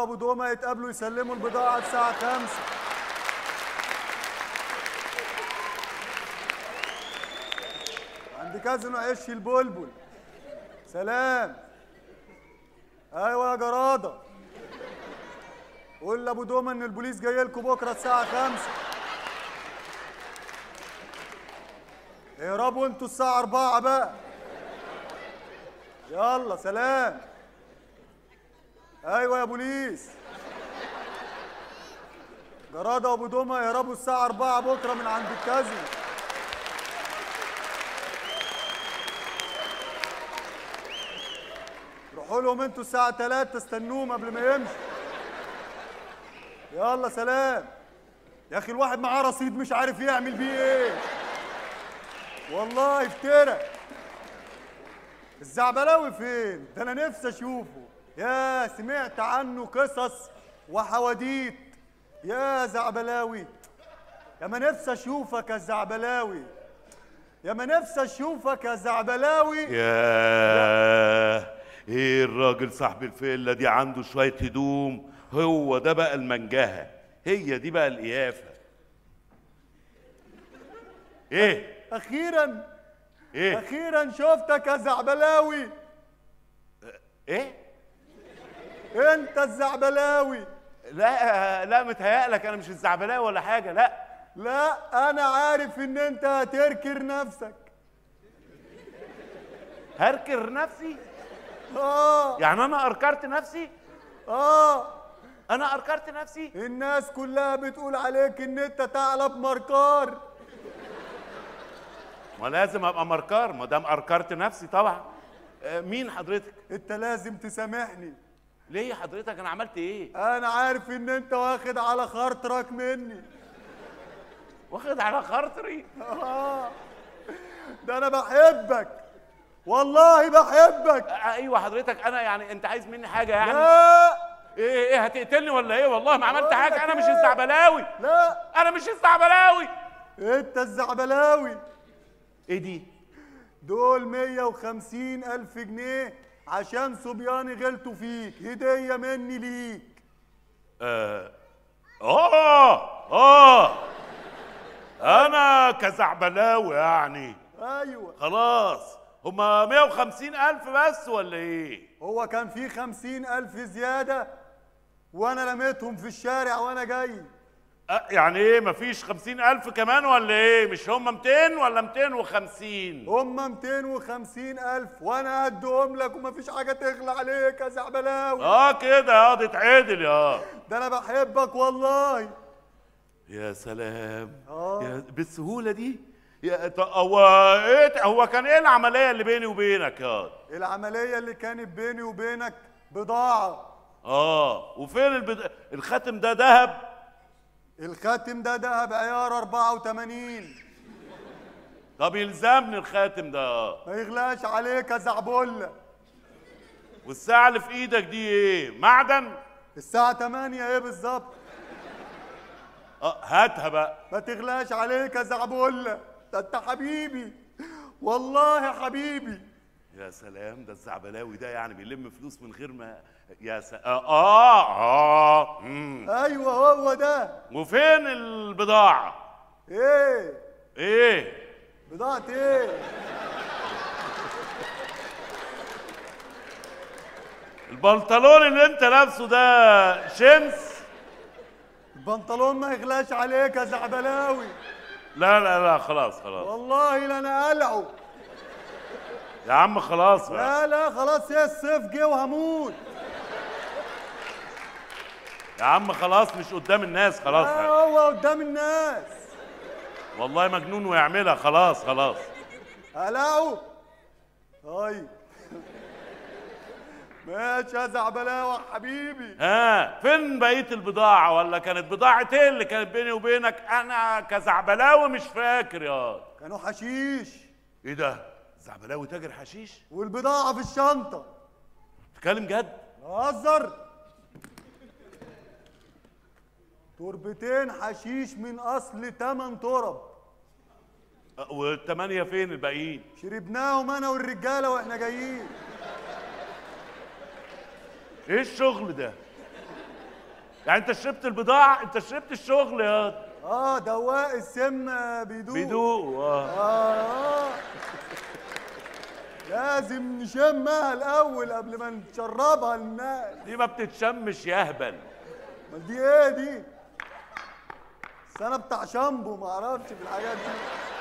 وابو دومه يتقابلوا يسلموا البضاعه الساعه 5 عند كازينو عش البلبل سلام ايوه يا جراده قول لابو دومه ان البوليس جاي لكم بكره الساعه 5 اهربوا انتوا الساعه 4 بقى يلا سلام ايوه يا بوليس جراده وابو دومه يهربوا الساعه 4 بكره من عند الكازينو روحوا لهم انتوا الساعه 3 استنوهم قبل ما يمشوا يلا سلام يا اخي الواحد معاه رصيد مش عارف يعمل بيه ايه والله افترى الزعبلاوي فين ده انا نفسي اشوفه يا سمعت عنه قصص وحواديت يا زعبلاوي يا ما نفسي اشوفك يا زعبلاوي يا ما نفسي اشوفك يا زعبلاوي ياه ايه الراجل صاحب الفيلا دي عنده شوية هدوم هو ده بقى المنجهة هي دي بقى القيافة ايه اخيرا ايه اخيرا شفتك يا زعبلاوي ايه انت الزعبلاوي لا لا متهيألك انا مش الزعبلاوي ولا حاجة لا لا انا عارف ان انت هتركر نفسك هركر نفسي اه يعني انا اركرت نفسي اه انا اركرت نفسي الناس كلها بتقول عليك ان انت ثعلب مركار ما لازم ابقى مركار ما دام اركرت نفسي طبعا آه، مين حضرتك انت لازم تسامحني ليه حضرتك انا عملت ايه انا عارف ان انت واخد على خاطرك مني واخد على خاطري آه. ده انا بحبك والله بحبك آه، ايوه حضرتك انا يعني انت عايز مني حاجه يعني لا ايه ايه هتقتلني ولا ايه والله ما عملت بقول حاجه لك انا مش إيه؟ الزعبلاوي لا انا مش الزعبلاوي انت الزعبلاوي ايه دي دول 150 ألف جنيه عشان صبياني غلطوا فيك هدية مني ليك اه اه اه انا كزعبلاوي يعني أيوة خلاص هما 150 الف بس ولا ايه هو كان في 50 ألف زيادة وأنا رميتهم في الشارع وأنا جاي آه يعني ايه مفيش 50 الف كمان ولا ايه مش هما 200 ولا 250 هما 250 ألف وأنا هديهم لك ومفيش حاجة تغلى عليك يا زعبلاوي اه كده يا دي اتعدل يا ده أنا بحبك والله يا سلام آه. يا بالسهوله دي يا ط- هو ايه هو كان ايه العمليه اللي بيني وبينك يا العملية اللي كانت بيني وبينك بضاعة اه وفين البد... الخاتم ده ذهب الخاتم ده دهب عيار 84 طب يلزمني الخاتم ده آه. ما يغلاش عليك يا زعبولة والساعه اللي في ايدك دي ايه معدن الساعة 8 ايه بالظبط اه هاتها بقى ما تغلاش عليك يا زعبولة ده انت حبيبي والله حبيبي يا سلام ده الزعبلاوي ده يعني بيلم فلوس من غير ما يا س... اه اه, آه. مم. ايوه هو ده وفين البضاعه ايه ايه بضاعة ايه البنطلون اللي انت لابسه ده شمس البنطلون ما يغلاش عليك يا زعبلاوي لا لا لا خلاص خلاص والله لا انا قلعه يا عم خلاص بقى. لا لا خلاص يا الصيف جه وهموت يا عم خلاص مش قدام الناس خلاص لا هو قدام الناس والله مجنون ويعملها خلاص خلاص قلعه طيب ماشي يا زعبلاوي حبيبي ها فين بقيه البضاعه ولا كانت بضاعه ايه اللي كانت بيني وبينك انا كزعبلاوي مش فاكر يا كانوا حشيش ايه ده زعبلاوي تاجر حشيش والبضاعة في الشنطة تتكلم جد هزر تربتين حشيش من اصل تمن ترب أه، والثمانيه فين الباقيين شربناهم انا والرجاله واحنا جايين ايه الشغل ده يعني انت شربت البضاعه انت شربت الشغل يا اه دواء السم بيدوق بيدوق آه. آه. لازم نشمها الأول قبل ما نشربها للناس دي ما بتتشمش يا اهبل امال دي ايه دي؟ بس انا بتاع شامبو ما اعرفش في الحاجات دي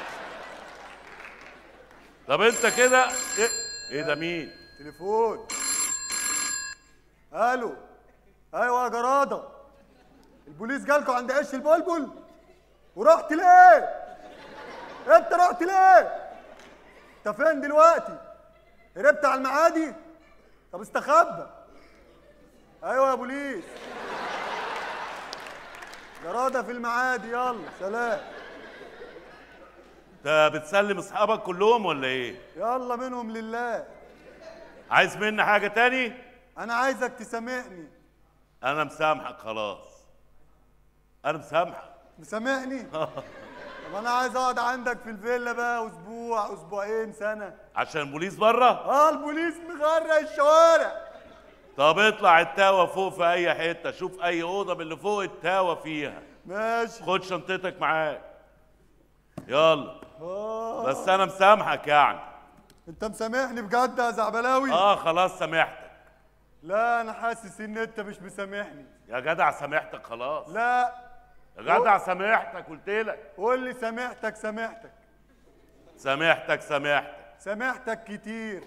طب انت كده ايه, ايه ده مين تليفون الو ايوه يا جراده البوليس جالكوا عند عش البلبل ورحت ليه؟ انت رحت ليه؟ انت فين دلوقتي؟ هربت على المعادي؟ طب استخبى ايوه يا بوليس جراده في المعادي يلا سلام انت بتسلم اصحابك كلهم ولا ايه يلا منهم لله عايز مني حاجه تاني انا عايزك تسامحني انا مسامحك خلاص انا مسامحك مسامحني طب انا عايز اقعد عندك في الفيلا بقى اسبوع اسبوعين سنه عشان البوليس بره اه البوليس مغرق الشوارع طب اطلع التاوه فوق في اي حته شوف اي اوضه من اللي فوق التاوه فيها ماشي خد شنطتك معاك يلا آه. بس انا مسامحك يعني انت مسامحني بجد يا زعبلاوي اه خلاص سامحتك لا انا حاسس ان انت مش مسامحني يا جدع سامحتك خلاص لا يا جدع سامحتك قلت لك قول لي سامحتك سامحتك سامحتك سامحتك سامحتك كتير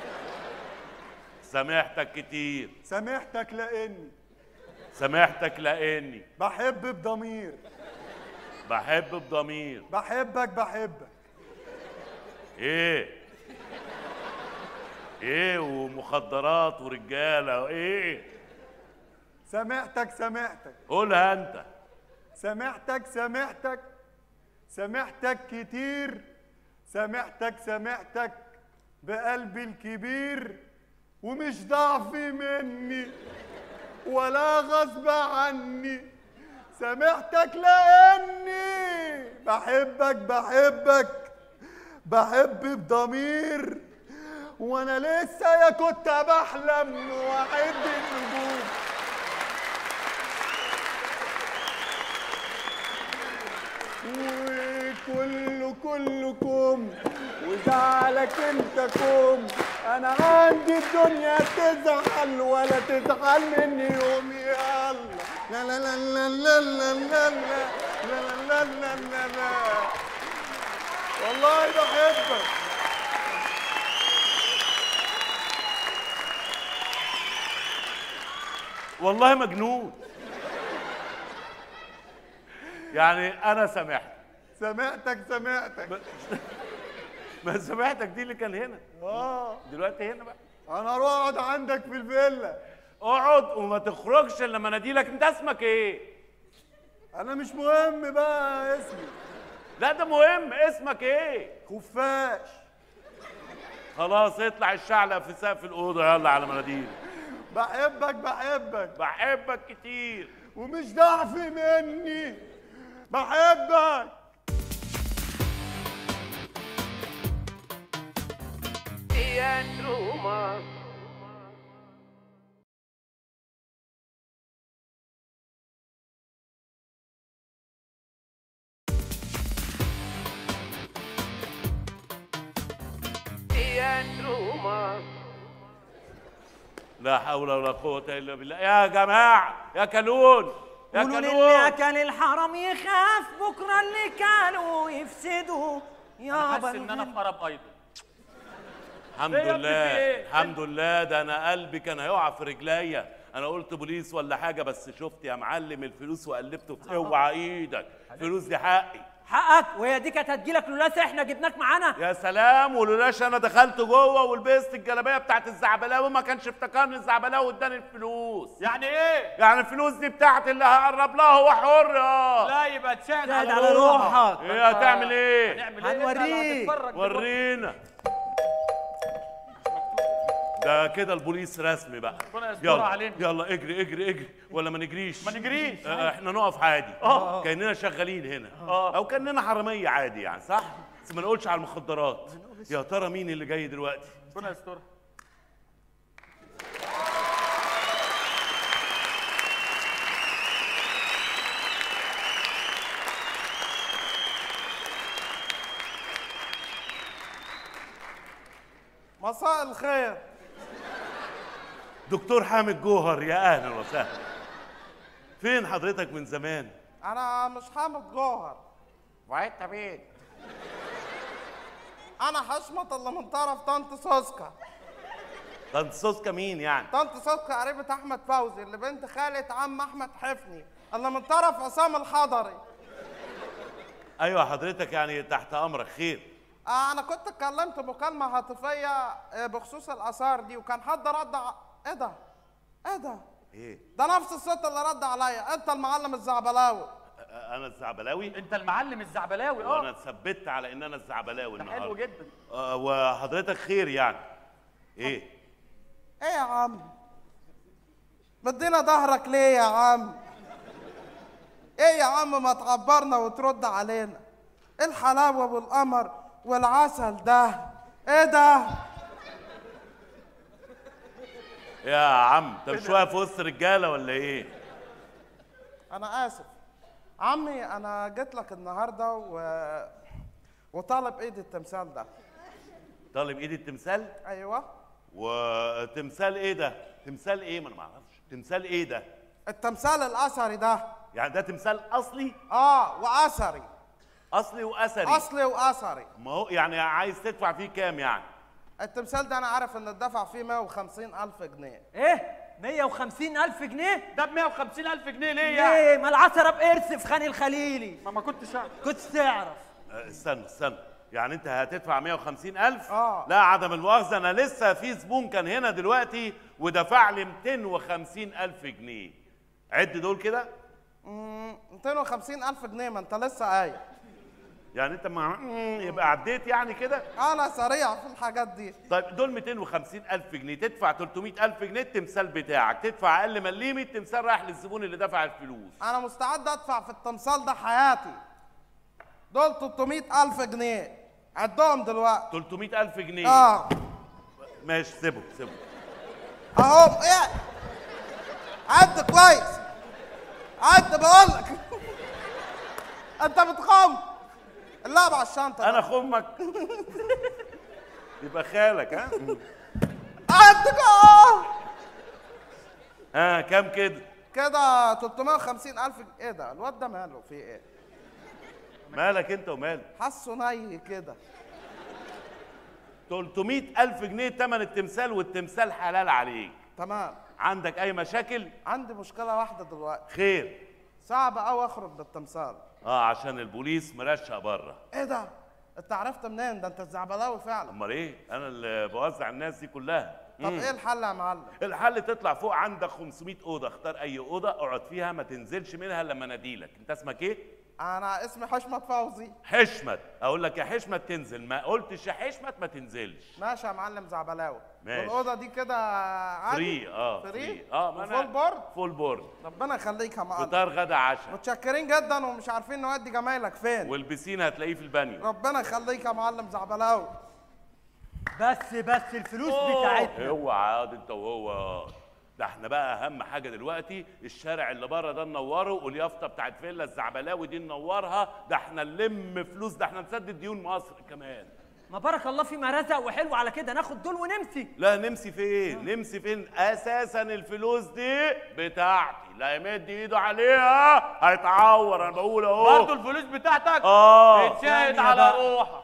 سامحتك كتير سامحتك لاني سامحتك لاني بحب بضمير بحب بضمير بحبك بحبك ايه ايه ومخدرات ورجاله وايه سامحتك سامحتك قولها انت سامحتك سامحتك سامحتك كتير سامحتك سامحتك بقلبي الكبير ومش ضعفي مني ولا غصب عني سامحتك لاني بحبك بحبك بحب بضمير وانا لسه يا كنت بحلم واعد النجوم وكل كلكم وزعلك انت كوم انا عندي الدنيا تزعل ولا تزعل مني يوم يلا لا لا لا لا لا لا لا لا لا لا لا لا لا والله بحبك والله مجنون يعني انا سامحت سمعتك سمعتك ما سامحتك دي اللي كان هنا اه دلوقتي هنا بقى انا اروح اقعد عندك في الفيلا اقعد وما تخرجش الا لما اناديلك انت اسمك ايه انا مش مهم بقى اسمي لا ده مهم اسمك ايه خفاش خلاص اطلع الشعلق في سقف الاوضه يلا على مناديل بحبك بحبك بحبك كتير ومش ضعفي مني بحبك لا حول ولا قوه الا بالله يا جماعه يا كلون يا قولوا للي كلون اكل الحرام يخاف بكره اللي كانوا يفسدوا يابا حاسس ان انا في قرب ايضا الحمد إيه يا ابني لله في إيه؟ الحمد لله ده انا قلبي كان هيقع في رجليا انا قلت بوليس ولا حاجه بس شفت يا معلم الفلوس وقلبته في اوعى ايدك فلوس دي حقي حقك وهي دي كانت هتجيلك لولا احنا جبناك معانا يا سلام ولولاش انا دخلت جوه ولبست الجلابيه بتاعت الزعبلاوي ما كانش افتكرني الزعبلاوي اداني الفلوس يعني ايه يعني الفلوس دي بتاعتي اللي هقرب لها هو حر اه لا يبقى تساعد تساعد على, على روحك. ايه هتعمل ايه هنعمل ايه هنوريك. أنت اللي هتتفرج دلوقتي. ورينا ده كده البوليس رسمي بقى ربنا يسترها يلا علينا. يلا اجري اجري اجري ولا ما نجريش ما نجريش. آه، احنا نقف عادي آه. كاننا شغالين هنا آه. او كاننا حراميه عادي يعني صح بس ما نقولش على المخدرات يا ترى مين اللي جاي دلوقتي ربنا يسترها مساء الخير دكتور حامد جوهر يا اهلا وسهلا فين حضرتك من زمان انا مش حامد جوهر وانت مين انا حشمت اللي من طرف طنط سوسكا طنط سوسكا مين يعني طنط سوسكا قريبة احمد فوزي اللي بنت خالة عم احمد حفني اللي من طرف عصام الحضري ايوه حضرتك يعني تحت امرك خير آه انا كنت اتكلمت مكالمة هاتفية آه، بخصوص الاثار دي وكان حد رد ع... ايه ده ايه ده ايه ده نفس الصوت اللي رد عليا انت المعلم الزعبلاوي أ- انا الزعبلاوي انت المعلم الزعبلاوي وانا اه اتثبت على ان انا الزعبلاوي ده النهارده حلو جدا آه، وحضرتك خير يعني ايه ايه يا عم مدينا ظهرك ليه يا عم ايه يا عم ما تعبرنا وترد علينا ايه الحلاوه والقمر والعسل ده ايه ده يا عم انت مش واقف وسط رجاله ولا ايه انا اسف عمي انا جيت لك النهارده و... وطالب ايدي التمثال ده طالب ايدي التمثال ايوه وتمثال ايه ده تمثال ايه ما انا ما اعرفش تمثال ايه ده التمثال الاثري ده يعني ده تمثال اصلي اه واثري اصلي واثري اصلي واثري ما هو يعني عايز تدفع فيه كام يعني التمثال ده انا عارف ان الدفع فيه 150 الف جنيه ايه 150 الف جنيه ده ب 150 الف جنيه ليه يعني؟ ليه ما العصره بقرص في خان الخليلي ما ما كنتش أعرف. كنت تعرف آه، استنى استنى يعني انت هتدفع 150 الف آه. لا عدم المؤاخذه انا لسه في زبون كان هنا دلوقتي ودفع لي 250 الف جنيه عد دول كده مم، 250 الف جنيه ما انت لسه قايل يعني انت مع مم، يبقى عديت يعني كده انا سريع في الحاجات دي طيب دول 250 الف جنيه تدفع 300 الف جنيه التمثال بتاعك تدفع اقل مليمي التمثال رايح للزبون اللي دفع الفلوس انا مستعد ادفع في التمثال ده حياتي دول 300 الف جنيه عدهم دلوقتي 300 الف جنيه اه ماشي سيبه سيبه اهو ايه عد كويس عد بقول لك انت بتخم اللعب على الشنطه ده. انا خمك يبقى خالك ها عد اه ها كام كده كده 350 الف ج- ايه ده الواد ده ماله في ايه مالك انت ومالك حاسه ني كده 300 الف جنيه تمن التمثال والتمثال حلال عليك تمام عندك اي مشاكل عندي مشكله واحده دلوقتي خير صعب قوي اخرج بالتمثال اه عشان البوليس مرشق بره ايه ده انت عرفت منين ده انت الزعبلاوي فعلا امال ايه انا اللي بوزع الناس دي كلها طب مم. ايه الحل يا معلم الحل تطلع فوق عندك 500 اوضه اختار اي اوضه اقعد فيها ما تنزلش منها لما اناديلك انت اسمك ايه انا اسمي حشمت فوزي حشمت اقول لك يا حشمت تنزل ما قلتش يا حشمت ما تنزلش ماشي يا معلم زعبلاوي ماشي. والاوضه دي كده عادي فري اه فري اه ما فول بورد فول بورد ربنا يخليك يا معلم فطار غدا عشاء متشكرين جدا ومش عارفين نودي جمايلك فين والبسين هتلاقيه في البانيو ربنا يخليك يا معلم زعبلاوي بس بس الفلوس بتاعتنا اوعى ياض انت وهو ده احنا بقى اهم حاجه دلوقتي الشارع اللي بره ده ننوره واليافطه بتاعت فيلا الزعبلاوي دي ننورها ده احنا نلم فلوس ده احنا نسدد ديون مصر كمان ما بارك الله فيما رزق وحلو على كده ناخد دول ونمسي لا نمسي فين نمسي فين اساسا الفلوس دي بتاعتي لا يمد ايده عليها هيتعور انا بقول اهو برضه الفلوس بتاعتك اه اتشاهد ثانية على بقى. روحك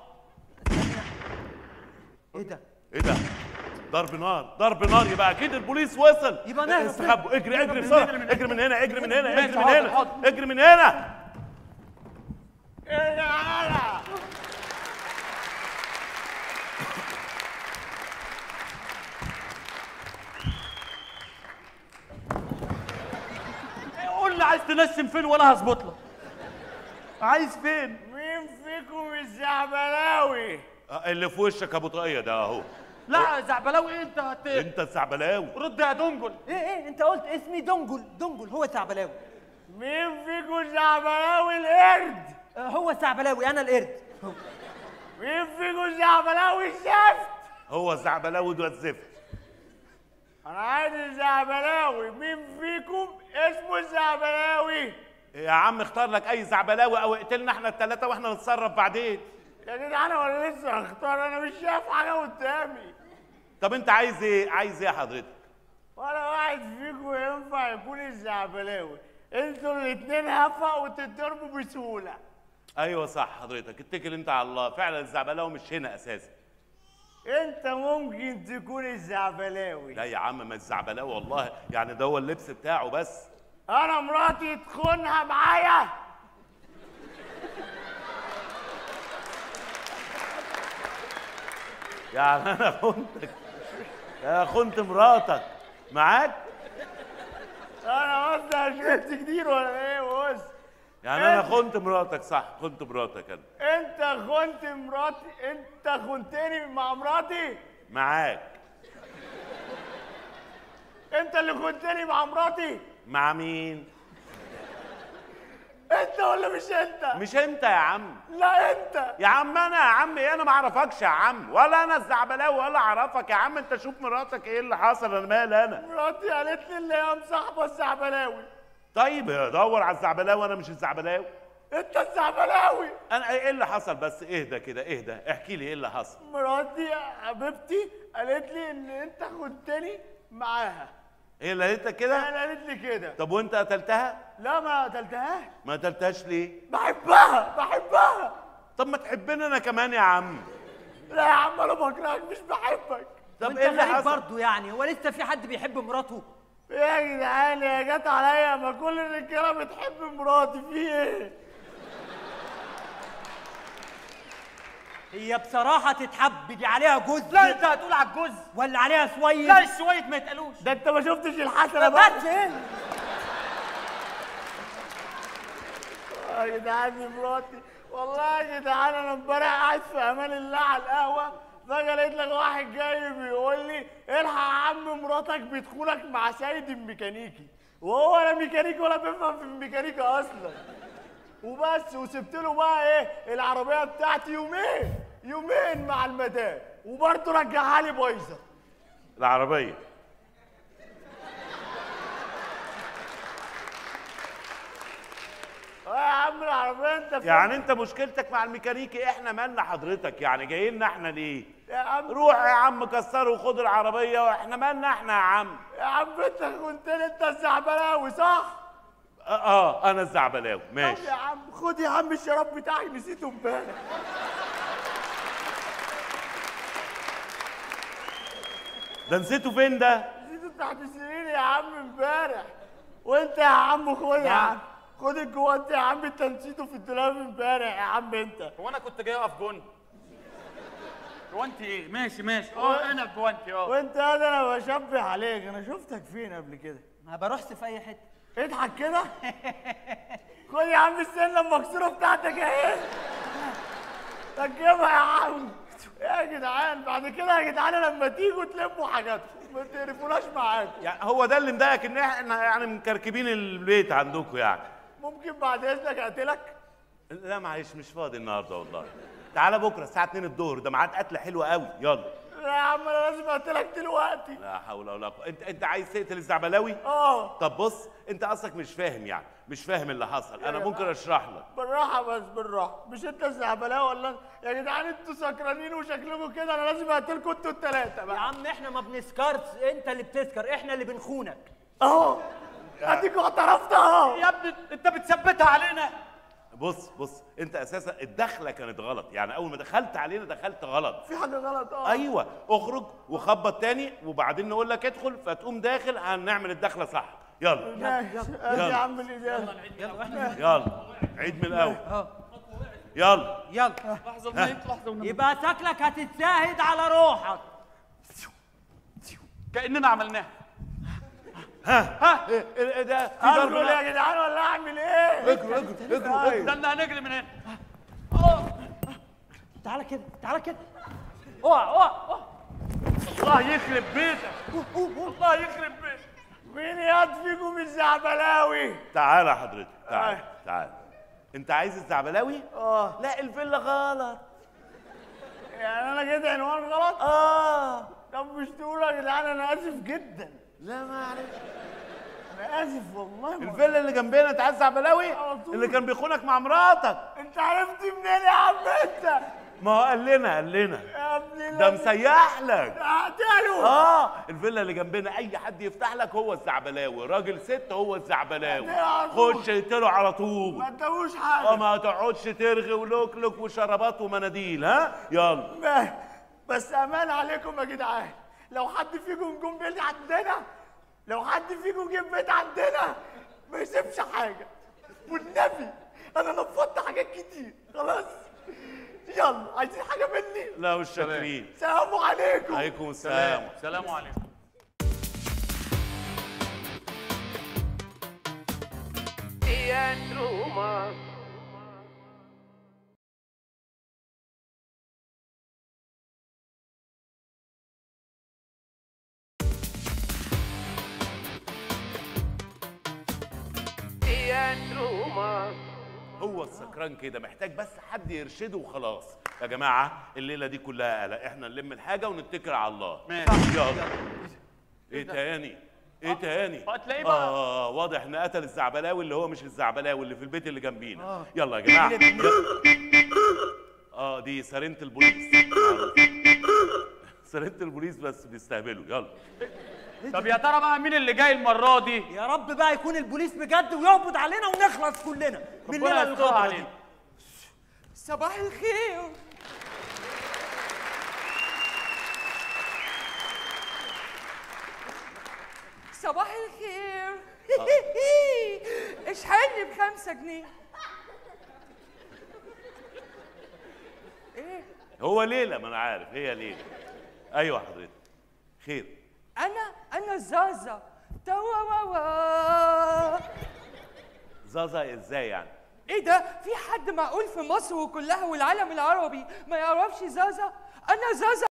ايه ده ايه ده ضرب نار ضرب نار يبقى اكيد البوليس وصل يبقى نهرب. استخبوا اجري اجري بسرعه اجري من هنا اجري من هنا اجري من حاضر، هنا حاضر. اجري من هنا قول لي عايز تنشم فين وانا هظبط لك عايز فين مين فيكم الزعبلاوي؟ آه، اللي في وشك ابو طاقيه ده اهو لا زعبلاوي إيه انت هت انت الزعبلاوي رد يا دنجل ايه ايه انت قلت اسمي دنجل دنجل هو ثعبلاوي مين فيكم الزعبلاوي القرد؟ آه، هو ثعبلاوي انا القرد هو. مين فيكم الزعبلاوي الزفت؟ هو الزعبلاوي ده الزفت انا عايز الزعبلاوي مين فيكم اسمه الزعبلاوي؟ يا عم اختار لك اي زعبلاوي او اقتلنا احنا الثلاثه واحنا نتصرف بعدين يا جدعان انا لسه هختار انا مش شايف حاجه قدامي طب انت عايز ايه عايز ايه يا حضرتك ولا واحد فيكم ينفع يكون الزعبلاوي انتوا الاتنين هفا وتتضربوا بسهوله ايوه صح حضرتك اتكل انت على الله فعلا الزعبلاوي مش هنا اساسا انت ممكن تكون الزعبلاوي لا يا عم ما الزعبلاوي والله يعني ده هو اللبس بتاعه بس انا مراتي تخونها معايا يعني انا خنتك انا خنت مراتك معاك انا قصدي أنا شفت كتير ولا ايه بص يعني انا خنت مراتك صح خنت مراتك انا انت خنت مراتي انت خنتني مع مراتي معاك انت اللي خنتني مع مراتي مع مين انت ولا مش انت مش انت يا عم لا انت يا عم انا يا عم ايه انا ما اعرفكش يا عم ولا انا الزعبلاوي ولا اعرفك يا عم انت شوف مراتك ايه اللي حصل انا مالي انا مراتي قالت لي اللي هي مصاحبه الزعبلاوي طيب دور على الزعبلاوي انا مش الزعبلاوي انت الزعبلاوي انا ايه اللي حصل بس اهدى كده اهدى احكي لي ايه اللي حصل مراتي يا حبيبتي قالت لي ان انت خنتني معاها ايه اللي قالت لك كده انا قالت لي كده طب وانت قتلتها لا ما قتلتهاش ما قتلتهاش ليه بحبها بحبها طب ما تحبني انا كمان يا عم لا يا عم انا بكرهك مش بحبك طب وانت ايه اللي غريب حصل برضه يعني هو لسه في حد بيحب مراته يا جدعان يا جت عليا ما كل الرجاله بتحب مراتي في ايه هي بصراحه تتحب دي عليها جوز لا انت هتقول على الجوز ولا عليها سويد لا السويد ما يتقالوش ده انت ما شفتش الحسنه بقى بس ايه يا جدعان دي مراتي والله يا جدعان انا امبارح قاعد في امان الله على القهوه فجاه لقيت لك واحد جاي بيقول لي الحق يا عم مراتك بتخونك مع سيد الميكانيكي وهو لا ميكانيكي ولا بيفهم في الميكانيكا اصلا وبس وسبت له بقى ايه العربيه بتاعتي يومين يومين مع المدام وبرضه رجعها لي بايظه العربيه اه يا عم العربيه انت فين؟ يعني انت مشكلتك مع الميكانيكي احنا مالنا حضرتك يعني جاي لنا احنا ليه يا عم روح يا عم كسره وخد العربيه واحنا مالنا احنا يا عم يا عم انت كنت انت الزعبلاوي صح؟ اه, آه انا الزعبلاوي طب ماشي يا عم خد يا عم الشراب بتاعي نسيته امبارح ده نسيته فين ده نسيته تحت السرير يا عم امبارح وانت يا عم خد يا عم خد الجوانت يا عم انت نسيته في الدولاب امبارح يا عم انت هو انا كنت جاي اقف جون جوانتي ايه ماشي ماشي اه انا جوانتي اه وانت هذا انا بشبه عليك انا شفتك فين قبل كده ما بروحش في اي حته اضحك كده خد يا عم السنه المكسوره بتاعتك اهي ركبها يا عم يا جدعان بعد كده يا جدعان لما تيجوا تلموا حاجاتكم ما تقرفوناش معاكم يعني هو ده اللي مضايقك ان احنا يعني مكركبين البيت عندكم يعني ممكن بعد اذنك اقتلك لا معلش مش فاضي النهارده والله تعالى بكره الساعه 2 الظهر ده ميعاد قتله حلوه قوي يلا لا يا عم انا لازم اقتلك دلوقتي لا حول ولا قوه انت انت عايز تقتل الزعبلاوي اه طب بص انت اصلك مش فاهم يعني مش فاهم اللي حصل انا ممكن اشرح لك بالراحه بس بالراحه مش انت الزعبلاوي ولا يا جدعان انتوا سكرانين وشكلكم كده انا لازم اقتلكم انتوا الثلاثه يا بقى عم احنا ما بنسكرش انت اللي بتسكر احنا اللي بنخونك اهو اديكوا اعترفت اهو يا ابني انت بتثبتها علينا بص بص انت اساسا الدخله كانت غلط يعني اول ما دخلت علينا دخلت غلط في حاجه غلط اه ايوه اخرج وخبط تاني وبعدين نقول لك ادخل فتقوم داخل هنعمل الدخله صح يلا ماشي ادي يا عم الازازه يلا احنا يلا عيد من الاول يلا يلا لحظه ونيت لحظه ونيت يبقى شكلك هتتشاهد على روحك كاننا عملناها ايه ايه ده في ضرب ادخل نار. يا جدعان ولا اعمل ايه اجروا اجروا اجروا اجروا استنى هنجري من هنا تعالى كده تعالى كده اوعى اوعى اوعى الله يخرب بيتك الله يخرب بيتك مين ياض فيكم الزعبلاوي تعالى حضرتك تعالى آه. تعالى انت عايز الزعبلاوي اه لا الفيلا غلط يعني انا كده عنوان غلط اه طب مش تقولوا يا جدعان انا اسف جدا لا معلش انا اسف والله ما الفيلا اللي جنبنا انت عايز زعبلاوي على طول. اللي كان بيخونك مع مراتك انت عرفت منين يا عم انت ما هو قال لنا قال لنا يا ابن ده مسيح لك اقتله اه الفيلا اللي جنبنا اي حد يفتح لك هو الزعبلاوي راجل ست هو الزعبلاوي خش اقتله على طول ما ادوش اه حاجه ما تقعدش ترغي ولوكلك وشرابات ومناديل ها يلا ما- بس امان عليكم يا جدعان لو حد فيكم جم بيت عندنا لو حد فيكم جه بيت عندنا ما يسيبش حاجه والنبي انا نفضت حاجات كتير خلاص يلا عايزين حاجه مني لا مش شاكرين سلام عليكم عليكم السلام سلام عليكم هو السكران كده محتاج بس حد يرشده وخلاص يا جماعه الليله دي كلها قلق احنا نلم الحاجه ونتكل على الله ماشي. يلا ايه تاني ايه تاني هتلاقيه بقى. اه واضح ان قتل الزعبلاوي اللي هو مش الزعبلاوي اللي في البيت اللي جنبينا يلا يا جماعه اه دي سرينه البوليس سرينه البوليس بس بيستهبلوا يلا طب يا ترى بقى مين اللي جاي المره دي يا رب بقى يكون البوليس بجد ويقبض علينا ونخلص كلنا من ربنا الليله يستر الغدرة دي علينا صباح الخير صباح الخير اشحني بخمسة جنيه ايه هو ليله ما انا عارف هي ليله ايوه حضرتك خير انا انا زازا توا واوا زازا ازاي يعني ايه ده في حد معقول في مصر وكلها والعالم العربي ما يعرفش زازا انا زازا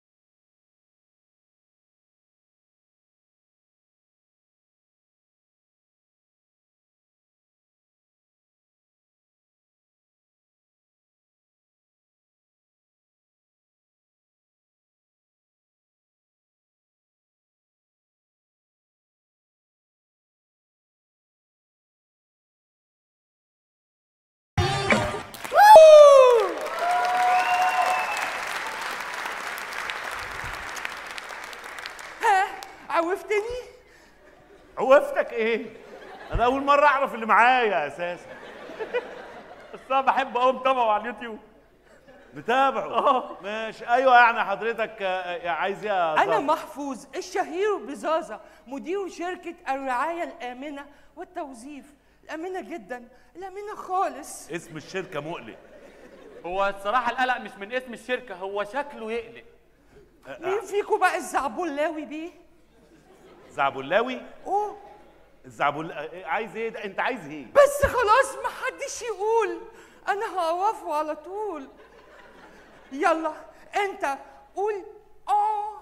ها عوفتني عوفتك ايه انا اول مره اعرف اللي معايا اساسا بس انا بحب اقوم متابعه على اليوتيوب متابعه ماشي ايوه يعني حضرتك آه، آه، عايز ايه يا أنا زازا؟ محفوظ الشهير بزازا مدير شركة الرعاية الآمنة والتوظيف الآمنة جدا الآمنة خالص اسم الشركه مقلق هو الصراحه القلق مش من اسم الشركه هو شكله يقلق مين فيكم بقى الزعبلاوي بيه؟ زعبلاوي أوه الزعبل آه، عايز ايه ده انت عايز ايه بس خلاص محدش يقول أنا هعرفه على طول يلا أنت قول آه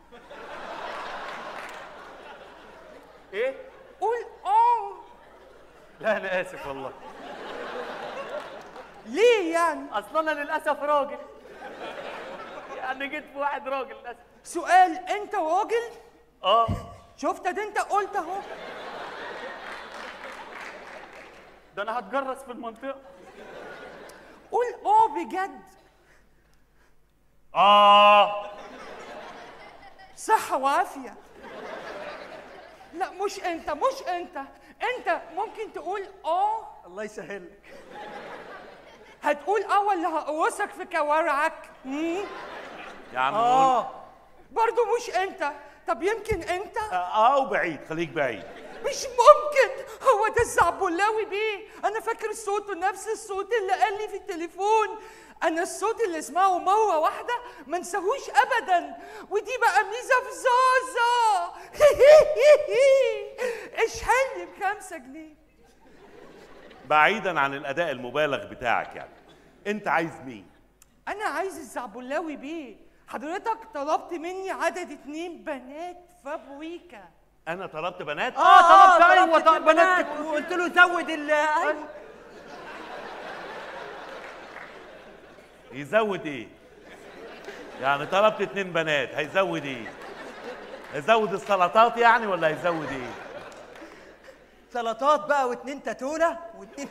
ايه قول آه لا انا اسف والله ليه يعني؟ اصل انا للاسف راجل يعني جيت في واحد راجل للاسف سؤال أنت راجل؟ اه شفت ده أنت قلت أهو ده انا هتجرس في المنطقه قول آه بجد اه صحة وعافية لا مش انت مش انت انت ممكن تقول اه الله يسهل لك هتقول اه ولا هقرصك في كوارعك مم؟ يا عم قول اه برضو مش انت طب يمكن انت اه آه، وبعيد خليك بعيد مش ممكن هو ده الزعبلاوي بيه انا فاكر صوته نفس الصوت اللي قال لي في التليفون انا الصوت اللي اسمعه مره واحده ما انساهوش ابدا ودي بقى ميزه في زازا اشحن لي بخمسة جنيه بعيدا عن الاداء المبالغ بتاعك يعني انت عايز مين انا عايز الزعبلاوي بيه حضرتك طلبت مني عدد اتنين بنات فابريكا انا طلبت بنات اه طلبت ايوه طلبت طلبت بنات بنات وقلت له زود ال أيوة. يزود ايه يعني طلبت اتنين بنات هيزود ايه هيزود السلطات يعني ولا هيزود ايه سلطات بقى واتنين تاتونه واتنين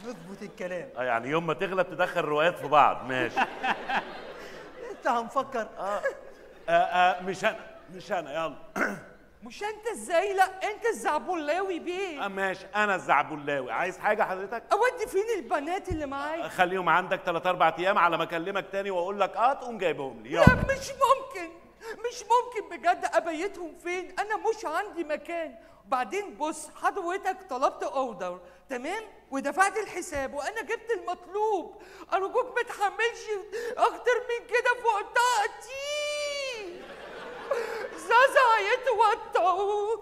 اظبط الكلام اه يعني يوم ما تغلب تدخل روايات في بعض ماشي انت هنفكر آه آه مش انا مش انا يلا مش انت ازاي لا انت الزعبلاوي بيه آه ماشي انا الزعبلاوي عايز حاجه حضرتك اودي فين البنات اللي معايا خليهم عندك 3 4 ايام على ما اكلمك تاني واقول لك اه تقوم جايبهم لي لا يلا مش ممكن مش ممكن بجد ابيتهم فين انا مش عندي مكان وبعدين بص حضرتك طلبت اوردر تمام ودفعت الحساب وانا جبت المطلوب ارجوك ما تحملش اكتر من كده فوق طاقتي زازا هيتوتر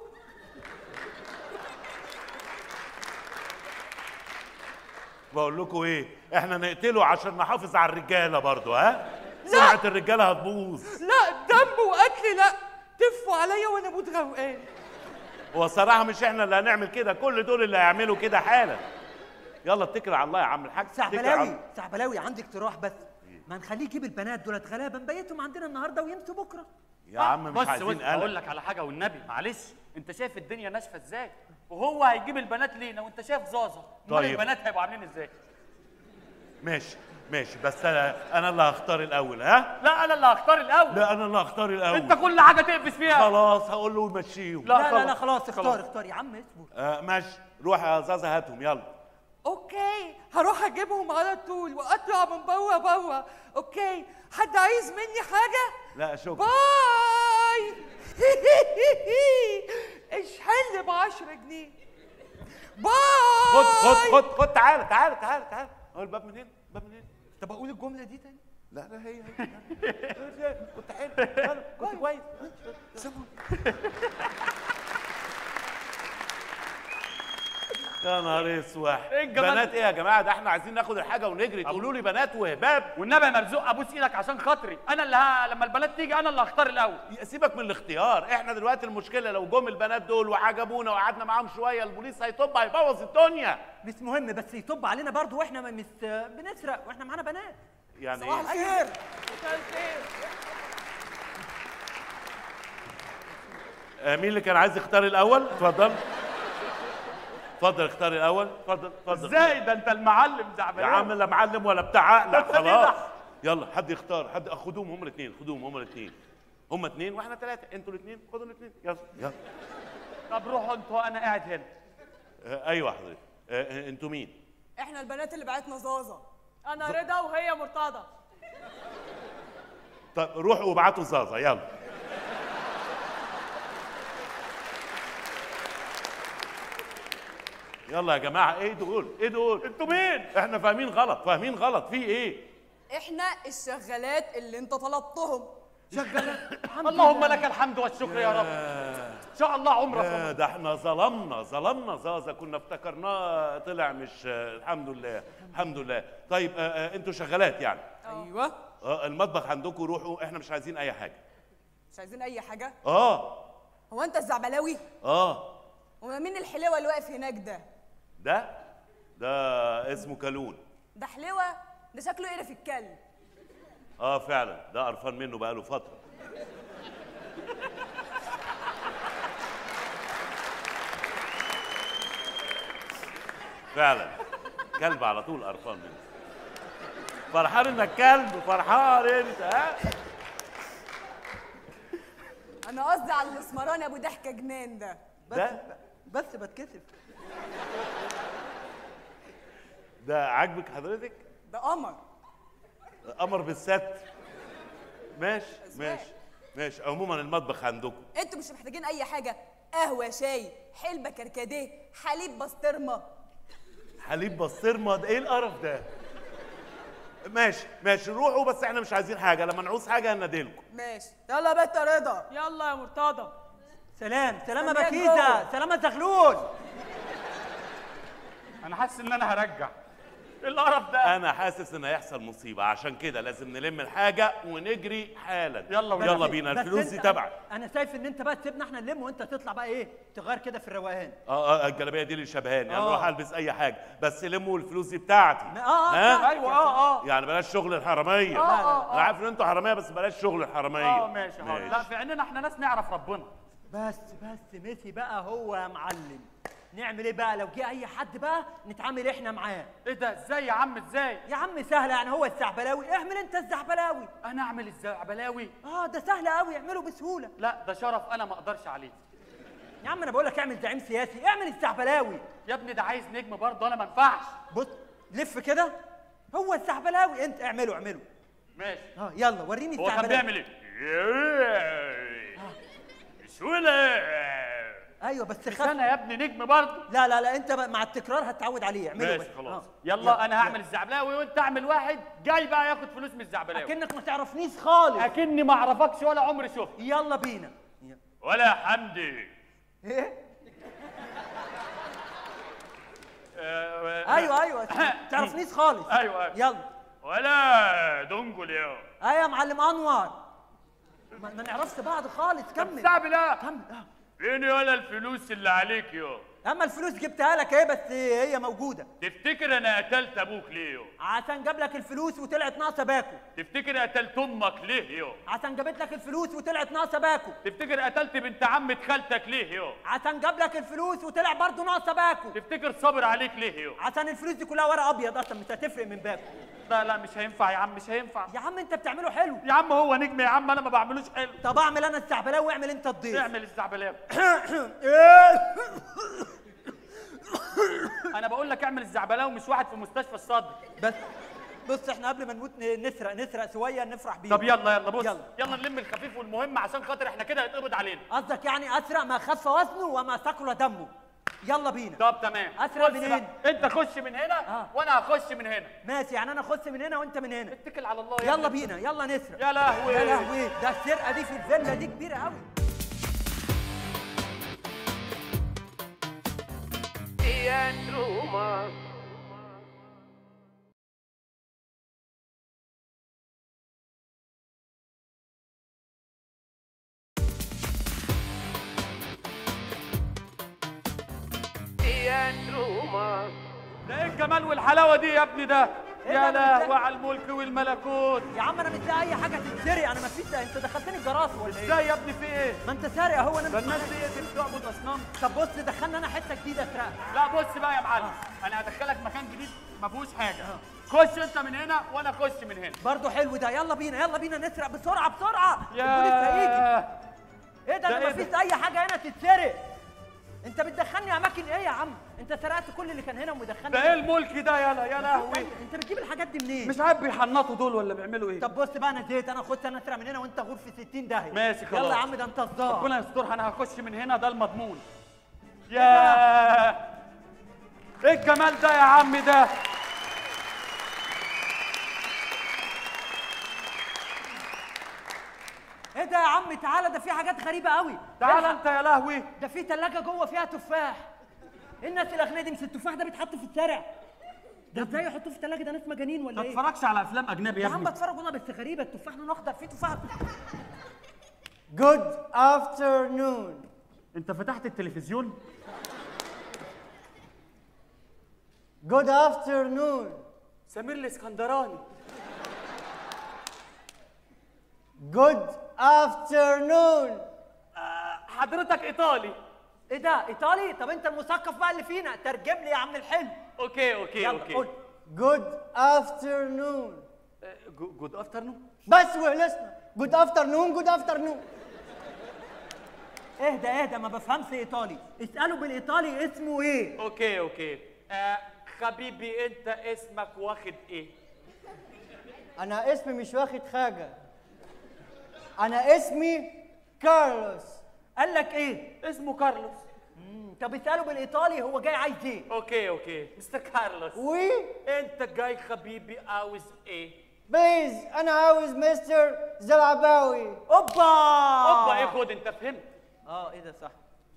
بقول لكم ايه احنا نقتله عشان نحافظ على الرجاله برضو ها سمعه الرجاله هتبوظ لا دم وقتل لا تفوا عليا وانا اموت غرقان هو صراحه مش احنا اللي هنعمل كده كل دول اللي هيعملوا كده حالا يلا اتكل على الله يا عم الحاج اتكل على سعبلاوي الله. سعبلاوي عندي اقتراح بس ما نخليه يجيب البنات دولت غلابه نبيتهم عندنا النهارده ويمشوا بكره يا عم مش بص بص عايزين اقول قلق لك على حاجه والنبي معلش انت شايف الدنيا ناشفه ازاي وهو هيجيب البنات لينا وانت شايف زازا امال طيب. البنات هيبقوا عاملين ازاي ماشي ماشي بس انا انا اللي هختار الاول ها لا انا اللي هختار الاول لا انا اللي هختار الاول انت كل حاجه تقفش فيها خلاص هقول له يمشيهم لا، لا لا لا خلاص. خلاص اختار اختار يا عم اصبر آه ماشي روح يا زازا هاتهم يلا اوكي هروح اجيبهم على طول واطلع من بره بره اوكي حد عايز مني حاجه لا شكرا باي اشحن ب 10 جنيه باي خد خد خد خد تعالى تعالى تعالى تعالى هو الباب منين الباب منين طب اقول الجمله دي تاني لا لا هي هي كنت حلو يلا، كنت كويس يا نهار اسود إيه الجمال بنات ايه يا جماعه ده احنا عايزين ناخد الحاجه ونجري تقولوا لي بنات وهباب والنبي يا مرزوق ابوس ايدك عشان خاطري انا اللي ه... لما البنات تيجي انا اللي هختار الاول سيبك من الاختيار احنا دلوقتي المشكله لو جم البنات دول وعجبونا وقعدنا معاهم شويه البوليس هيطب هيبوظ الدنيا مش مهم بس يطب علينا برضه واحنا ما مش بنسرق واحنا معانا بنات يعني صباح ايه الخير آه، مين اللي كان عايز يختار الاول اتفضل اتفضل اختار الاول اتفضل اتفضل ازاي ده انت المعلم يا زعبلاوي عم لا معلم ولا بتاع عقلك بس ليه خلاص ده؟ يلا حد يختار حد خدوهم هم الاثنين خدوهم هم الاثنين هم اثنين واحنا ثلاثه انتوا الاثنين خدوا الاثنين يلا يلا طب روحوا انتوا انا قاعد هنا آه، ايوه حضرتك آه، آه، انتوا مين احنا البنات اللي بعتنا زازا انا رضا وهي مرتضى طب روحوا وابعتوا زازا يلا يلا يا جماعه ايه دول ايه دول انتوا مين احنا فاهمين غلط فاهمين غلط في ايه احنا الشغالات اللي انت طلبتهم اللهم لك الحمد والشكر يا رب ان شاء الله عمرك آه، ده احنا ظلمنا ظلمنا زازا كنا افتكرناه طلع مش آه، الحمد لله الحمد لله طيب آه، آه، انتوا شغالات يعني ايوه آه، المطبخ عندكم روحوا احنا مش عايزين اي حاجه مش عايزين اي حاجه اه هو انت الزعبلاوي اه وما مين الحلوه اللي واقف هناك ده ده ده اسمه كالون ده حلوه ده شكله قرف الكلب اه فعلا ده قرفان منه بقاله فتره فعلا كلب على طول قرفان منه فرحان انك كلب فرحان انت ها انا قصدي على الاسمراني ابو ضحكه جنان ده ده بس بتكسف ده عاجبك حضرتك ده قمر قمر بالستر ماشي ماشي ماشي عموما المطبخ عندكم انتوا مش محتاجين اي حاجه قهوه شاي حلبه كركديه حليب بسطرمه حليب بسطرمه ده ايه القرف ده ماشي ماشي روحوا بس احنا مش عايزين حاجه لما نعوز حاجه هنديلكم ماشي يلا يا بت رضا يلا يا مرتضى سلام سلامة استناك بكيزة جوه. سلامة زغلول انا حاسس ان انا هرجع ايه القرف ده انا حاسس ان هيحصل مصيبه عشان كده لازم نلم الحاجه ونجري حالا يلا بينا. يلا بينا بس الفلوس دي أنت- تبعك انا شايف ان انت بقى تسيبنا احنا نلم وانت تطلع بقى ايه تغير كده في الروقان اه اه الجلابيه دي اللي شبهاني انا آه. اروح البس اي حاجه بس لموا الفلوس دي بتاعتي اه اه ها؟ ايوه اه اه يعني بلاش شغل الحراميه آه، آه، انا عارف ان انتوا حراميه بس بلاش شغل الحراميه اه ماشي حاضر لا في عيننا احنا ناس نعرف ربنا بس بس ميسي بقى هو يا معلم نعمل ايه بقى لو جه اي حد بقى نتعامل احنا معاه ايه ده ازاي يا عم ازاي يا عم سهله يعني هو الزعبلاوي اعمل انت الزعبلاوي انا اعمل الزعبلاوي اه ده سهل قوي اعمله بسهوله لا ده شرف انا ما اقدرش عليه يا عم انا بقول لك اعمل زعيم سياسي اعمل الزعبلاوي يا ابني ده عايز نجم برضه انا ما ينفعش بص لف كده هو الزعبلاوي انت اعمله اعمله ماشي اه يلا وريني هو كان الزعبلاوي بيعمل ايه؟ بسهولة ايوه بس مش خف انا يا ابني نجم برضه لا لا لا انت بقى مع التكرار هتتعود عليه اعمله ماشي بس. خلاص. آه. يلا انا هعمل الزعبلاوي وانت اعمل واحد جاي بقى ياخد فلوس من الزعبلاوي اكنك ما تعرفنيش خالص اكني ما اعرفكش ولا عمري شفت يلا بينا ولا حمدي ايه آه، ايوه ايوه تعرفنيش خالص ايوه أيوة. يلا ولا دنجل يا ايوه يا معلم انور ما, ما نعرفش بعض خالص كمل زعبلا كمل آه. فين ولا الفلوس اللي عليك يا اما الفلوس جبتها لك ايه بس هي موجوده تفتكر انا قتلت ابوك ليه يا عشان جاب لك الفلوس وطلعت ناقصه باكو تفتكر قتلت امك ليه يا عشان جابت لك الفلوس وطلعت ناقصه باكو تفتكر قتلت بنت عمة خالتك ليه يا عشان جاب لك الفلوس وطلع برضه ناقصه باكو تفتكر صابر عليك ليه يا عشان الفلوس دي كلها ورق ابيض اصلا مش هتفرق من باكو لا لا مش هينفع يا عم مش هينفع يا عم انت بتعمله حلو يا عم هو نجم يا عم انا ما بعملوش حلو طب اعمل انا الزعبلاوي واعمل انت الضيف اعمل الزعبلاوي انا بقول لك اعمل الزعبلاوي مش واحد في مستشفى الصدر بس بص احنا قبل ما نموت ن- نسرق نسرق شويه نفرح بيه طب يلا يلا بص يلا. يلا, نلم الخفيف والمهم عشان خاطر احنا كده هيتقبض علينا قصدك يعني اسرق ما خف وزنه وما ثقل دمه يلا بينا طب تمام أسرع بص منين؟ بقى، انت خش من هنا آه. وانا هخش من هنا ماشي يعني انا اخش من هنا وانت من هنا اتكل على الله يا يلا ابني. بينا يلا نسرق يا لهوي يا لهوي ده السرقه دي في الفيلا دي كبيره قوي ده ايه الجمال والحلاوه دي يا ابني ده إيه يا ده؟ مش ده؟ لهوي على الملك والملكوت يا عم انا مش لاقي اي حاجه تتسرق انا ما فيش انت دخلتني الجراس ولا ايه ازاي يا ابني في ايه ما انت سارق اهو انا ده مش الناس معاك. دي بتعبد اصنام طب بص دخلنا انا حته جديده اسرقها لا بص بقى يا معلم انا هدخلك مكان جديد ما فيهوش حاجه خش انت من هنا وانا اخش من هنا برضه حلو ده يلا بينا يلا بينا نسرق بسرعه بسرعه البوليس هيجي يا ايه ده ده انا إيه مفيش اي حاجه هنا تتسرق انت بتدخلني اماكن ايه يا عم انت سرقت كل اللي كان هنا ومدخلني ده ايه الملك ده يلا يا لهوي انت بتجيب الحاجات دي منين مش عارف بيحنطوا دول ولا بيعملوا ايه طب بص بقى انا زهقت انا خش انا اسرق من هنا وانت غور في 60 داهيه ماشي خلاص. يلا يا عم ده انت صداع ربنا يسترها انا هخش من هنا ده المضمون يا ايه الجمال ده يا عم ده ايه ده يا عم تعالى ده في حاجات غريبه قوي تعال الحق. انت يا لهوي ده في ثلاجه جوه فيها تفاح ايه الناس الاغنياء دي مش التفاح ده بيتحط في الشارع ده ازاي يحطوه في الثلاجه ده ناس مجانين ولا ما ايه تتفرجش على افلام اجنبي يا يا عم ابني بتفرج والله بس غريبه التفاح لونه اخضر في تفاح Good afternoon. انت فتحت التلفزيون Good afternoon. سمير الاسكندراني Good afternoon. حضرتك ايطالي ايه ده ايطالي طب انت المثقف بقى اللي فينا ترجم لي يا عم الحلو اوكي اوكي يلا اوكي قول Good afternoon. جود افترنون بس وخلصنا. Good afternoon. Good afternoon. اهدى اهدى ما بفهمش ايطالي اساله بالايطالي اسمه ايه اوكي اوكي آه حبيبي انت اسمك واخد ايه أنا اسمي مش واخد حاجة. أنا اسمي كارلوس. قال لك ايه اسمه كارلوس مم، طب اساله بالايطالي هو جاي عايز ايه اوكي اوكي مستر كارلوس وي انت جاي حبيبي عاوز ايه بليز أنا عاوز مستر زلعباوي. اوبا اوبا ايه خد انت فهمت اه ايه ده صح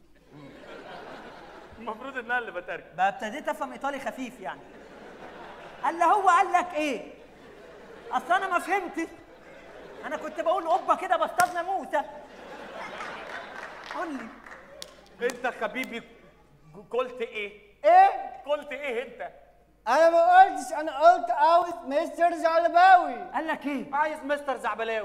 المفروض ان انا اللي بترجم بقى ابتديت افهم ايطالي خفيف يعني قال له هو قال لك ايه اصل انا ما فهمتش انا كنت بقول اوبا كده بصطاد ناموسه قول لي انت حبيبي قلت ايه إيه؟ قلت ايه انت أنا ما قلتش أنا قلت عاوز مستر زلعباوي. قال لك ايه عايز مستر زعبلاوي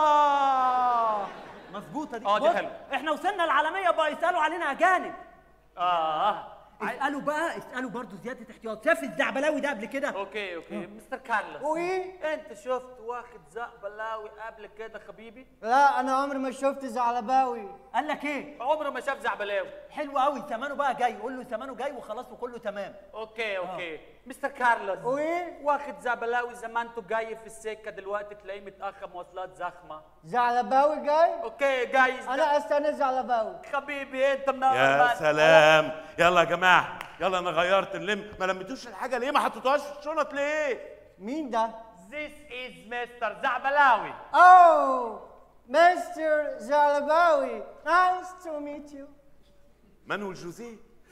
اوبا مظبوطه دي آه، دي بص، حلوة. احنا وصلنا العالميه بقى يسالوا علينا اجانب اه اسالوا بقى اسالوا برضه زياده احتياط شاف الزعبلاوي ده قبل كده اوكي اوكي مستر كارلوس وايه انت شفت واخد زق بلاوي قبل كده حبيبي لا انا عمري ما شفت زعلباوي قال لك ايه عمره ما شاف زعبلاوي حلو قوي ثمنه بقى جاي قول له ثمنه جاي وخلاص وكله تمام اوكي اوكي مستر كارلوس وايه واخد زعبلاوي زمانته جاي في السكه دلوقتي تلاقيه متاخر مواصلات زخمه زعلباوي جاي اوكي جاي انا استنى زعلباوي حبيبي انت منور يا معانا. سلام يلا يا جماعه يلا انا غيرت اللم ما لميتوش الحاجه ليه ما حطيتوهاش في الشنط ليه مين ده This is Mr. زعبلاوي اوه مستر زعلباوي نايس تو ميت يو مانويل جوزيه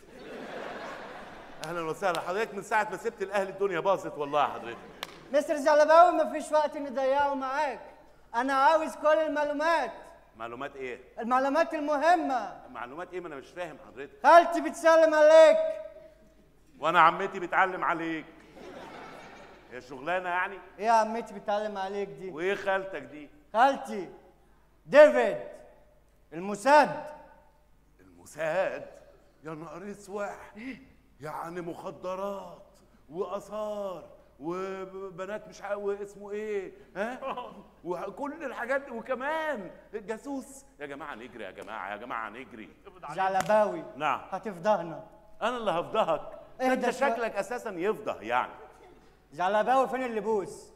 اهلا وسهلا حضرتك من ساعه ما سبت الاهلي الدنيا باظت والله يا حضرتك مستر زعلباوي ما فيش وقت نضيعه معاك انا عاوز كل المعلومات معلومات ايه المعلومات المهمة معلومات ايه ما انا مش فاهم حضرتك خالتي بتسلم عليك وانا عمتي بتعلم عليك هي شغلانه يعني ايه يا عمتي بتعلم عليك دي وايه خالتك دي خالتي ديفيد الموساد الموساد يا نهار اسوح يعني مخدرات واثار وبنات مش عارف اسمه ايه ها وكل الحاجات دي وكمان جاسوس يا جماعه نجري يا جماعه يا جماعه نجري زعلباوي نعم هتفضحنا انا اللي هفضحك اهدى انت شوية. شكلك اساسا يفضح يعني زعلباوي فين اللبوس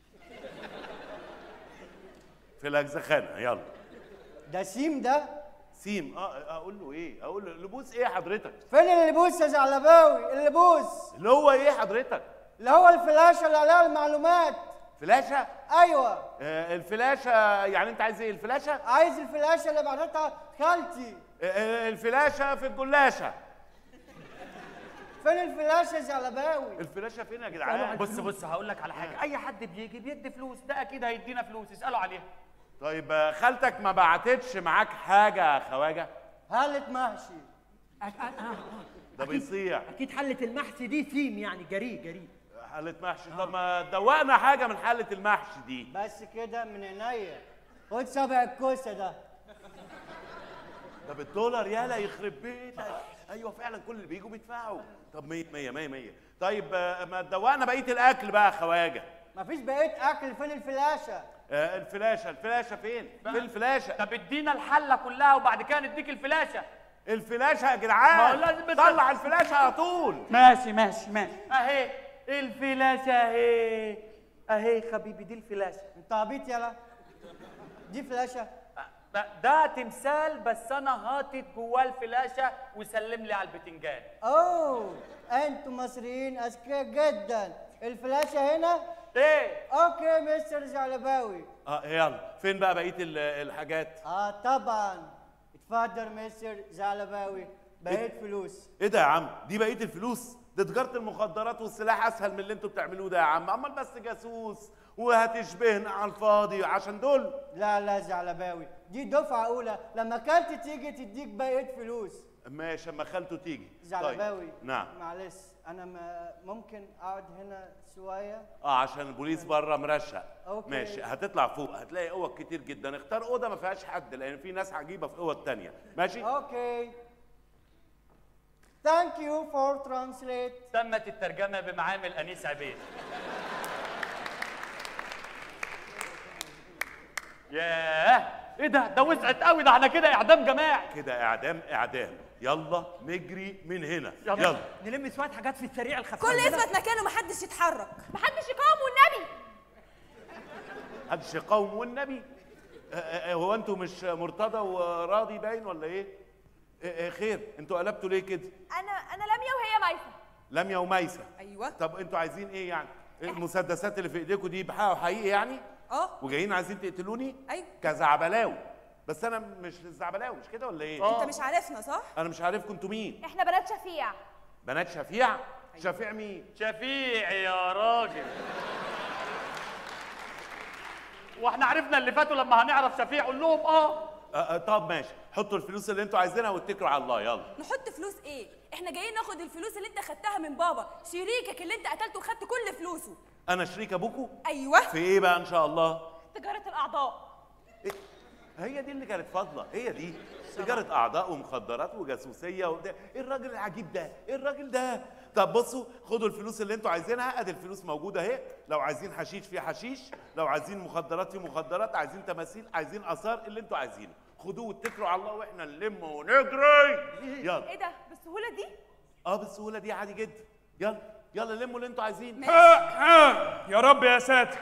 في الاجزخانه يلا ده سيم ده سيم اه اقول له ايه اقول له لبوس ايه حضرتك فين اللبوس يا زعلباوي اللبوس اللي هو ايه حضرتك اللي هو الفلاشة اللي عليها المعلومات فلاشه ايوه آه الفلاشه يعني انت عايز ايه الفلاشه عايز الفلاشة اللي بعتها خالتي آه، آه، الفلاشه في الجلاشه فين الفلاشة يا زعلباوي الفلاشه فين يا جدعان بص بص هقول لك على حاجه اي حد بيجي بيدي فلوس ده اكيد هيدينا فلوس اسالوا عليها طيب آه، خالتك ما بعتتش معاك حاجه يا خواجه هالة محشي ده بيصيع اكيد حله المحشي دي سيم يعني جريء جريء حله محشي طب ما تدوقنا حاجه من حله المحشي دي بس كده من عينيا خد سبع الكوسة ده ده بالدولار يالا يخرب بيتك ايوه فعلا كل اللي بيجوا بيدفعوا طب 100 100 100 100 طيب آه، ما تدوقنا بقيه الاكل بقى يا خواجه مفيش بقية أكل فين الفلاشة آه، الفلاشه الفلاشه فين فين الفلاشه طب ادينا الحله كلها وبعد كده نديك الفلاشه الفلاشه يا ما جدعان هو لازم بت- طلع الفلاشه على طول ماشي ماشي ماشي اهي الفلاشه اهي اهي حبيبي دي الفلاشه انت عبيط يلا دي فلاشة ده- ده تمثال بس انا هاطط جواه الفلاشه وسلم لي على البتنجان اوه انتوا مصريين اذكياء جدا الفلاشة هنا ايه اوكي مستر زعلباوي اه يلا فين بقى بقيه ال- الحاجات اه طبعا اتفضل مستر زعلباوي بقيت فلوس ايه ده يا عم دي بقيه الفلوس ده تجاره المخدرات والسلاح اسهل من اللي انتوا بتعملوه ده يا عم امال بس جاسوس وهتشبهنا على الفاضي عشان دول لا لا زعلباوي دي دفعة أولى لما كانت تيجي تديك بقية فلوس ماشي اما خالته تيجي زعلباوي طيب. نعم معلش أنا ما ممكن أقعد هنا شوية اه عشان البوليس بره مرشق أوكي. ماشي هتطلع فوق هتلاقي اوض كتير جدا اختار اوضه ما فيهاش حد لان في ناس عجيبه في اوض تانية ماشي أوكي Thank you for translate تمت الترجمه بمعامل انيس عبيد ياه ايه ده ده وسعت قوي ده احنا كده اعدام جماعي كده اعدام اعدام يلا نجري من هنا يلا. يلا نلم شويه حاجات في السريع الخفيف كل يثبت مكانه محدش يتحرك محدش يقاوم والنبي محدش يقاوم والنبي آه، آه، هو انتوا مش مرتضى وراضي باين ولا ايه؟ آه، آه، خير انتوا قلبتوا ليه كده؟ انا انا لميا وهي ميسه لميا وميسه ايوه طب انتوا عايزين ايه يعني؟ المسدسات اللي في ايديكم دي بحقها حقيقي يعني؟ اه وجايين عايزين تقتلوني؟ ايوه كزعبلاوي بس انا مش الزعبلاوي مش كده ولا ايه؟ انت مش عارفنا صح انا مش عارفكم انتوا مين؟ احنا بنات شفيع بنات شفيع؟ شفيع مين؟ شفيع يا راجل واحنا عرفنا اللي فاتوا لما هنعرف شفيع قول لهم اه آه آه طب ماشي حطوا الفلوس اللي انتوا عايزينها واتكلوا على الله يلا نحط فلوس ايه احنا جايين ناخد الفلوس اللي انت خدتها من بابا شريكك اللي انت قتلته وخدت كل فلوسه انا شريك ابوكوا ايوه في ايه بقى ان شاء الله؟ تجاره الاعضاء هي دي اللي كانت فاضله هي دي تجاره اعضاء ومخدرات وجاسوسيه وده ايه الراجل العجيب ده ايه الراجل ده طب بصوا خدوا الفلوس اللي انتوا عايزينها ادي الفلوس موجوده اهي لو عايزين حشيش في حشيش لو عايزين مخدرات في مخدرات عايزين تماثيل عايزين اثار اللي انتوا عايزينه خدوه واتكلوا على الله واحنا نلم ونجري يلا ايه ده بالسهوله دي اه بالسهوله دي عادي جدا يلا يلا لموا اللي انتوا عايزينه يا رب يا ساتر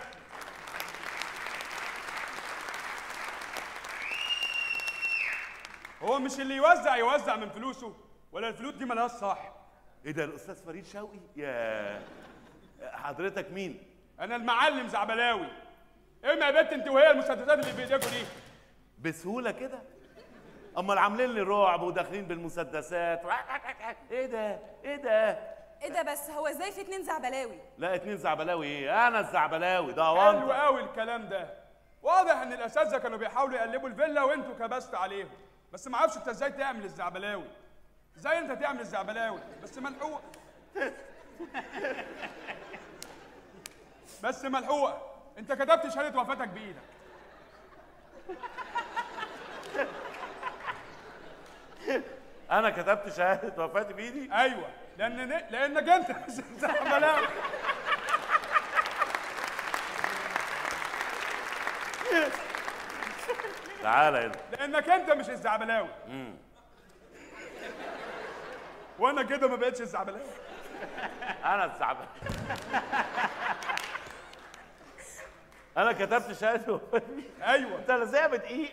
هو مش اللي يوزع يوزع من فلوسه ولا الفلوس دي ملهاش صاحب ايه ده الاستاذ فريد شوقي يا حضرتك مين انا المعلم زعبلاوي اما يا بنت انت وهي المسدسات اللي في ايديكوا دي بسهوله كده امال عاملين لي رعب وداخلين بالمسدسات ايه ده ايه ده ايه ده بس هو ازاي في اتنين زعبلاوي لا اتنين زعبلاوي ايه انا الزعبلاوي ده حلو وانت قوي الكلام ده واضح ان الاساتذه كانوا بيحاولوا يقلبوا الفيلا وانتوا كبستوا عليهم بس ما اعرفش انت ازاي تعمل الزعبلاوي ازاي انت تعمل الزعبلاوي بس ملحوق بس ملحوقه انت كتبت شهاده وفاتك بايدك انا كتبت شهاده وفاتي بايدي ايوه لان لانك انت مش الزعبلاوي تعالى هنا لانك انت مش الزعبلاوي مم. وانا كده ما بقتش الزعبلاوي انا الزعبلاوي انا كتبت شهاده وفاتي ايوه انت لازقها بدقيق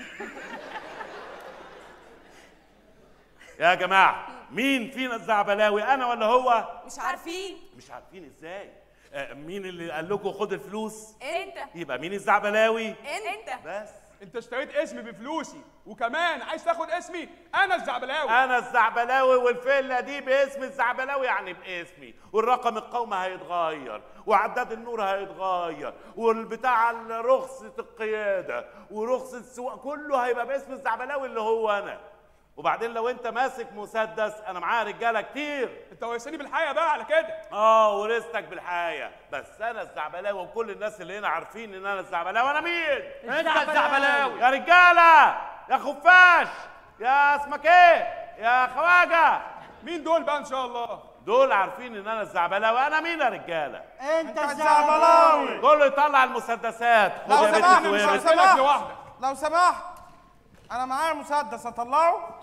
يا جماعه مين فينا الزعبلاوي انا ولا هو مش عارفين مش عارفين ازاي آه، مين اللي قال لكم خد الفلوس انت يبقى مين الزعبلاوي انت بس انت اشتريت اسمي بفلوسي وكمان عايز تاخد اسمي انا الزعبلاوي انا الزعبلاوي والفيلا دي باسم الزعبلاوي يعني باسمي والرقم القومي هيتغير وعداد النور هيتغير والبتاع رخصة القيادة ورخصة السواقة كله هيبقى باسم الزعبلاوي اللي هو انا وبعدين لو انت ماسك مسدس انا معايا رجاله كتير انت ورثني بالحياه بقى على كده اه ورثتك بالحياه بس انا الزعبلاوي وكل الناس اللي هنا عارفين ان انا الزعبلاوي انا مين انت الزعبلاوي. يا رجاله يا خفاش يا اسمك ايه يا خواجه مين دول بقى ان شاء الله دول عارفين ان انا الزعبلاوي انا مين يا رجاله انت الزعبلاوي كله يطلع المسدسات خد لو يا بنت سمحت الويرد. لو سمحت لو سمحت انا معايا مسدس اطلعه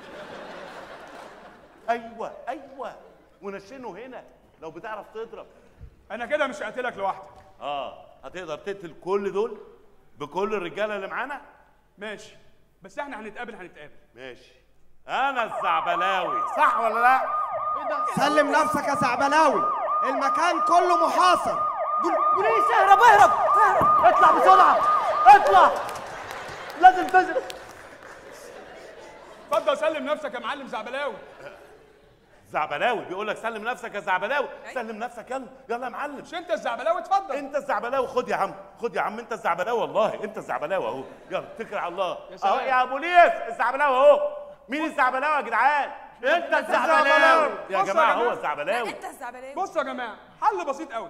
ايوه ايوه ونشنه هنا لو بتعرف تضرب انا كده مش هقتلك لوحدك اه هتقدر تقتل كل دول بكل الرجاله اللي معانا ماشي بس احنا هنتقابل هنتقابل ماشي انا الزعبلاوي صح ولا لا سلم نفسك يا زعبلاوي المكان كله محاصر بوليس اهرب اهرب اهرب اطلع بسرعه اطلع لازم تزرق اتفضل سلم نفسك يا معلم زعبلاوي زعبلاوي بيقول لك سلم نفسك يا زعبلاوي سلم نفسك يلا يلا يا معلم مش انت الزعبلاوي اتفضل انت الزعبلاوي خد يا عم خد يا عم انت الزعبلاوي والله انت الزعبلاوي اهو يلا اتكل على الله يا سلام. اهو يا بوليس الزعبلاوي اهو مين الزعبلاوي يا جدعان انت الزعبلاوي يا بصوا جماعه يا هو جماعة. الزعبلاوي انت الزعبلاوي بصوا يا جماعه حل بسيط قوي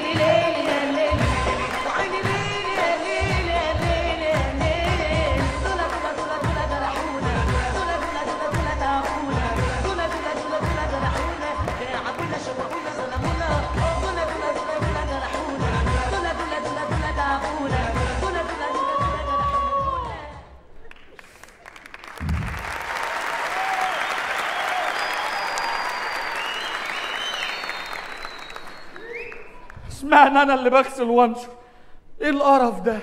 اشمعنى انا اللي بغسل وانشر ايه القرف ده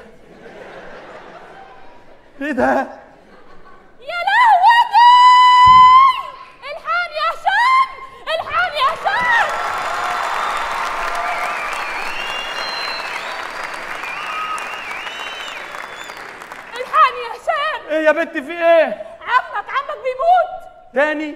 ايه ده يا لهوتي الحقني يا هشام الحقني يا هشام الحقني يا هشام ايه يا بنت في ايه عمك عمك بيموت تاني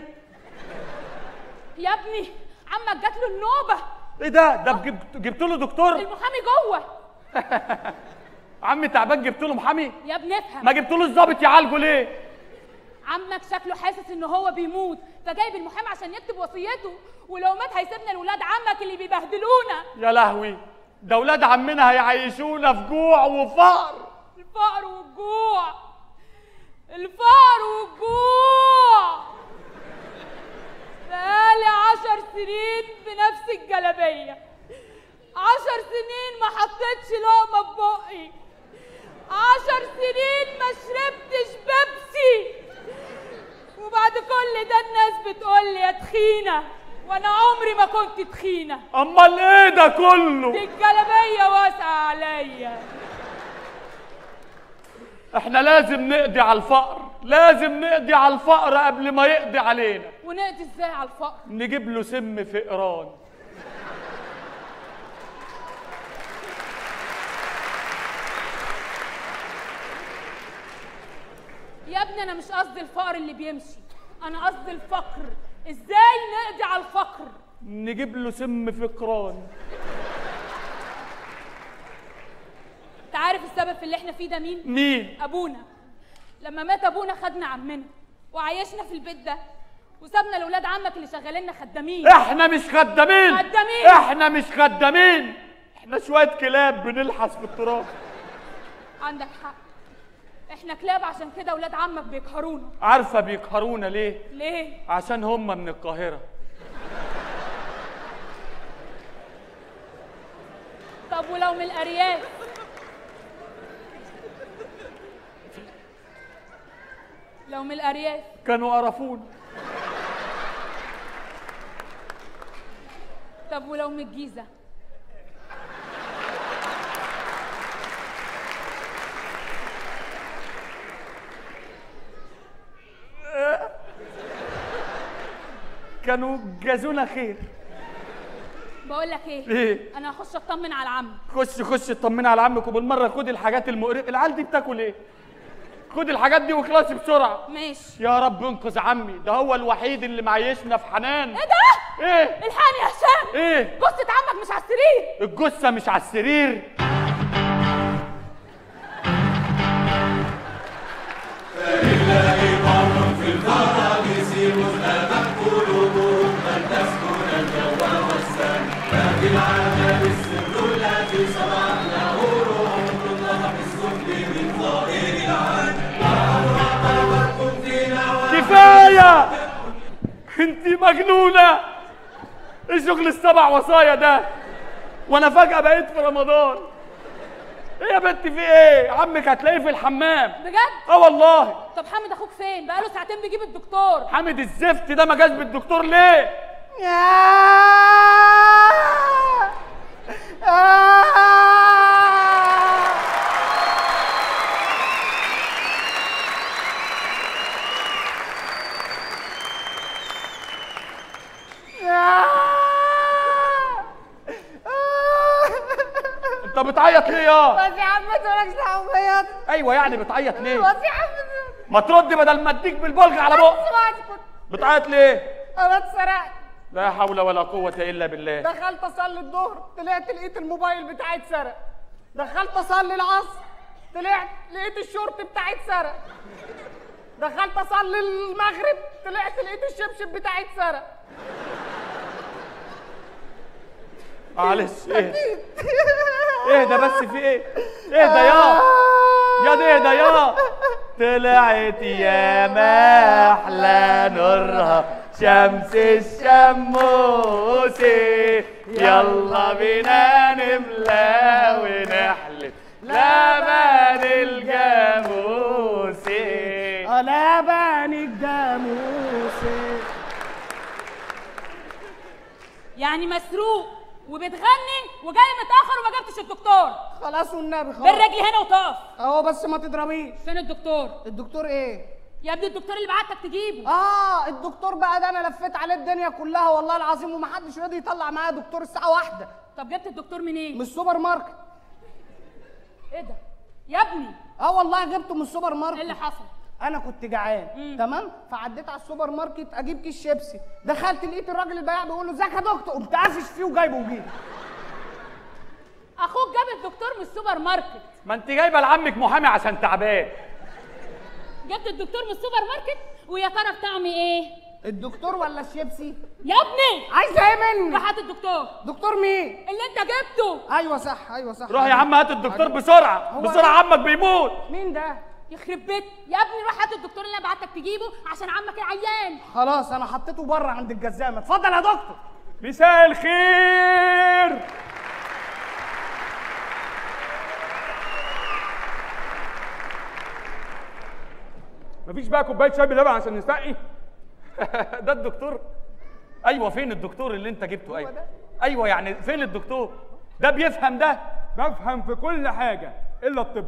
يا ابني عمك جات له النوبه ايه ده ده جبت جبت له دكتور المحامي جوه عمي تعبان جبت له محامي يا ابني افهم ما جبتلوش ظابط يعالجه ليه عمك شكله حاسس ان هو بيموت فجايب المحامي عشان يكتب وصيته ولو مات هيسيبنا لولاد عمك اللي بيبهدلونا يا لهوي ده ولاد عمنا هيعيشونا في جوع وفقر الفقر والجوع الفقر والجوع بقالي عشر سنين بنفس الجلابية عشر سنين ما حطيتش لقمة في بقي عشر سنين ما شربتش بيبسي وبعد كل ده الناس بتقول لي يا تخينة وانا عمري ما كنت تخينة امال ايه ده كله دي الجلابية واسعة عليا احنا لازم نقضي على الفقر لازم نقضي على الفقر قبل ما يقضي علينا ونقضي ازاي على الفقر نجيب له سم فئران يا ابني انا مش قصدي الفقر اللي بيمشي انا قصدي الفقر ازاي نقضي على الفقر نجيب له سم فقران انت عارف السبب في اللي احنا فيه ده مين مين ابونا لما مات ابونا خدنا عمنا وعيشنا في البيت ده وسابنا لاولاد عمك اللي شغالين خدامين احنا مش خدامين خدامين احنا مش خدامين احنا شويه كلاب بنلحس في التراب عندك حق احنا كلاب عشان كده اولاد عمك بيقهرونا عارفه بيقهرونا ليه ليه عشان هم من القاهره طب ولو من الارياف لو من الارياف كانوا قرفونا طب ولو من الجيزه كانوا جازونا خير بقول لك ايه إيه؟ انا هخش اطمن على عمي خش خش اطمني على عمك وبالمره خدي الحاجات المقرفه العيال دي بتاكل ايه خدي الحاجات دي واخلصي بسرعه ماشي يا رب انقذ عمي ده هو الوحيد اللي معيشنا في حنان ايه ده ايه الحقني يا هشام ايه جثه عمك مش على السرير الجثه مش على السرير كفايه انت مجنونه ايه شغل السبع وصايا ده وانا فجاه بقيت في رمضان ايه يا بنت في ايه عمك هتلاقيه في الحمام بجد اه والله طب حامد اخوك فين بقاله ساعتين بيجيب الدكتور حامد الزفت ده ما جاش بالدكتور ليه انت بتعيط ليه يا بس يا عم انت مالكش دعوه بيا ايوه يعني بتعيط ليه بس يا عم ما ترد بدل ما اديك بالبلغ على بق سمعت كنت بتعيط ليه انا اتسرقت لا حول ولا قوه الا بالله دخلت اصلي الظهر طلعت لقيت الموبايل بتاعي اتسرق دخلت اصلي العصر طلعت لقيت الشورت بتاعي اتسرق دخلت اصلي المغرب طلعت لقيت الشبشب بتاعي اتسرق معلش ايه ايه ده بس في ايه ايه ده يا يا ده ايه ده يا طلعت يا محلى نورها شمس الشموسي يلا بينا نملى ونحلف لبن الجاموسي لبن الجاموسي يعني مسروق وبتغني وجاي متاخر وما جبتش الدكتور خلاص والنبي خلاص بالرجل هنا وطاف اهو بس ما تضربيش فين الدكتور الدكتور ايه يا ابني الدكتور اللي بعتك تجيبه اه الدكتور بقى ده انا لفيت عليه الدنيا كلها والله العظيم ومحدش راضي يطلع معايا دكتور الساعه واحدة طب جبت الدكتور منين من السوبر ماركت ايه ده يا ابني اه والله جبته من السوبر ماركت ايه اللي حصل انا كنت جعان تمام فعديت على السوبر ماركت اجيب كيس شيبسي دخلت لقيت الراجل البياع بيقول له ازيك يا دكتور قمت قافش فيه وجايبه وجيت اخوك جاب الدكتور من السوبر ماركت ما انت جايبه لعمك محامي عشان تعبان جبت الدكتور من السوبر ماركت ويا ترى بطعم ايه الدكتور ولا الشيبسي يا ابني عايز ايه مني روح هات الدكتور دكتور مين اللي انت جبته ايوه صح ايوه صح روح يا عم هات الدكتور بسرعه هو بسرعه عمك بيموت مين ده يخرب بيت يا ابني روح هات الدكتور اللي انا بعتك تجيبه عشان عمك عيان خلاص انا حطيته بره عند الجزامه اتفضل يا دكتور مساء الخير مفيش بقى كوبايه شاي بلبن عشان نسقي ده الدكتور ايوه فين الدكتور اللي انت جبته ايوه ايوه يعني فين الدكتور ده بيفهم ده بفهم في كل حاجه الا الطب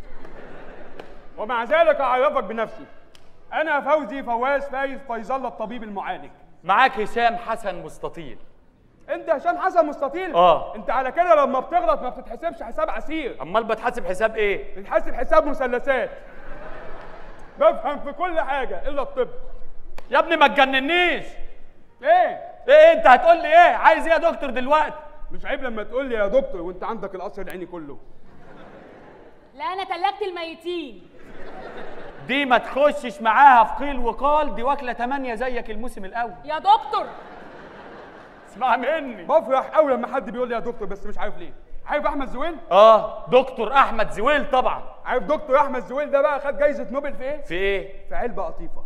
ومع ذلك اعرفك بنفسي انا فوزي فواز فايز فيظل الطبيب المعالج معاك هشام حسن مستطيل انت هشام حسن مستطيل آه. انت على كده لما بتغلط ما بتتحسبش حساب عسير امال بتحاسب حساب ايه بتتحسب حساب مثلثات بفهم في كل حاجه الا الطب يا ابني ما تجننيش ايه ايه انت هتقول لي ايه عايز ايه يا دكتور دلوقتي مش عيب لما تقول لي يا دكتور وانت عندك القصر العيني كله لا انا تلجت الميتين دي ما تخشش معاها في قيل وقال دي واكله تمانية زيك الموسم الاول يا دكتور اسمع مني بفرح قوي لما حد بيقول لي يا دكتور بس مش عارف ليه عارف احمد زويل اه دكتور احمد زويل طبعا عارف دكتور احمد زويل ده بقى خد جايزه نوبل في ايه في ايه في علبه قطيفه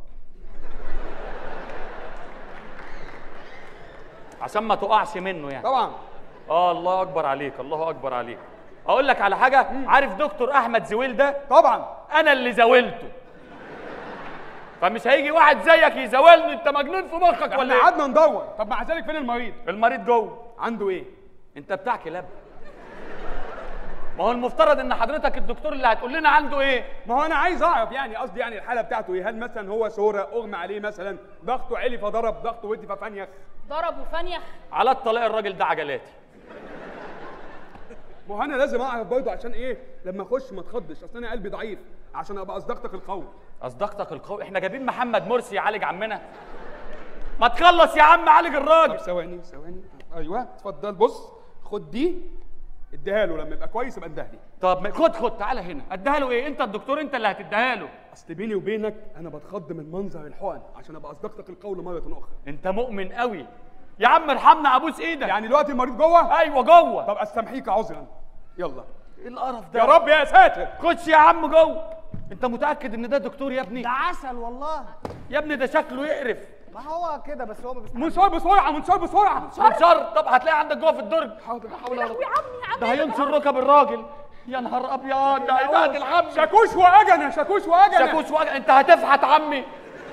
عشان ما تقعش منه يعني طبعا اه الله اكبر عليك الله اكبر عليك اقول لك على حاجه عارف دكتور احمد زويل ده طبعا انا اللي زاولته فمش هيجي واحد زيك يزاولني انت مجنون في مخك احنا ولا ايه قعدنا ندور طب مع ذلك فين المريض المريض جوه عنده ايه انت بتاع كلاب ما هو المفترض ان حضرتك الدكتور اللي هتقول لنا عنده ايه ما هو انا عايز اعرف يعني قصدي يعني الحاله بتاعته ايه هل مثلا هو سوره اغمى عليه مثلا ضغطه عالي فضرب ضغطه ودي ففنيخ ضرب وفنيخ على الطلاق الراجل ده عجلاتي ما هو انا لازم اعرف برضه عشان ايه لما اخش ما اتخضش اصل انا قلبي ضعيف عشان ابقى اصدقتك القوي اصدقتك القوي احنا جايبين محمد مرسي يعالج عمنا ما تخلص يا عم عالج الراجل ثواني ثواني ايوه اتفضل بص خد دي اديها له لما يبقى كويس يبقى اندهلي طب ما- خد خد تعالى هنا اديها له ايه انت الدكتور انت اللي هتديها له اصل بيني وبينك انا بتخض من منظر الحقن عشان ابقى اصدقتك القول مره اخرى انت مؤمن قوي يا عم ارحمنا ابوس ايدك يعني دلوقتي المريض جوه ايوه جوه طب استمحيك عذرا يلا ايه القرف ده يا رب يا ساتر خش يا عم جوه انت متاكد ان ده دكتور يا ابني ده عسل والله يا ابني ده شكله يقرف ما هو كده بس هو ما بيستحملش. منشار بسرعه منشار بسرعه منشر طب هتلاقي عندك جوه في الدرج حاضر حول ولا يا عمي يا عمي ده هينشر ركب الراجل يا نهار ابيض ده هيبهدل عمي شاكوش واجنه شاكوش واجنه شاكوش وجع انت هتفحت عمي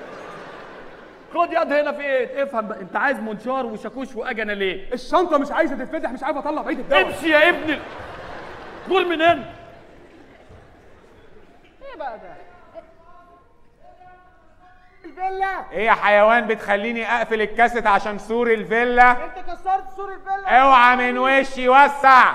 خد يد هنا في ايه افهم بقى انت عايز منشار وشاكوش واجنه ليه الشنطه مش عايزه تتفتح مش عارف اطلع بقيه الدواء امشي يا ابني دول من هنا ايه بقى ده الفيلا ايه يا حيوان بتخليني اقفل الكاسيت عشان سور الفيلا انت كسرت سور الفيلا اوعى من وشي وسع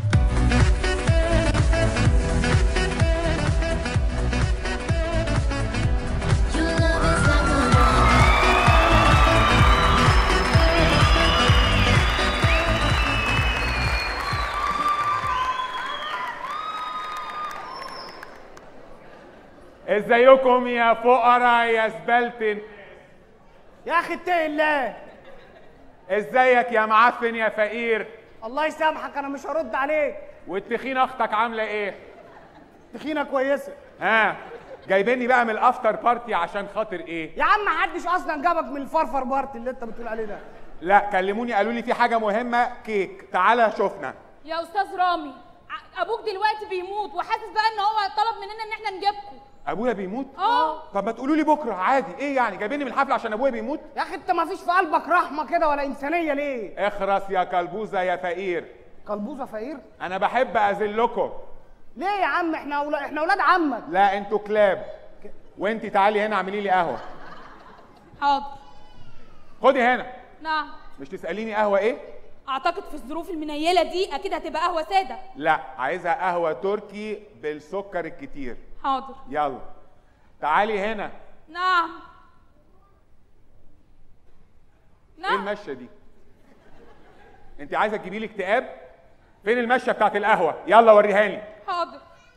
ازيكم يا فقراء يا زبالتن يا اخي اتقي الله ازيك يا معفن يا فقير الله يسامحك انا مش هرد عليك والتخينه اختك عامله ايه تخينه كويسه ها جايبيني بقى من الافتر بارتي عشان خاطر ايه يا عم محدش اصلا جابك من الفرفر بارتي اللي انت بتقول عليه ده لا كلموني قالوا لي في حاجه مهمه كيك تعالى شوفنا يا استاذ رامي ع- ابوك دلوقتي بيموت وحاسس بقى ان هو طلب مننا ان احنا نجيبكم ابويا بيموت اه طب ما تقولوا لي بكره عادي ايه يعني جايبيني من الحفله عشان ابويا بيموت يا اخي انت ما فيش في قلبك رحمه كده ولا انسانيه ليه اخرس يا كلبوزه يا فقير قلبوزه فقير انا بحب اذلكم ليه يا عم احنا أولا... احنا اولاد عمك لا انتوا كلاب وانت تعالي هنا اعملي لي قهوه حاضر خدي هنا نعم مش تساليني قهوه ايه اعتقد في الظروف المنيله دي اكيد هتبقى قهوه ساده لا عايزها قهوه تركي بالسكر الكتير حاضر يلا تعالي هنا نعم ايه نعم المشيه دي انت عايزه تجيبي لي اكتئاب فين المشيه بتاعت القهوه يلا وريها لي حاضر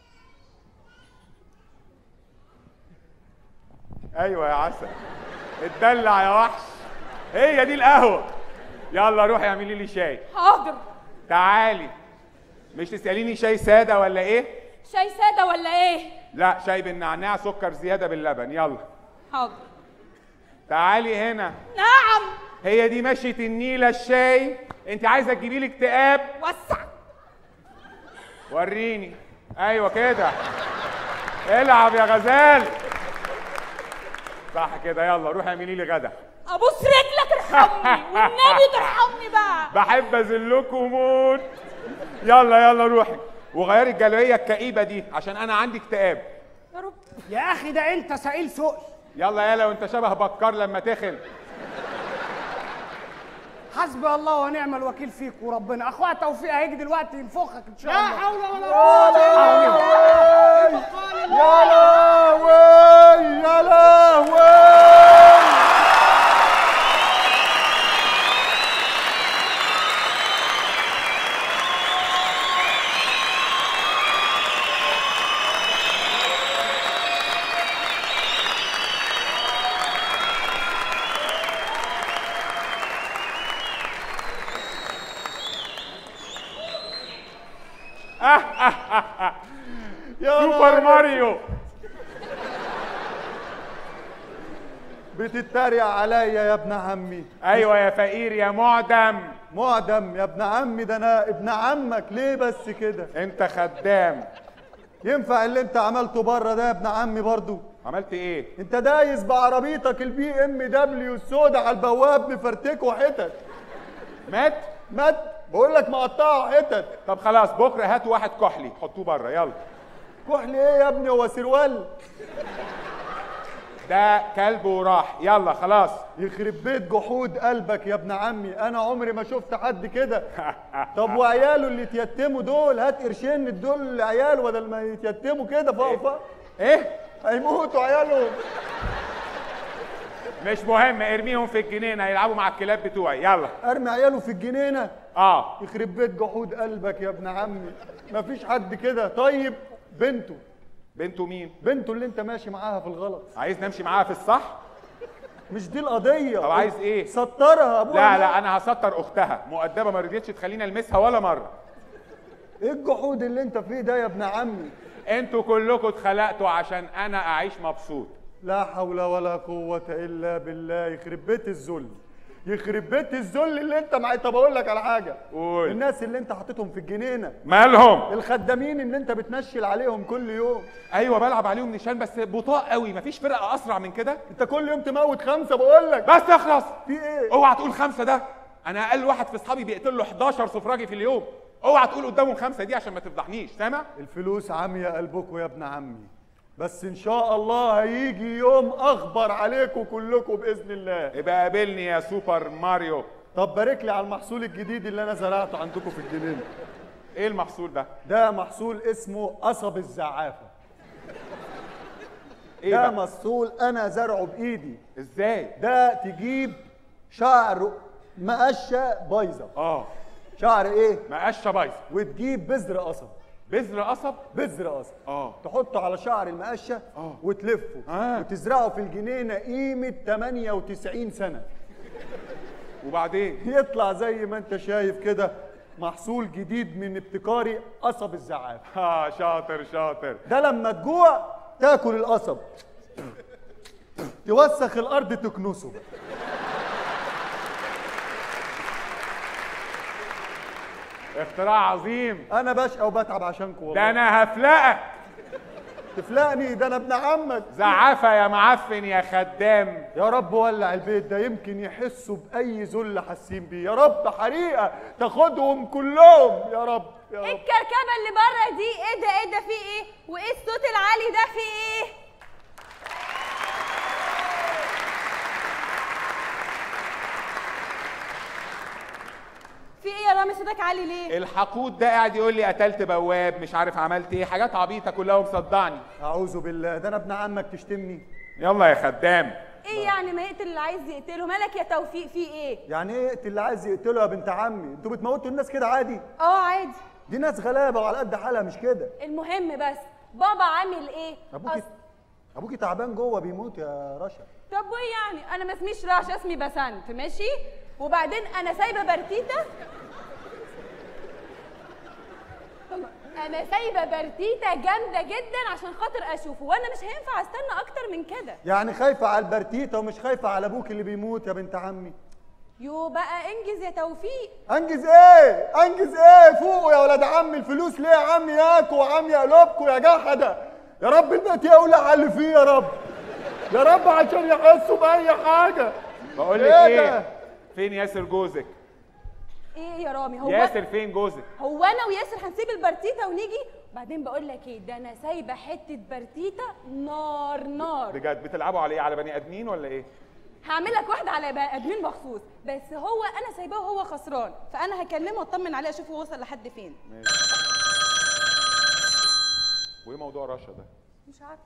ايوه يا عسل اتدلع يا وحش هي دي القهوه يلا روحي اعملي لي شاي حاضر تعالي مش تساليني شاي ساده ولا ايه شاي ساده ولا ايه لا شاي بالنعناع سكر زياده باللبن يلا حاضر تعالي هنا نعم هي دي مشية النيلة الشاي انت عايزة تجيبي لي اكتئاب وسع وريني ايوه كده العب يا غزال صح كده يلا روحي اعملي لي غدا ابوس رجلك ارحمني والنبي ترحمني بقى بحب اذلكم موت يلا يلا روحي وغيري الجلابيه الكئيبه دي عشان انا عندي اكتئاب يا رب يا اخي ده انت سئيل سؤل يلا يلا وانت شبه بكار لما تخن حسبي الله ونعم الوكيل فيك وربنا اخويا توفيق هيجي دلوقتي ينفخك ان شاء لا الله حول ولا قوه يا لهوي يا لهوي يا سوبر نهار ماريو بتتريق عليا يا ابن عمي ايوه يا فقير يا معدم معدم يا ابن عمي ده انا ابن عمك ليه بس كده انت خدام ينفع اللي انت عملته بره ده يا ابن عمي برضو عملت ايه انت دايس بعربيتك البي ام دبليو السودا على البواب مفرتكه حتت مات مات بقول لك مقطعه حتت طب خلاص بكره هاتوا واحد كحلي حطوه بره يلا كحل ايه يا ابني هو سروال ده كلب وراح يلا خلاص يخرب بيت جحود قلبك يا ابن عمي انا عمري ما شفت حد كده طب وعياله اللي اتيتموا دول هات قرشين ندول لعيال بدل ما يتيتموا كده فوق فوق ايه هيموتوا عيالهم مش مهم ارميهم في الجنينه يلعبوا مع الكلاب بتوعي يلا ارمي عياله في الجنينه اه يخرب بيت جحود قلبك يا ابن عمي مفيش حد كده طيب بنته بنته مين بنته اللي انت ماشي معاها في الغلط عايز نمشي معاها في الصح مش دي القضيه طب عايز ايه سطرها ابوها لا لا انا هسطر اختها مؤدبه ما رضيتش تخليني المسها ولا مره ايه الجحود اللي انت فيه ده يا ابن عمي انتوا كلكم اتخلقتوا عشان انا اعيش مبسوط لا حول ولا قوة إلا بالله يخرب بيت الذل يخرب بيت الذل اللي انت معايا طب اقول لك على حاجة قول الناس اللي انت حاططهم في الجنينة مالهم الخدامين اللي انت بتنشل عليهم كل يوم ايوه بلعب عليهم نشان بس بطاء قوي مفيش فرقه اسرع من كده انت كل يوم تموت خمسة بقول لك بس اخلص في ايه اوعى تقول خمسه ده انا اقل واحد في اصحابي بيقتل له 11 سفراجي في اليوم اوعى تقول قدامهم خمسه دي عشان ما تفضحنيش سامع الفلوس عمية قلبكم يا ابن عمي بس ان شاء الله هيجي يوم اخبر عليكم كلكم باذن الله يبقى قابلني يا سوبر ماريو طب بارك لي على المحصول الجديد اللي انا زرعته عندكم في الجنينه ايه المحصول ده ده محصول اسمه قصب الزعافه ايه ده بقى محصول انا زرعه بايدي ازاي ده تجيب شعر مقشه بايظه اه شعر ايه مقشه بايظه وتجيب بذر قصب بذر قصب بذر قصب اه تحطه على شعر المقشه آه. وتلفه آه. وتزرعه في الجنينه قيمه 98 سنه وبعدين يطلع زي ما انت شايف كده محصول جديد من ابتكاري قصب الزعاف اه شاطر شاطر ده لما تجوع تاكل القصب توسخ الارض تكنسه اختراع عظيم انا بشقى وبتعب عشانكم والله ده انا هفلقك تفلقني ده انا ابن عمك زعافه يا معفن يا خدام يا رب ولع البيت ده يمكن يحسوا باي ذل حاسين بيه يا رب حريقه تاخدهم كلهم يا رب يا ايه رب الكركبه اللي بره دي ايه ده ايه ده في ايه وايه الصوت العالي ده في ايه في ايه يا رامي صوتك عالي ليه الحقود ده قاعد يقول لي قتلت بواب مش عارف عملت ايه حاجات عبيطه كلها ومصدعني اعوذ بالله ده انا ابن عمك تشتمني يلا يا خدام ايه يعني ما يقتل اللي عايز يقتله مالك يا توفيق في ايه يعني ايه اقتل اللي عايز يقتله يا بنت عمي انتوا بتموتوا الناس كده عادي اه عادي دي ناس غلابه وعلى قد حالها مش كده المهم بس بابا عامل ايه ابوكي أص- ابوكي تعبان جوه بيموت يا رشا طب وايه يعني انا ما اسميش راشا اسمي بسنت ماشي وبعدين انا سايبه برتيتا انا سايبه برتيتا جامده جدا عشان خاطر اشوفه وانا مش هينفع استنى اكتر من كده يعني خايفه على البرتيته ومش خايفه على ابوك اللي بيموت يا بنت عمي يو بقى انجز يا توفيق انجز ايه انجز ايه فوقوا يا ولاد عمي الفلوس ليه يا عم ياكوا وعم يقلبكوا يا جحده يا رب البيت يولع على اللي فيه يا رب يا رب عشان يحسوا باي حاجه بقول لك إيه ايه ده؟ فين ياسر جوزك ايه يا رامي هو ياسر فين جوزك هو انا وياسر هنسيب البرتيتا ونيجي بعدين بقول لك ايه ده انا سايبه حته برتيتا نار نار بجد بتلعبوا على ايه على بني ادمين ولا ايه هعمل لك واحده على بني ادمين مخصوص بس هو انا سايباه وهو خسران فانا هكلمه واطمن عليه اشوفه وصل لحد فين ماشي وايه موضوع رشا ده مش عارفه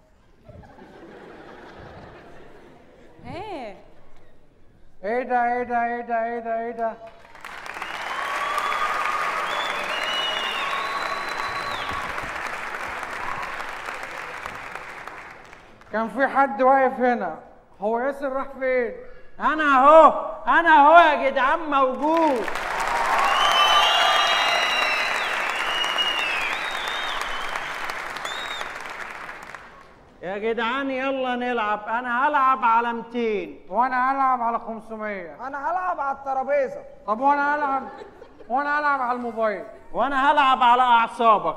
ايه ايه ده ايه ده ايه ده ايه ده ايه ده كان في حد واقف هنا هو ياسر راح فين انا اهو انا اهو يا جدعان موجود يا جدعان يلا نلعب انا هلعب على 200 وانا هلعب على 500 انا هلعب على الترابيزه طب وانا هلعب وانا هلعب على الموبايل وانا هلعب على اعصابك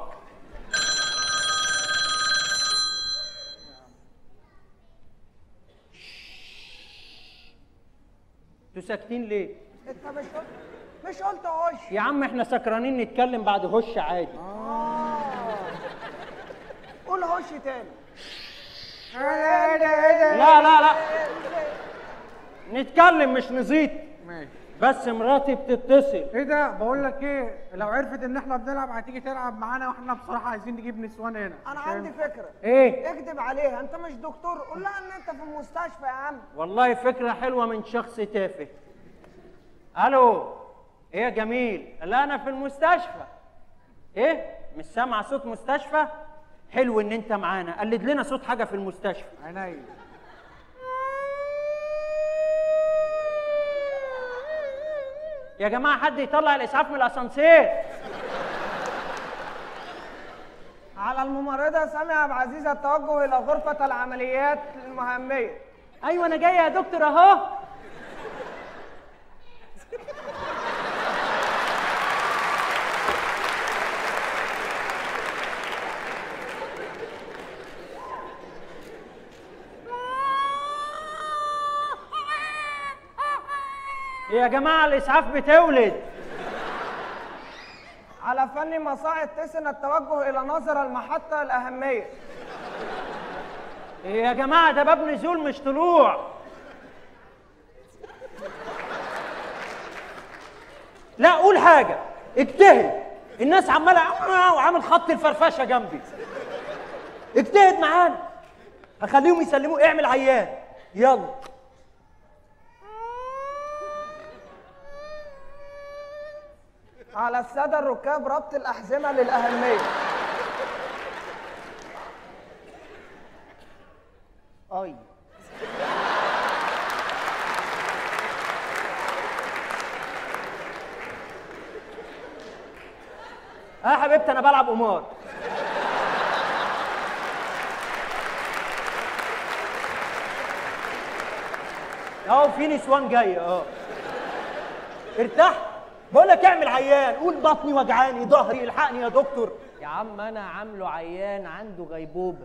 انتوا ساكتين ليه؟ انت مش قلت مش قلت هش يا عم احنا سكرانين نتكلم بعد هش عادي قول هش تاني لا لا لا نتكلم مش نزيد ماشي بس مراتي بتتصل ايه ده بقول لك ايه لو عرفت ان احنا بنلعب هتيجي تلعب معانا واحنا بصراحه عايزين نجيب نسوان هنا انا مش عندي هينفع. فكره ايه اكذب عليها انت مش دكتور قول لها ان انت في المستشفى يا عم والله فكرة حلوة من شخص تافه الو ايه يا جميل لا انا في المستشفى ايه مش سامع صوت مستشفى حلو ان انت معانا قلد لنا صوت حاجة في المستشفى عينيا يا جماعة حد يطلع الاسعاف من الاسانسير على الممرضة سامية عبد العزيز التوجه إلى غرفة العمليات المهمية ايوه انا جاي يا دكتور اهو يا جماعة الإسعاف بتولد على فن مصاعد تسن التوجه إلى نظر المحطة الأهمية يا جماعة ده باب نزول مش طلوع لا قول حاجة اجتهد الناس عمالة وعامل خط الفرفشة جنبي اجتهد معانا هخليهم يسلموا اعمل عيان يلا على السادة الركاب ربط الأحزمة للأهمية اي اه يا حبيبتي انا بلعب قمار اهو في نسوان جايه اه ارتاح بقول لك اعمل عيان قول بطني وجعاني ظهري الحقني يا دكتور يا عم انا عامله عيان عنده غيبوبه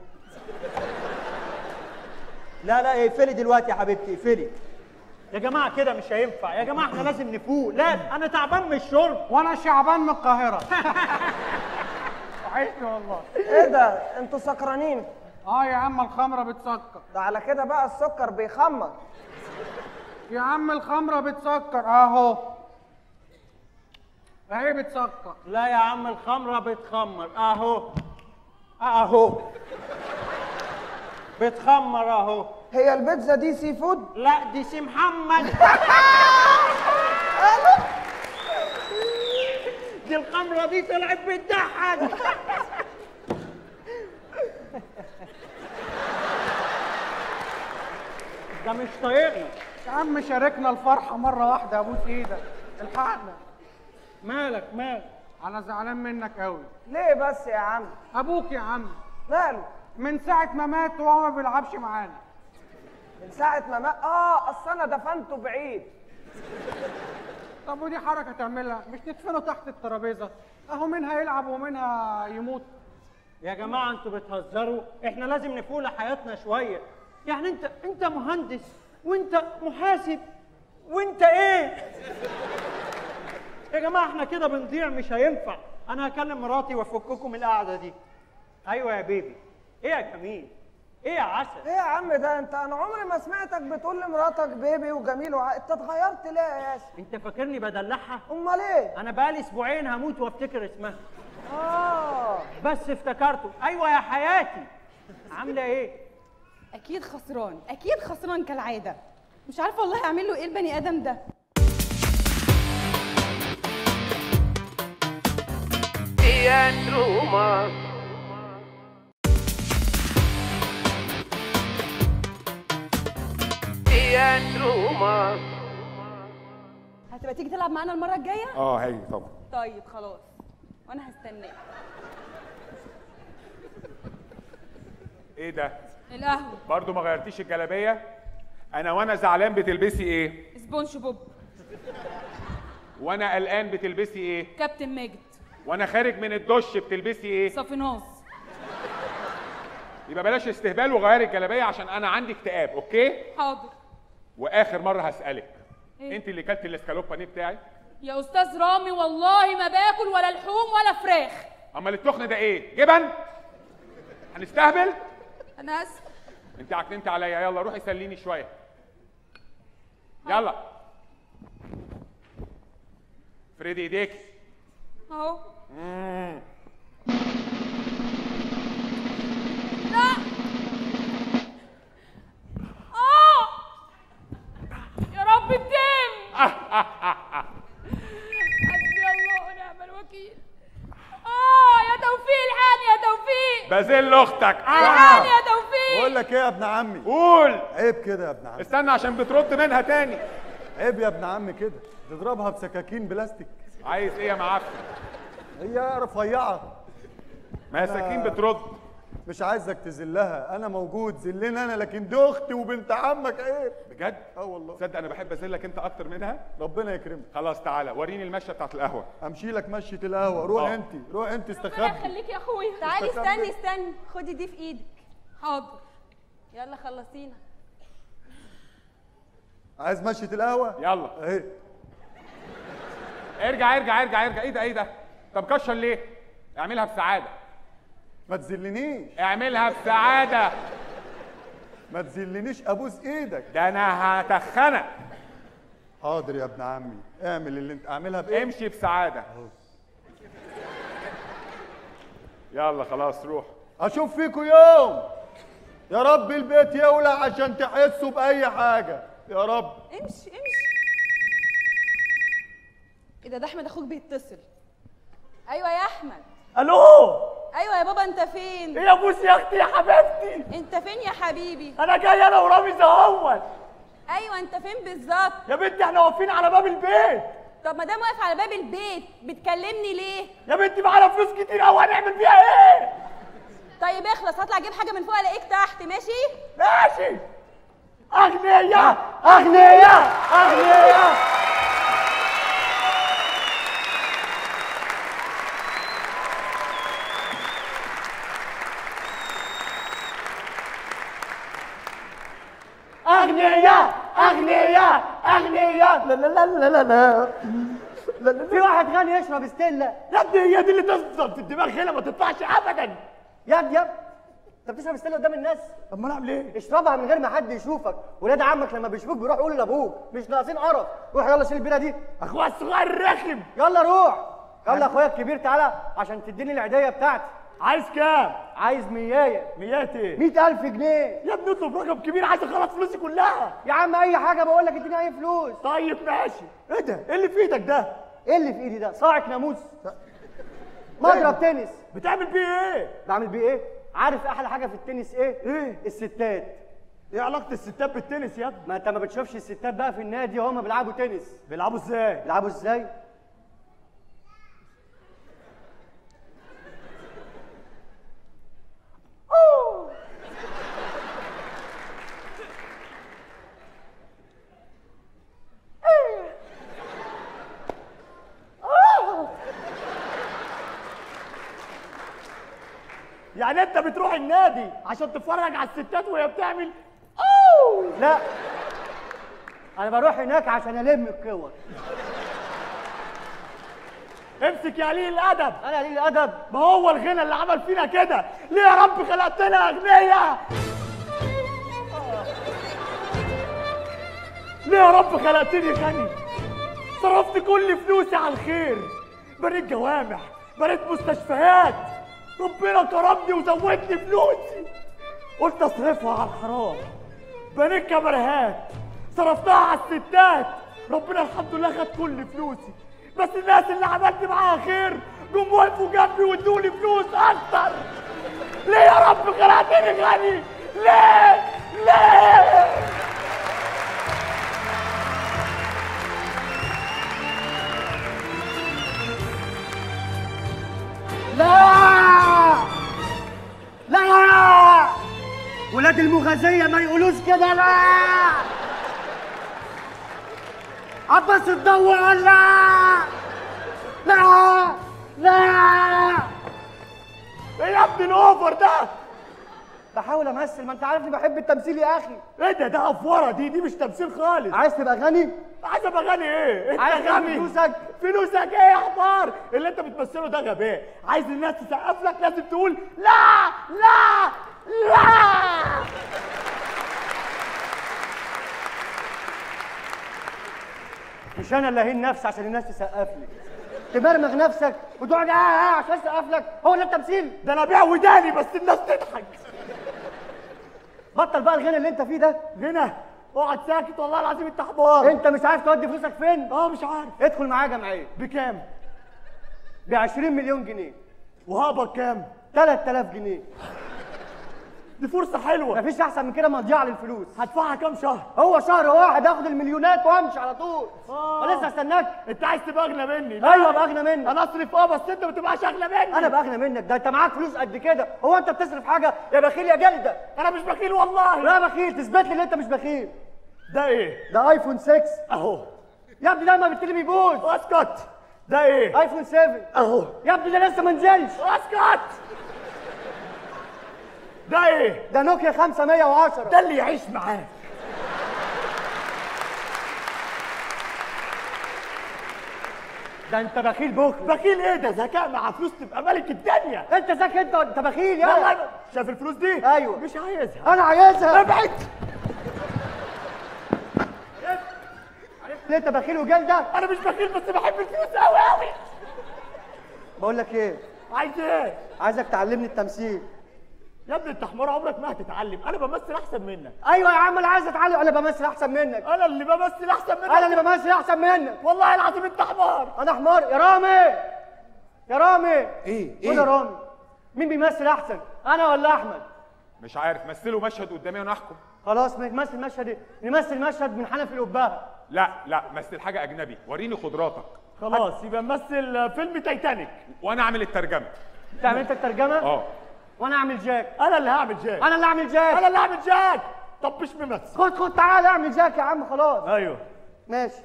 لا لا اقفلي دلوقتي يا حبيبتي اقفلي يا جماعه كده مش هينفع يا جماعه احنا لازم نفوق لا انا تعبان من الشرب وانا شعبان من القاهره وحشني والله إيه ده؟ أنتوا سكرانين اه يا عم الخمره بتسكر ده على كده بقى السكر بيخمر يا عم الخمره بتسكر اهو اهي بتسكر لا يا عم الخمره بتخمر اهو اهو بتخمر اهو هي البيتزا دي سي فود؟ لا دي سي محمد دي الخمره دي طلعت بتضحك ده مش طايقنا يا عم شاركنا الفرحه مره واحده ابوس ايدك الحقنا مالك مالك انا زعلان منك قوي ليه بس يا عم ابوك يا عم ماله من ساعه ما مات وهو ما بيلعبش معانا من ساعه ما مات اه اصل انا دفنته بعيد طب ودي حركه تعملها مش ندفنه تحت الترابيزه اهو منها يلعب ومنها يموت يا جماعه انتوا بتهزروا احنا لازم نفول حياتنا شويه يعني انت انت مهندس وانت محاسب وانت ايه يا جماعه احنا كده بنضيع مش هينفع انا هكلم مراتي وافككم من القعده دي ايوه يا بيبي ايه يا جميل ايه يا عسل ايه يا عم ده انت انا عمري ما سمعتك بتقول لمراتك بيبي وجميل وع... انت اتغيرت ليه يا ياسر انت فاكرني بدلعها امال ايه انا بقالي اسبوعين هموت وافتكر اسمها اه بس افتكرته ايوه يا حياتي عامله ايه اكيد خسران اكيد خسران كالعاده مش عارفه والله اعمل له ايه البني ادم ده Teatro Humano. Teatro Humano. هتبقى تيجي تلعب معانا المره الجايه اه هاجي طبعا طيب خلاص وانا هستناك ايه ده القهوه برضو ما غيرتيش الجلابيه انا وانا زعلان بتلبسي ايه سبونج بوب وانا قلقان بتلبسي ايه كابتن ماجد وانا خارج من الدش بتلبسي ايه صافيناز يبقى بلاش استهبال وغيري الجلابيه عشان انا عندي اكتئاب اوكي حاضر واخر مره هسالك إيه؟ انت اللي كلتي الاسكالوباني بتاعي يا استاذ رامي والله ما باكل ولا لحوم ولا فراخ امال التخن ده ايه جبن هنستهبل انا اسف انت عكننت عليا يلا روحي سليني شويه يلا فريدي ايديك اهو مم. لا اه يا رب الدم حسبي الله ونعم الوكيل اه يا توفيق الحقني يا توفيق بازل اختك الحقني يا توفيق بقول لك ايه يا ابن عمي قول عيب كده يا ابن عمي استنى عشان بترد منها تاني عيب يا ابن عمي كده تضربها بسكاكين بلاستيك عايز ايه يا معفن هي رفيعه ما هي سكين بترد مش عايزك تذلها انا موجود ذلني انا لكن دي اختي وبنت عمك عيب بجد اه والله تصدق انا بحب اذلك انت اكتر منها ربنا يكرمك خلاص تعالى وريني المشيه بتاعت القهوه امشي لك مشيه القهوه روح آه. انت روح انت ربنا استخبي يخليك يا اخويا تعالي استخبي. استني استني خدي دي في ايدك حاضر يلا خلصينا عايز مشيه القهوه يلا اهي ارجع ارجع ارجع ارجع ايه ده ايه ده طب كشر ليه اعملها بسعاده ما تذلنيش اعملها بسعاده ما تذلنيش ابوس ايدك ده انا هتخنق حاضر يا ابن عمي اعمل اللي انت اعملها بايه امشي بسعاده يلا خلاص روح اشوف فيكوا يوم يا رب البيت يولع عشان تحسوا باي حاجه يا رب امشي امشي ايه ده ده احمد اخوك بيتصل ايوه يا احمد الو ايوه يا بابا انت فين ايه يا بوسي يا اختي يا حبيبتي انت فين يا حبيبي انا جاي انا ورامز اهون ايوه انت فين بالظبط يا بنتي احنا واقفين على باب البيت طب ما دام واقف على باب البيت بتكلمني ليه يا بنتي معانا فلوس كتير قوي هنعمل فيها ايه طيب اخلص هطلع اجيب حاجه من فوق الاقيك تحت ماشي ماشي اغنياء اغنياء اغنياء اغنياء اغنياء اغنياء لا لا لا لا لا لا لا لا في واحد غني يشرب ستيلا يا ابني هي دي اللي تصدم في الدماغ هنا ما تطلعش ابدا يا ابني يا ابني انت بتشرب ستيلا قدام الناس طب ما انا اعمل ايه اشربها من غير ما حد يشوفك ولاد عمك لما بيشوفوك بيروح يقولوا لابوك مش ناقصين قرف روح يلا شيل البيره دي اخويا الصغير رخم يلا روح يلا اخويا الكبير تعالى عشان تديني العيديه بتاعتي عايز كام عايز ميايه ميات ايه 100000 جنيه يا ابني اطلب رقم كبير عايز اخلص فلوسي كلها يا عم اي حاجه بقول لك اديني اي فلوس طيب ماشي ايه ده ايه اللي في ايدك ده ايه اللي في ايدي ده صاعق ناموس مضرب تنس بتعمل بيه ايه بعمل بيه ايه عارف احلى حاجه في التنس ايه ايه الستات ايه علاقه الستات بالتنس يا ابني ما انت ما بتشوفش الستات بقى في النادي وهم بيلعبوا تنس بيلعبوا ازاي بيلعبوا ازاي يعني انت بتروح النادي عشان تتفرج على الستات وهي بتعمل اوه لا انا بروح هناك عشان الم الكور امسك يا قليل الادب انا قليل الادب ما هو الغنى اللي عمل فينا كده ليه يا رب خلقتنا اغنياء ليه يا رب خلقتني غني صرفت كل فلوسي على الخير بنيت جوامع بنيت مستشفيات ربنا كرمني وزودني فلوسي قلت اصرفها على الحرام بنيت كاميرات صرفتها على الستات ربنا الحمد لله خد كل فلوسي بس الناس اللي عملت معاها خير جم وقفوا جنبي وادوني فلوس اكتر ليه يا رب خلقتني غني ليه ليه لا لا ولاد المغازية ما يقولوش كده لا عباس الضوء لا لا لا ايه يا ابني الاوفر ده بحاول امثل ما انت عارفني بحب التمثيل يا اخي ايه ده ده افوره دي دي مش تمثيل خالص عايز تبقى غني عايز ابقى غني ايه انت عايز تاخد غبي فلوسك؟ فلوسك ايه يا حمار اللي انت بتمثله ده غباء عايز الناس تسقف لك لازم تقول لا لا لا مش انا اللي اهين نفسي عشان الناس تسقف لي تمرمغ نفسك وتقعد اه اه عشان اسقف لك هو ده التمثيل ده انا ابيع وداني بس الناس تضحك بطل بقى الغنى اللي انت فيه ده غنى اقعد ساكت والله العظيم انت حمار انت مش عارف تودي فلوسك فين اه مش عارف ادخل معايا جمعيه بكام ب 20 مليون جنيه وهقبض كام 3000 جنيه دي فرصه حلوه مفيش احسن من كده مضيعه للفلوس هدفعها كام شهر هو شهر واحد اخد المليونات وامشي على طول ولسه استناك انت عايز تبقى اغنى مني لا. ايوه ابقى اغنى منك انا اصرف اه بس انت ما تبقاش اغنى مني انا ابقى اغنى منك ده انت معاك فلوس قد كده هو انت بتصرف حاجه يا بخيل يا جلده انا مش بخيل والله لا بخيل تثبت لي ان انت مش بخيل ده ايه ده ايفون 6 اهو يا ابني ده ما بالتلي بيبوظ اسكت ده ايه ايفون 7 اهو يا ابني ده لسه ما نزلش اسكت ده ايه ده نوكيا 510 ده اللي يعيش معاك ده انت بخيل بكره بخيل ايه ده ذكاء مع فلوس تبقى ملك الدنيا انت ذكي انت انت بخيل يا يلا شايف الفلوس دي ايوه مش عايزها انا عايزها ابعد ليه انت بخيل وجلده انا مش بخيل بس بحب الفلوس قوي قوي بقول لك ايه عايز ايه عايزك تعلمني التمثيل يا ابني انت حمار عمرك ما هتتعلم انا بمثل احسن منك ايوه يا عم انا عايز اتعلم انا بمثل احسن منك انا اللي بمثل احسن منك انا اللي بمثل احسن منك والله العظيم انت حمار انا حمار يا رامي يا رامي ايه قول يا رامي مين بيمثل احسن انا ولا احمد مش عارف مثلوا مشهد قدامي وانا احكم خلاص نمثل مشهد نمثل مشهد من حنفي القبهه لا لا مثل حاجه اجنبي وريني قدراتك خلاص يبقى نمثل فيلم تايتانيك وانا اعمل الترجمه تعمل انت الترجمه اه وانا اعمل جاك انا اللي هعمل جاك انا اللي اعمل جاك انا اللي هعمل جاك طب مش ممثل خد خد تعالى اعمل جاك يا عم خلاص ايوه ماشي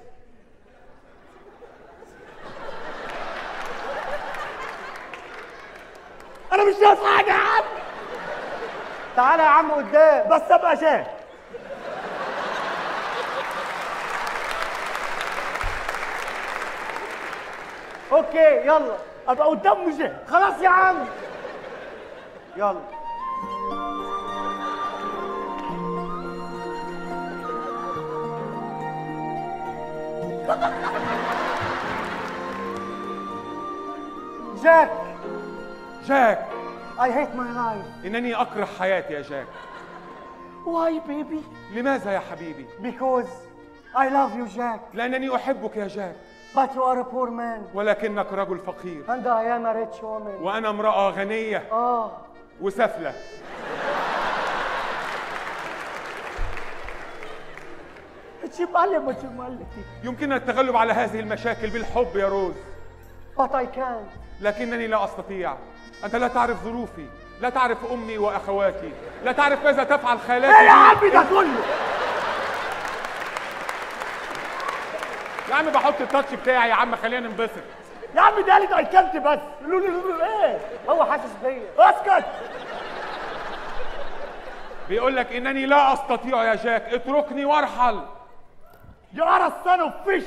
انا مش شايف حاجه يا عم تعالى يا عم قدام بس ابقى شايف اوكي يلا ابقى قدام مش شايف خلاص يا عم يلا جاك جاك I hate my life انني اكره حياتي يا جاك Why baby لماذا يا حبيبي Because I love you Jack لانني احبك يا جاك But you are a poor man ولكنك رجل فقير and I am a rich woman وانا امراه غنيه اه وسفله تشمال ما تشمال يمكننا التغلب على هذه المشاكل بالحب يا روز But I can't لكنني لا استطيع انت لا تعرف ظروفي لا تعرف امي واخواتي لا تعرف ماذا تفعل خالاتي ايه يا بي. عم ده كله يا عم بحط التاتش بتاعي يا عم خلينا ننبسط يا عم ده قالت ايكلت بس لو- لو- لو- ايه هو حاسس بيا اسكت بيقول لك انني لا استطيع يا جاك اتركني وارحل يا رصان اوف فيش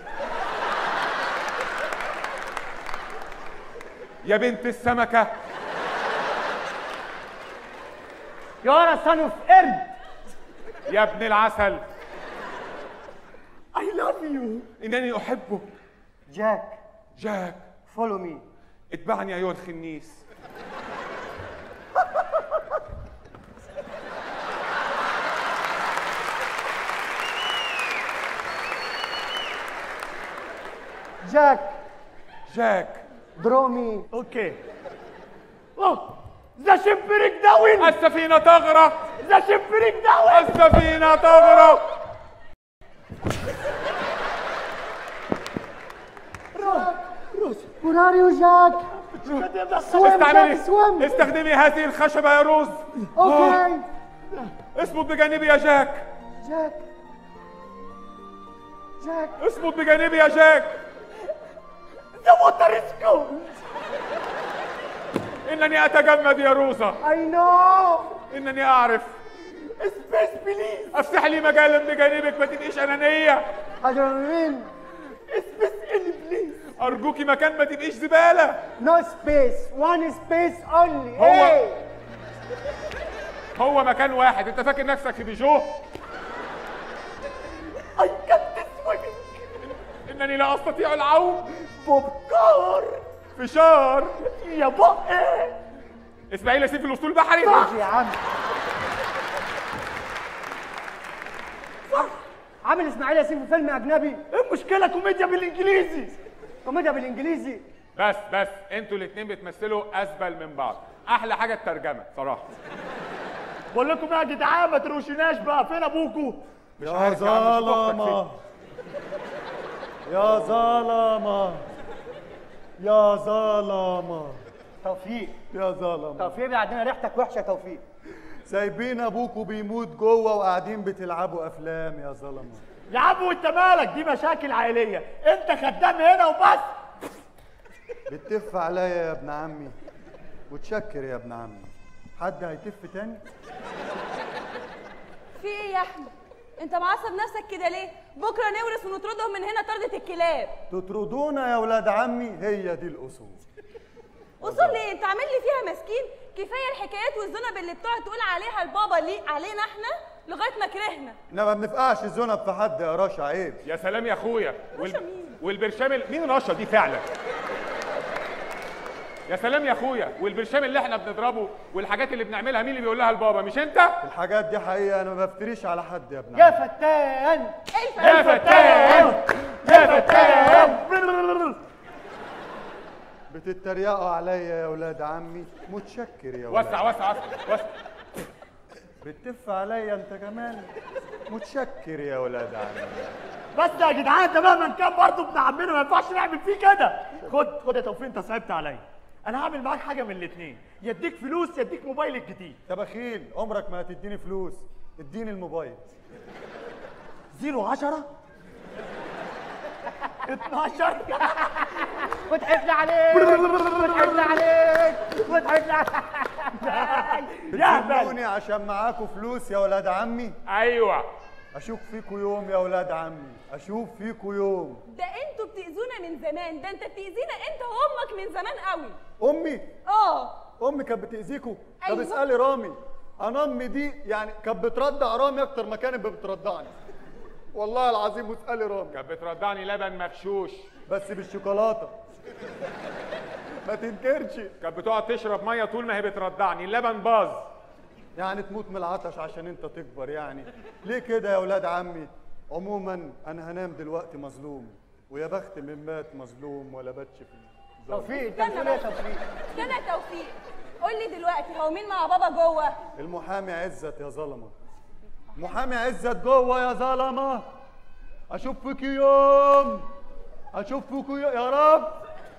يا بنت السمكة يا رصان اوف قرد يا ابن العسل اي لاف يو انني احبك جاك جاك فولو مي اتبعني ايها الخنيس جاك جاك درومي اوكي اوه ذا شمبريك داون السفينة تغرق ذا شمبريك داون السفينة تغرق Where are you, Jack? Swim, استعملي Jack, swim. استخدمي هذه الخشبة يا روز Okay. اصمت بجانبي يا جاك Jack. Jack. اصمت بجانبي يا جاك ذا ووتر از كولد انني اتجمد يا روزا I know. انني اعرف سبيس بليز افتح لي مجالا بجانبك ما تبقيش انانية أدرينالين. سبيس ان بليز ارجوكي مكان ما تبقيش زبالة No space. One space only. هو- Hey. هو مكان واحد انت فاكر نفسك في بيجو اي كانت سويمينج انني لا استطيع العوم بوب كار فشار يا بقى اسماعيل ياسين في الاسطول البحري ماشي يا عم. عامل اسماعيل ياسين في فيلم أجنبي. ايه المشكله كوميديا بالانجليزي كوميديا بالإنجليزي. بس بس انتوا الاتنين بتمثلوا ازبل من بعض احلى حاجه الترجمه صراحه بقول لكم يا جدعان ما تروشناش بقى فين ابوكوا يا عارف يا عم، شوف أختك ظلمة يا ظلمة يا ظلمة توفيق. يا ظلمة توفيق بعدين ريحتك وحشة توفيق. سايبين ابوكوا بيموت جوه وقاعدين بتلعبوا افلام يا ظلمة يا عم وانت مالك دي مشاكل عائليه انت خدام هنا وبس بتف عليا يا ابن عمي وتشكر يا ابن عمي حد هيتف تاني في ايه يا احمد انت معصب نفسك كده ليه بكره نورث ونطردهم من هنا طردة الكلاب تطردونا يا ولاد عمي هي دي الاصول اصول ليه انت عامل لي فيها مسكين كفايه الحكايات والذنب اللي بتقعد تقول عليها البابا ليه علينا احنا لغايه ما كرهنا احنا ما بنفقعش الذنب في حد يا رشا عيب يا سلام يا اخويا وال... والبرشام ال- مين رشا دي فعلا يا سلام يا اخويا والبرشام اللي احنا بنضربه والحاجات اللي بنعملها مين اللي بيقول لها لبابا مش انت الحاجات دي حقيقة انا ما بفتريش على حد يا ابن يا عمي فتان. يا فتان يا فتان بتتريقوا عليا يا ولاد عمي متشكر يا ولاد وسع وسع وسع وسع بتف عليا انت كمان متشكر يا ولاد عمي بس يا جدعان ده مهما كان برضه ابن عمنا ما ينفعش نعمل فيه كده خد خد يا توفيق انت صعبت عليا انا هعمل معاك حاجه من الاثنين يديك فلوس يديك موبايلك الجديد يا بخيل عمرك ما هتديني فلوس اديني الموبايل زيرو عشرة 12 وضحكنا عليك. وضحكنا عليك. وضحكنا عليك. يا هبل بتجنوني عشان معاكوا فلوس يا ولاد عمي ايوه اشوف فيكوا يوم يا ولاد عمي اشوف فيكوا يوم ده انتوا بتاذونا من زمان ده انت بتاذينا انت وامك من زمان قوي امي اه امي كانت بتاذيكوا طب أيوة. اسالي رامي انا امي دي يعني كانت بتردع رامي اكتر ما كانت بتردعني والله العظيم واسالي رامي كانت بتردعني لبن مغشوش بس بالشوكولاته ما تنكرش كانت بتقعد تشرب ميه طول ما هي بتردعني اللبن باظ يعني تموت من العطش عشان انت تكبر يعني ليه كده يا ولاد عمي عموما انا هنام دلوقتي مظلوم ويا بخت من مات مظلوم ولا باتش في ظلم. توفيق انت بتقول ايه يا توفيق؟ استنى يا توفيق قول لي دلوقتي هو مين مع بابا جوه المحامي عزت يا ظلمه محامي عزت جوه يا ظلمه اشوف فيك يوم اشوف فيك يوم يا رب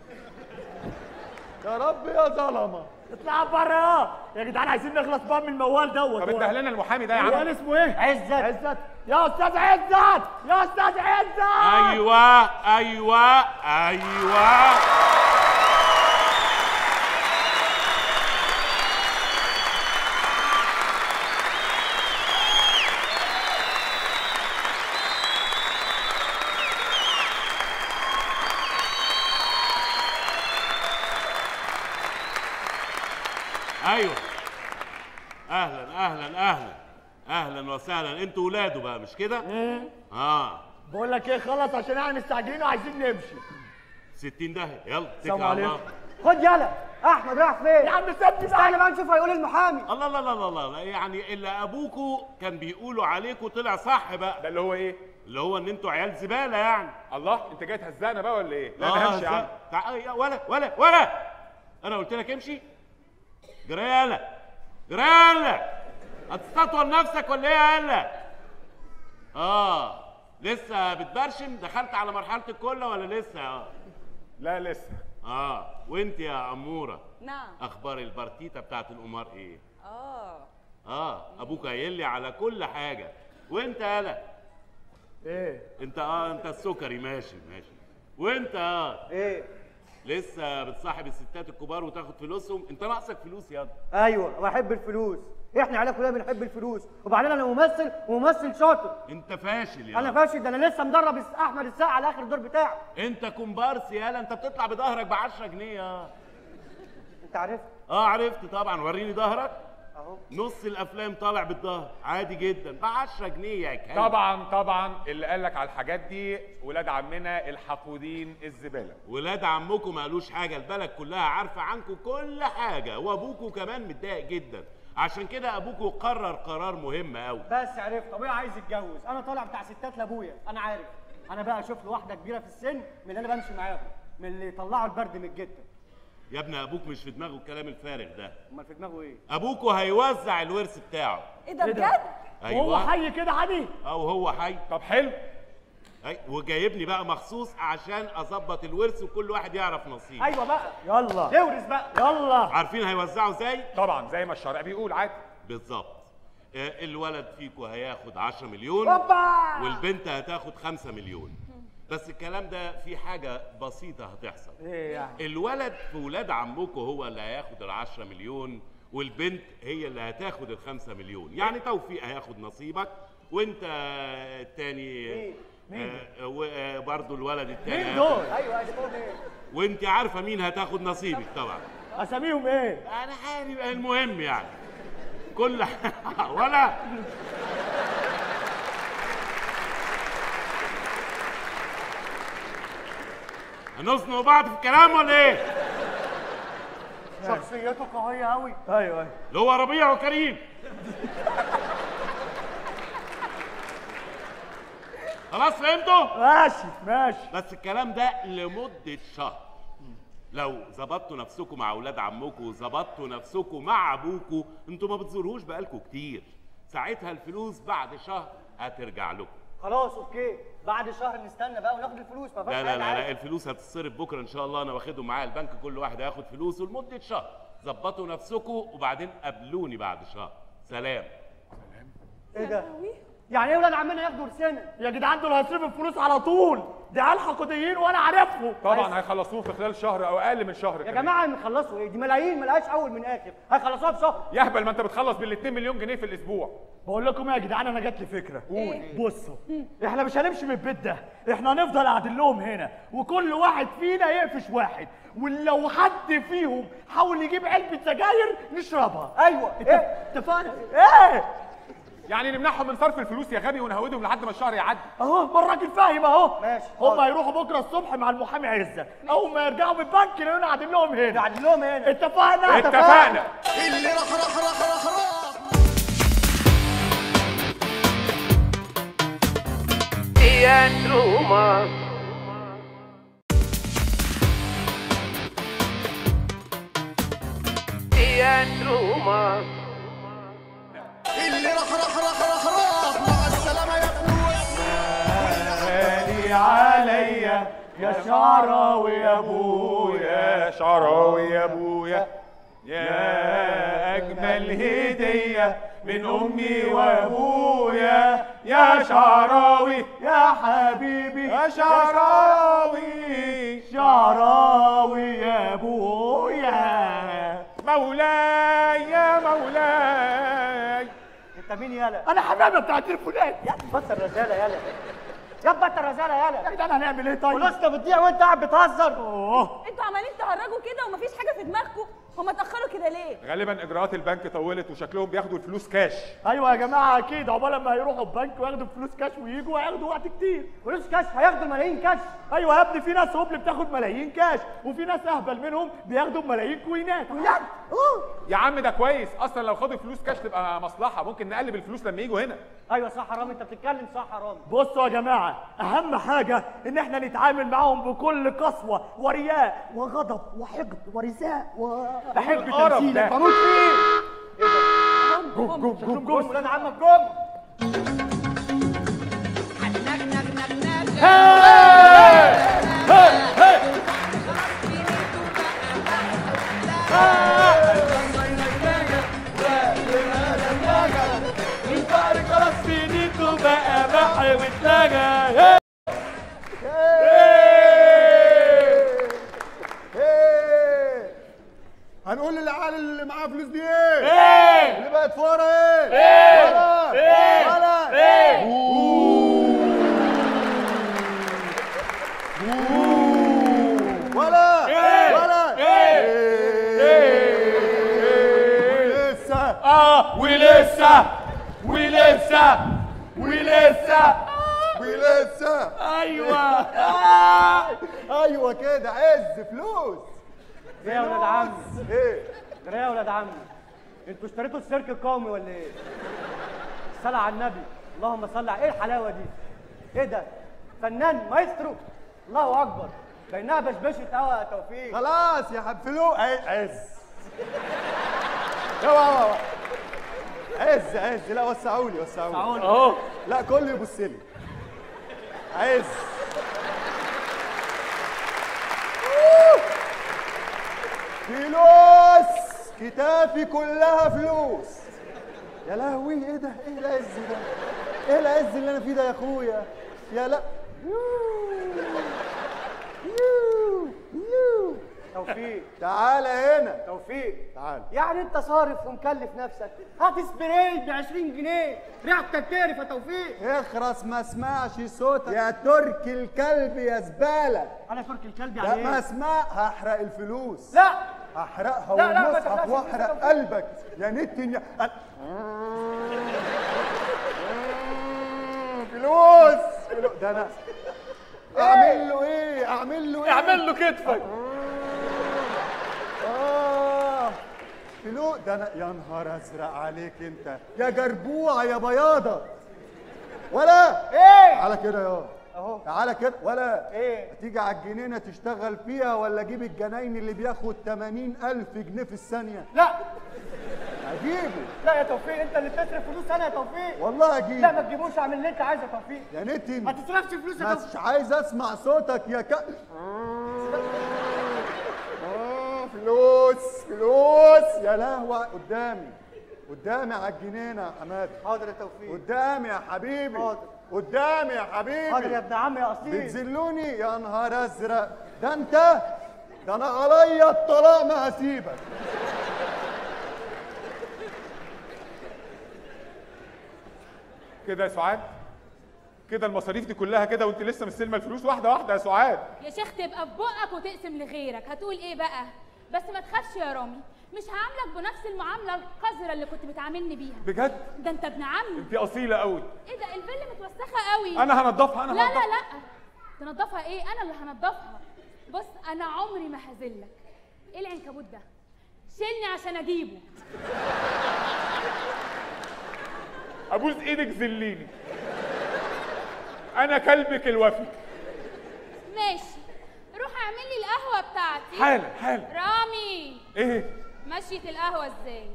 يا رب يا ظلمه اطلع بره يا جدعان عايزين نخلص بقى من الموال دوت طب انده لنا المحامي ده يا الموال عم اسمه ايه؟ عزت. عزت يا استاذ عزت يا استاذ عزت ايوه ايوه ايوه ايوه اهلا اهلا اهلا اهلا وسهلا انتوا ولاده بقى مش كده اه بقول لك ايه خلص عشان احنا مستعجلين وعايزين نمشي 60 ده يلا اتكل السلام على الله عليكم. خد يلا احمد رايح فين يا عم سيبني استنى بقى نشوف هيقول المحامي الله الله الله الله الله يعني اللي ابوكوا كان بيقولوا عليكوا طلع صح بقى ده اللي هو ايه اللي هو ان انتوا عيال زباله يعني الله انت جاي تهزقنا بقى ولا ايه لا آه، انا همشي يا عم زي- تع- يا ولا ولا ولا انا قلت لك امشي جريالة جريالة هتستطول نفسك ولا ايه يا هلا اه لسه بتبرشم دخلت على مرحله الكله ولا لسه اه لا لسه اه وانت يا اموره نعم اخبار البارتيتا بتاعت القمار ايه اه اه ابوك قايل لي على كل حاجه وانت يالا ايه انت اه انت السكري ماشي ماشي وانت اه ايه لسه بتصاحب الستات الكبار وتاخد فلوسهم انت ناقصك فلوس يا ايوه بحب الفلوس احنا عيال كلنا بنحب الفلوس وبعدين انا ممثل وممثل شاطر انت فاشل يا انا فاشل ده انا لسه مدرب الس- احمد السقا على اخر الدور بتاعه انت كومبارس يالا انت بتطلع بظهرك ب 10 جنيه اه انت عرفت اه عرفت طبعا وريني ظهرك اهو نص الافلام طالع بالظهر عادي جدا ب 10 جنيه يا كلب طبعا طبعا اللي قال لك على الحاجات دي ولاد عمنا الحقودين الزباله ولاد عمكم ما قالوش حاجه البلد كلها عارفه عنكم كل حاجه وابوكوا كمان متضايق جدا عشان كده ابوكوا قرر قرار مهم قوي بس عرفت ابويا عايز يتجوز انا طالع بتاع ستات لابويا انا عارف انا بقى اشوف له واحده كبيره في السن من اللي انا بمشي معاهم من اللي يطلعوا البرد من الجته يا ابني ابوك مش في دماغه الكلام الفارغ ده امال في دماغه ايه ابوكوا هيوزع الورث بتاعه ايه ده بجد؟ وهو حي كده عادي او هو حي طب حلو أي وجايبني بقى مخصوص عشان اظبط الورث وكل واحد يعرف نصيبه ايوه بقى يلا نورث بقى يلا عارفين هيوزعوا ازاي طبعا زي ما الشرع بيقول عادي بالظبط آه، الولد فيكو هياخد 10 مليون هوبا والبنت هتاخد 5 مليون بس الكلام ده في حاجة بسيطة هتحصل ايه يعني الولد في ولاد عمكم هو اللي هياخد ال 10 مليون والبنت هي اللي هتاخد ال 5 مليون يعني توفيق هياخد نصيبك وانت آه، التاني مين؟ وبرضه الولد التاني مين هياخد- دول ايوه اسمهم ايه وانت عارفه مين هتاخد نصيبك طبعا اساميهم ايه انا عارف المهم يعني كل ولا هنزنق بعض في الكلام ولا ايه؟ شخصيته قويه قوي ايوه ايوه اللي هو ربيع وكريم خلاص فهمتوا؟ ماشي ماشي بس الكلام ده لمدة شهر لو ظبطتوا نفسكم مع اولاد عمكم وظبطتوا نفسكم مع ابوكم انتوا ما بتزوروهوش بقالكم كتير ساعتها الفلوس بعد شهر هترجع لكم خلاص اوكي بعد شهر نستنى بقى وناخد الفلوس ما فيهاش لا لا حاجة لا, عادي. لا الفلوس هتتصرف بكره ان شاء الله انا واخدهم معايا البنك كل واحد هياخد فلوسه لمده شهر ظبطوا نفسكم وبعدين قابلوني بعد شهر سلام ايه ده يعني ايه ولاد عمنا ياخدوا رسالة يا جدعان دول هيصرفوا الفلوس على طول دي عيال حقوديين وانا عارفهم طبعا هيخلصوه في خلال شهر او اقل من شهر يا كمان. جماعه نخلصوا ايه دي ملايين ملهاش اول من اخر هيخلصوها في شهر يهبل ما انت بتخلص بال 2 مليون جنيه في الاسبوع بقول لكم إيه يا جدعان انا جات لي فكره قول بصوا احنا مش هنمشي من البيت ده احنا هنفضل قاعدين لهم هنا وكل واحد فينا يقفش واحد ولو حد فيهم حاول يجيب علبه سجاير نشربها ايوه ايه اتفقنا ايه يعني نمنعهم من صرف الفلوس يا غبي ونهودهم لحد ما الشهر يعدي اهو ما الراجل فاهم اهو ماشي هم هيروحوا بكره الصبح مع المحامي عزت اول ما يرجعوا من البنك يلاقونا قاعدين لهم هنا قاعدين لهم هنا اتفقنا اتفقنا اللي راح راح راح راح راح Teatro Humano. Teatro Humano. اللي راح راح راح راح راح مع السلامة يا غالي عليا يا شعراوي يا ابويا يا شعراوي يا ابويا يا اجمل هديه من امي وابويا يا شعراوي يا حبيبي يا شعراوي شعراوي يا ابويا مولاي يا مولاي انت مين يالا انا حمامه بتاع التليفونات يا بطل رزاله يالا يا بطل رزاله يالا يا جدعان هنعمل ايه طيب فلوسنا بتضيع وانت قاعد بتهزر اوه انتوا عمالين تهرجوا كده ومفيش حاجه في دماغكم هما اتاخروا كده ليه غالبا اجراءات البنك طولت وشكلهم بياخدوا الفلوس كاش ايوه يا جماعه اكيد عقبال ما يروحوا البنك وياخدوا فلوس كاش ويجوا هياخدوا وقت كتير فلوس كاش هياخدوا ملايين كاش ايوه يا ابني في ناس هبل بتاخد ملايين كاش وفي ناس اهبل منهم بياخدوا ملايين كوينات كوينات يا عم ده كويس اصلا لو خدوا فلوس كاش تبقى مصلحه ممكن نقلب الفلوس لما يجوا هنا ايوه صح رامي انت بتتكلم صح يا رامي بصوا يا جماعه اهم حاجه ان احنا نتعامل معاهم بكل قسوه ورياء وغضب وحقد ورثاء و بحب القرف تمثيلك ده. بموت فيه جم جم جم جم استاذ عمك جم الفقر خلاص في ايديكوا بقى بحر واتلغى ايه هنقول للعيال اللي معاه فلوس دي ايه؟ ايه؟ اللي بقت فورة ايه؟ ايه؟ ولا ايه؟ ولا ايه؟ ولا ايه؟ ولا ايه؟ لسه اه ولسه ولسه ولسه ولسه ايوه ايوه كده عز فلوس ايه يا ولاد عمي ايه ايه يا ولاد عمي انتوا اشتريتوا السيرك القومي ولا ايه صلى على النبي اللهم صل على ايه الحلاوه دي ايه ده فنان مايسترو الله اكبر بينها بشبشه قوي يا توفيق خلاص يا حب فلوس عز يلا عز عز لا وسعوا لي وسعوا لي وسعوا لي. اهو لا كله يبص لي عز فلوس كتافي كلها فلوس يا لهوي ايه ده ايه العز ده ايه العز اللي انا فيه ده يا اخويا يا لا يو يو توفيق تعالى هنا توفيق تعال يعني انت صارف ومكلف نفسك هات سبراي ب 20 جنيه ريحتك تعرف يا توفيق اخرس ما اسمعش صوتك يا ترك الكلب يا زباله انا ترك الكلب لا يعني ما ايه اسمع هحرق الفلوس لا هحرقها لا، لا، ما والمصحف تحرقش واحرق الفلوس. قلبك يا نتن يا أل- فلوس فلوس. ده انا اعمل له ايه اعمل له ايه اعمل له كتفك اه فلوس ده انا يا نهار ازرق عليك انت يا جربوع يا بياضه ولا ايه تعالى كده يا اهو تعالى كده ولا ايه تيجي على الجنينه تشتغل فيها ولا اجيب الجناين اللي بياخد 80 الف جنيه في الثانيه لا اجيبه لا يا توفيق انت اللي بتصرف فلوس انا يا توفيق والله اجيبه لا ما تجيبوش اعمل اللي انت عايزه يا توفيق يا نتن ما تصرفش فلوس يا مش توفيق عايز اسمع صوتك يا ك آه، فلوس فلوس يا لهوي قدامي قدامي على الجنينه يا حماده حاضر يا توفيق قدامي يا حبيبي حاضر. قدامي يا حبيبي حاضر يا ابن عمي يا اصيل بتذلوني يا نهار ازرق ده انت ده انا عليا الطلاق ما هسيبك كده يا سعاد كده المصاريف دي كلها كده وانت لسه مستلمه الفلوس واحده واحده يا سعاد يا شيخ تبقى في بقك وتقسم لغيرك هتقول ايه بقى بس ما تخافش يا رامي مش هعاملك بنفس المعامله القذره اللي كنت بتعاملني بيها بجد ده انت ابن عمي انت اصيله قوي ايه ده الفيلا متوسخه قوي انا هنضفها انا لا هنضفها لا لا تنضفها ايه انا اللي هنضفها بص انا عمري ما هذلك ايه العنكبوت ده شيلني عشان اجيبه ابوس ايدك ذليني انا كلبك الوفي ماشي روح اعمل لي القهوه بتاعتي حالا حالا رامي ايه مشيت القهوه ازاي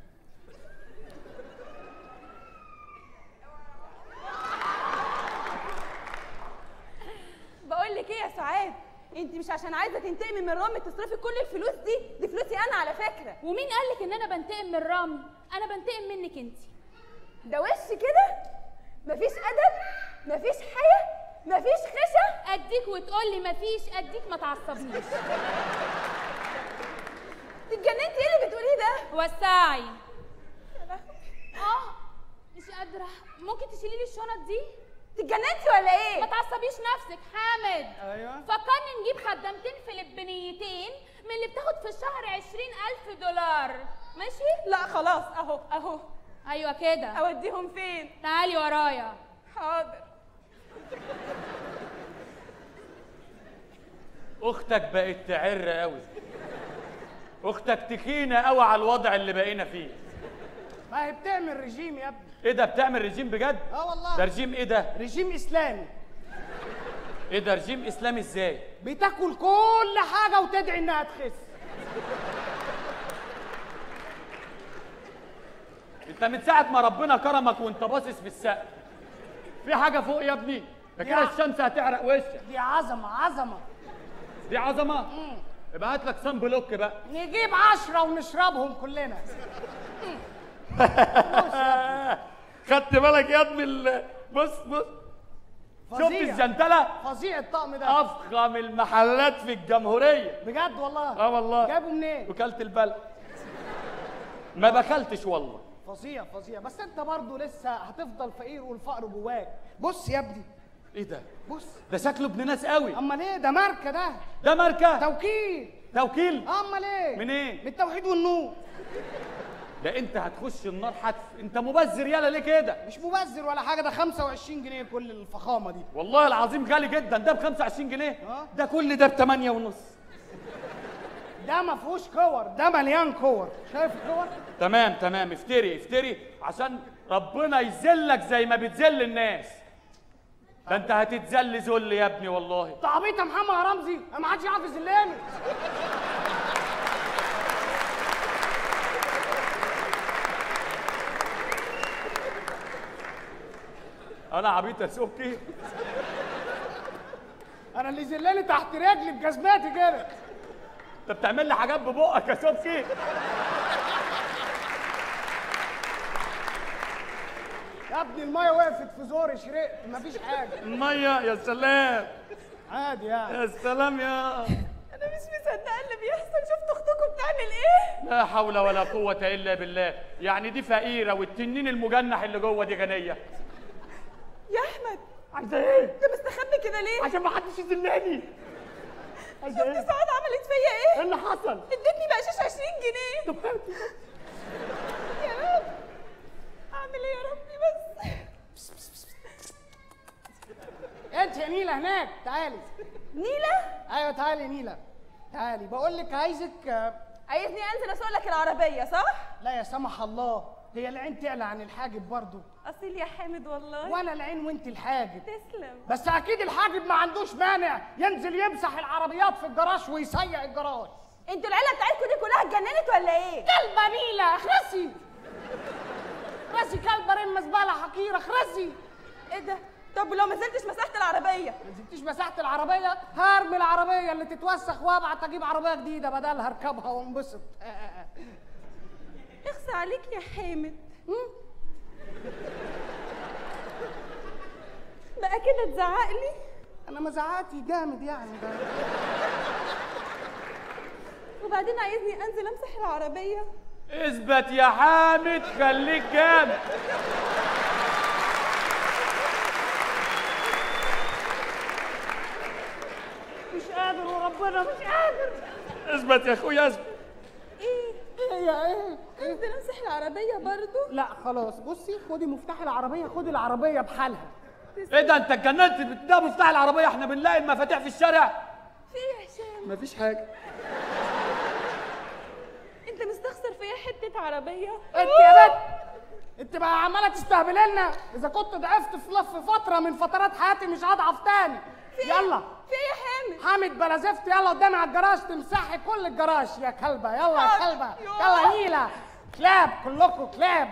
بقول لك ايه يا سعاد انت مش عشان عايزه تنتقمي من رامي تصرفي كل الفلوس دي دي فلوسي انا على فكره ومين قالك ان انا بنتقم من رامي انا بنتقم منك انت ده وش كده مفيش ادب مفيش حياه مفيش خشة اديك وتقول لي مفيش اديك ما تعصبنيش اتجننتي ايه اللي بتقوليه ده وسعي اه مش قادره ممكن تشيلي لي الشنط دي اتجننتي ولا ايه ما تعصبيش نفسك حامد ايوه فكرني نجيب خدامتين فلبينيتين من اللي بتاخد في الشهر عشرين ألف دولار ماشي؟ لا خلاص أهو أهو أيوة كده أوديهم فين؟ تعالي ورايا حاضر اختك بقت تعر قوي اختك تخينه قوي على الوضع اللي بقينا فيه ما هي بتعمل رجيم يا ابني ايه ده بتعمل رجيم بجد اه والله ده رجيم ايه ده رجيم اسلامي ايه ده رجيم اسلامي ازاي بتاكل كل حاجه وتدعي انها تخس انت من ساعه ما ربنا كرمك وانت باصص في السقف في حاجه فوق يا ابني ده كده يا- الشمس هتعرق وشك دي عظمه عظمه دي عظمه يبقى هات لك صن بلوك بقى نجيب عشرة ونشربهم كلنا خدت بالك يا ابني ال- بص بص شفت فظيع. الجنتله فظيع الطقم ده افخم المحلات في الجمهوريه بجد والله اه والله جابوا منين وكلت البلد ما بخلتش والله فظيع فظيع بس انت برضه لسه هتفضل فقير والفقر جواك بص يا ابني ايه ده بص ده شكله ابن ناس قوي امال ايه ده ماركه ده ده ماركه توكيل توكيل امال ايه من ايه من التوحيد والنور ده انت هتخش النار حتف انت مبذر يالا ليه كده مش مبذر ولا حاجه ده 25 جنيه كل الفخامه دي والله العظيم غالي جدا ده ب 25 جنيه ده كل ده ب 8 ونص ده ما فيهوش كور ده مليان كور شايف الكور تمام تمام افتري افتري عشان ربنا يذلك زي ما بتذل الناس ده انت هتتذل ذل يا ابني والله انت عبيط يا محمد يا رمزي انا ما حدش يعرف يذلني انا عبيط يا سوكي انا اللي يذلني تحت رجلي بجزماتي كده انت بتعمل لي حاجات ببقك يا سوكي يا ابني المايه وقفت في زوري شرقت مفيش حاجه الميه يا سلام عادي يعني يا سلام يا انا مش مصدقه اللي بيحصل شفت اختكم بتعمل ايه لا حول ولا قوة إلا بالله يعني دي فقيرة والتنين المجنح اللي جوه دي غنية يا احمد عايزة إيه؟ انت مستخبي كده ليه عشان ما حدش يذلني شفت سعاد عملت فيا ايه إيه اللي حصل؟ ادتني بقشاش 20 جنيه طب هاتي يا رب اعمل ايه يا ربي بس انت يا نيلة هناك تعالي نيلة؟ ايوه تعالي يا نيلة تعالي بقول لك عايزك آه، عايزني انزل اسوق لك العربيه صح لا يا سمح الله هي العين تعلى عن الحاجب برضو اصيل يا حامد والله وانا العين وانت الحاجب تسلم بس اكيد الحاجب ما عندوش مانع ينزل يمسح العربيات في الجراج ويسيق الجراج انتوا العيله بتاعتكم دي كلها اتجننت ولا ايه كلبه نيلة اخرسي اخرسي كلبه رمه زباله حقيره اخرسي ايه ده طب ولو ما نزلتش مسحت العربيه ما نزلتيش مساحه العربيه هرمي العربيه اللي تتوسخ وابعت اجيب عربيه جديده بدلها اركبها وانبسط اخصى عليك يا حامد بقى كده تزعق لي انا مزعاتي جامد يعني ده وبعدين عايزني انزل امسح العربيه اثبت يا حامد خليك جامد مش قادر وربنا مش قادر اثبت يا اخويا اثبت ايه ايه يا ايه انزل امسح العربيه برضو لا خلاص بصي خدي مفتاح العربيه خدي العربيه بحالها ايه ده انت اتجننت ده مفتاح العربيه احنا بنلاقي المفاتيح في الشارع في ايه يا هشام مفيش حاجه انت مستخسر فيا حته عربيه انت يا بنت انت بقى عماله تستهبلي لنا اذا كنت ضعفت في لف فتره من فترات حياتي مش هضعف تاني يلا في ايه يا حامد حامد بلا زفت يلا قدامي على الجراج تمسحي كل الجراج يا كلبه يلا يا حاضر. كلبه يوه. يلا نيله كلاب كلكم كلاب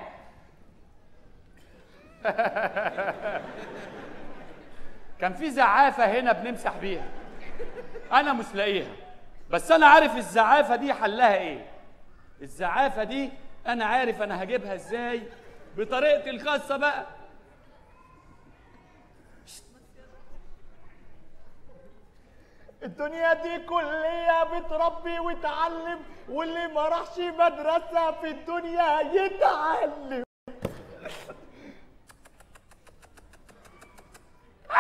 كان في زعافه هنا بنمسح بيها انا مش لاقيها بس انا عارف الزعافه دي حلها ايه الزعافه دي انا عارف انا هجيبها ازاي بطريقتي الخاصه بقى الدنيا دي كلية بتربي وتعلم واللي ما راحش مدرسة في الدنيا يتعلم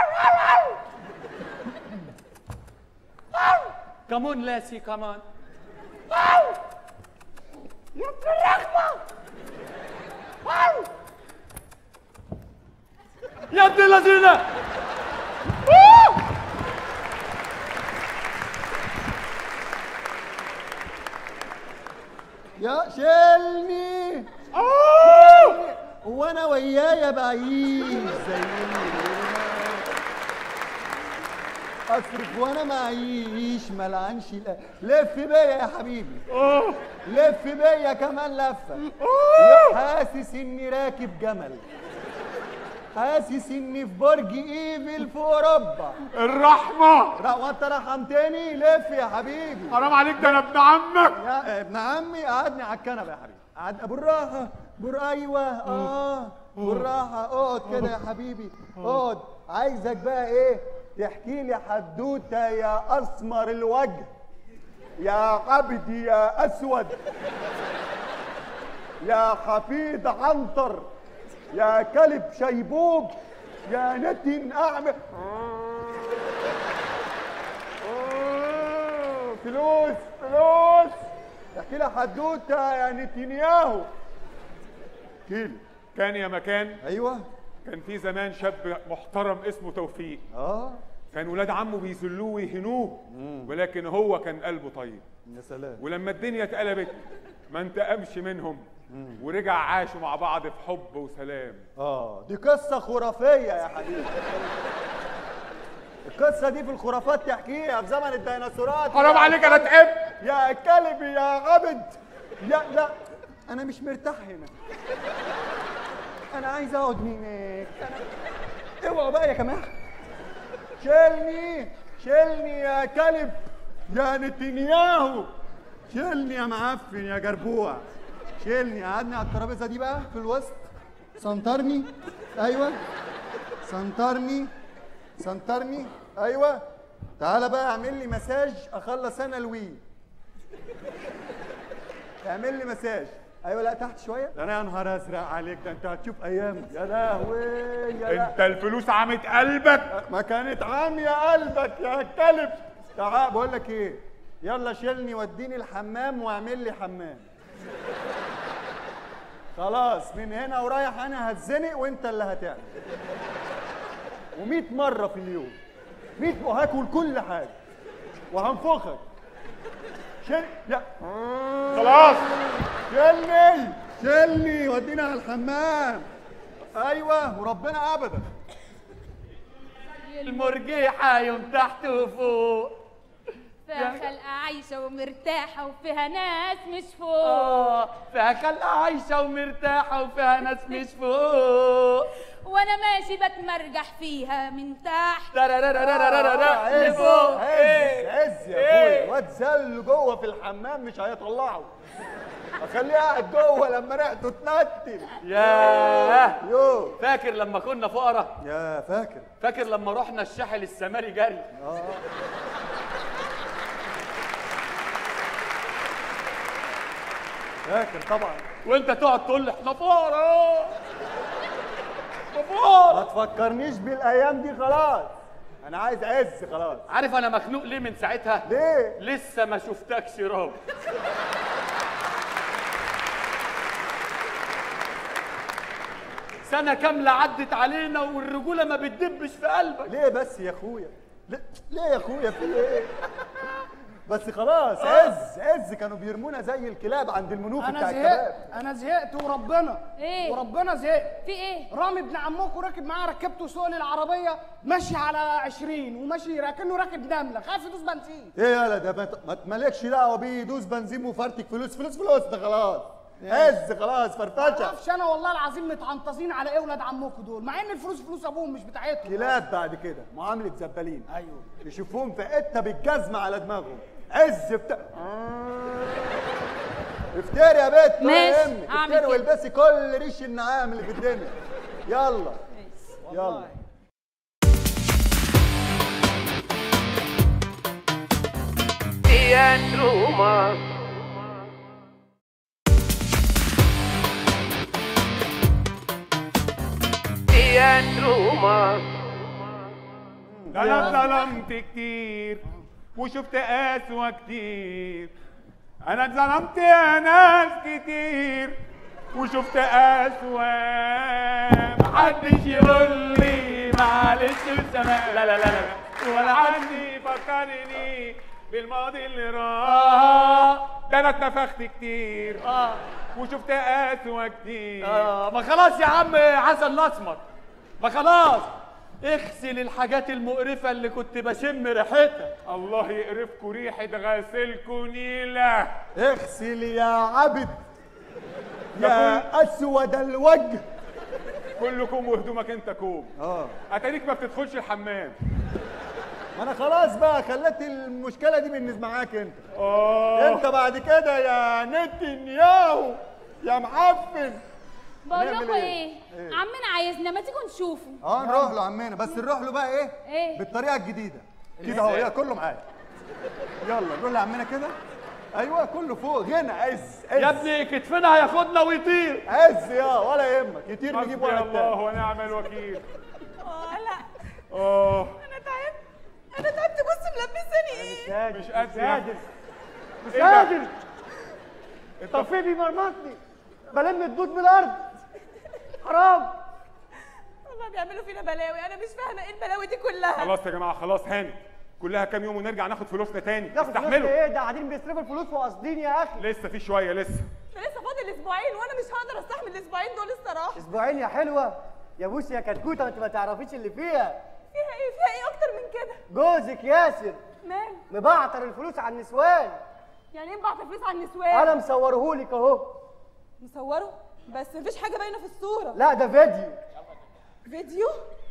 كمون لاسي كمان يا ابن الرخمة أو يا ابن الذين يا شيلني وانا ويايا بعيش زي اصرف وانا معيش ملعنش لا لف بيا يا حبيبي لف بيا كمان لفه حاسس اني راكب جمل حاسس اني في برج ايفل في اوروبا الرحمة لا وانت رحمتني لف يا حبيبي حرام عليك ده انا ابن عمك يا ابن عمي قعدني على الكنبه يا حبيبي قعد بالراحه بر ايوه اه بالراحه اقعد كده يا حبيبي اقعد عايزك بقى ايه تحكي لي حدوته يا اسمر الوجه يا عبدي يا اسود يا حفيد عنتر يا كلب شيبوب يا نتن اعمى آه، فلوس فلوس احكي لي حدوته يا نتنياهو كيل كان يا مكان ايوه كان في زمان شاب محترم اسمه توفيق اه كان ولاد عمه بيذلوه ويهنوه ولكن هو كان قلبه طيب يا سلام ولما الدنيا اتقلبت ما انتقمش منهم ورجع عاشوا مع بعض في حب وسلام اه دي قصه خرافيه يا حبيبي القصه دي في الخرافات تحكيها في زمن الديناصورات حرام يا عليك، أنا كلب. تعبت. يا كلب يا عبد يا لا انا مش مرتاح هنا انا عايز اقعد هناك أنا- اوعوا بقى يا جماعه شيلني شيلني يا كلب يا نتنياهو شيلني يا معفن يا جربوع شيلني قعدني على الترابيزه دي بقى في الوسط سنترني ايوه سنترني سنترني ايوه تعالى بقى اعمل لي مساج اخلص انا الوي اعمل لي مساج ايوه لا تحت شويه ده انا يا نهار ازرق عليك ده انت هتشوف ايام يا لهوي يا لا. انت الفلوس عمت قلبك ما كانت عامية قلبك يا كلب تعال بقول لك ايه يلا شيلني وديني الحمام واعمل لي حمام خلاص من هنا ورايح انا هتزنق وانت اللي هتعمل و100 مره في اليوم 100 وهاكل كل حاجه وهنفخك شيل يا خلاص شيلني شيلني ودينا على الحمام ايوه وربنا ابدا المرجيحة يوم تحت وفوق فيها خلقة عايشة ومرتاحة وفيها ناس مش فوق اه فيها خلقة عايشة ومرتاحة وفيها ناس مش فوق وانا ماشي بتمرجح فيها من تحت ترارارارارارارا عز لفوق. عز إيه؟ عز يا إيه؟ اخويا الواد زل جوه في الحمام مش هيطلعه اخليه قاعد جوه لما ريحته تنتن ياه يو فاكر لما كنا فقراء يا فاكر فاكر لما رحنا الشاحل السماري جري اه فاكر طبعا وانت تقعد تقول لي احنا فقراء احنا فقراء ما تفكرنيش بالايام دي خلاص انا عايز عز خلاص عارف انا مخنوق ليه من ساعتها ليه لسه ما شفتكش راب سنة كاملة عدت علينا والرجولة ما بتدبش في قلبك ليه بس يا اخويا ليه, ليه يا اخويا في ايه بس خلاص عز عز كانوا بيرمونا زي الكلاب عند المنوفي انا بتاع زهقت الكباب انا زهقت وربنا ايه وربنا زهقت في ايه رامي ابن عمكم راكب معاه ركبته سوق لي العربيه ماشي على 20 وماشي كأنه راكب نمله خايف يدوس بنزين ايه يالا ده ما ت- ما مالكش دعوه بيه دوس بنزين وفرتك فلوس فلوس فلوس ده خلاص عز خلاص فرفشه معرفش انا والله العظيم متعنطزين على ايه ولاد عمكم دول مع ان الفلوس فلوس ابوهم مش بتاعتهم كلاب بعد كده معامله زبالين ايوه يشوفوهم في حته بالجزمه على دماغهم عز بتاع افتري يا بت ولا ماشي، يهمك أعمل افتري كده. والبسي كل ريش النعام اللي في الدنيا يلا يلا Teatro Humor. Teatro Humor. ده انا اتظلمت كتير وشفت قسوة كتير انا اتظلمت يا ناس كتير وشفت اسوأ محدش يقول لي معلش وسماح لا لا لا لا ولا حد يفكرني بالماضي اللي راح ده انا اتنفخت كتير اه وشفت اسوأ كتير آه ما خلاص يا عم حسن الاسمر ما خلاص اغسل الحاجات المقرفه اللي كنت بشم ريحتها الله يقرفكوا ريحه غسلكوا نيله اغسل يا عبد يا اسود الوجه كلكم وهدومك انت كوم اه اتاريك ما بتدخلش الحمام ما انا خلاص بقى خليت المشكله دي بالنسبه معاك انت اه انت بعد كده يا نتنياهو يا معفن بقول هنعمل لكم إيه؟ ايه إيه؟ عمنا عايزنا ما تيجوا نشوفوا اه نروح له عمنا بس نروح له بقى ايه ايه بالطريقه الجديده كده اهو يا كله معايا يلا نروح لعمنا كده ايوه كله فوق غنى عز عز يا ابني كتفنا هياخدنا ويطير عز يا ولا يهمك يطير نجيب حسبي واحد الله تاني ونعم الوكيل اه لا اه انا تعبت انا تعبت بص ملبساني ايه مش قادر مش إيه ده؟ قادر الطفيل بيمرمطني بلم الدود من الارض حرام هما بيعملوا فينا بلاوي انا مش فاهمه ايه البلاوي دي كلها خلاص يا جماعه خلاص هانت كلها كام يوم ونرجع ناخد فلوسنا تاني ناخد فلوس استحملوا ايه ده قاعدين بيصرفوا الفلوس وقاصدين يا اخي لسه في شويه لسه ده لسه فاضل اسبوعين وانا مش هقدر استحمل الاسبوعين دول الصراحه اسبوعين يا حلوه يا بوسي يا كتكوته انت ما تعرفيش اللي فيها فيها ايه فيها ايه اكتر من كده جوزك ياسر مال مبعتر الفلوس على النسوان يعني ايه بعت فلوس على النسوان انا مصورهولك اهو مصوره بس مفيش حاجه باينه في الصوره لا ده فيديو فيديو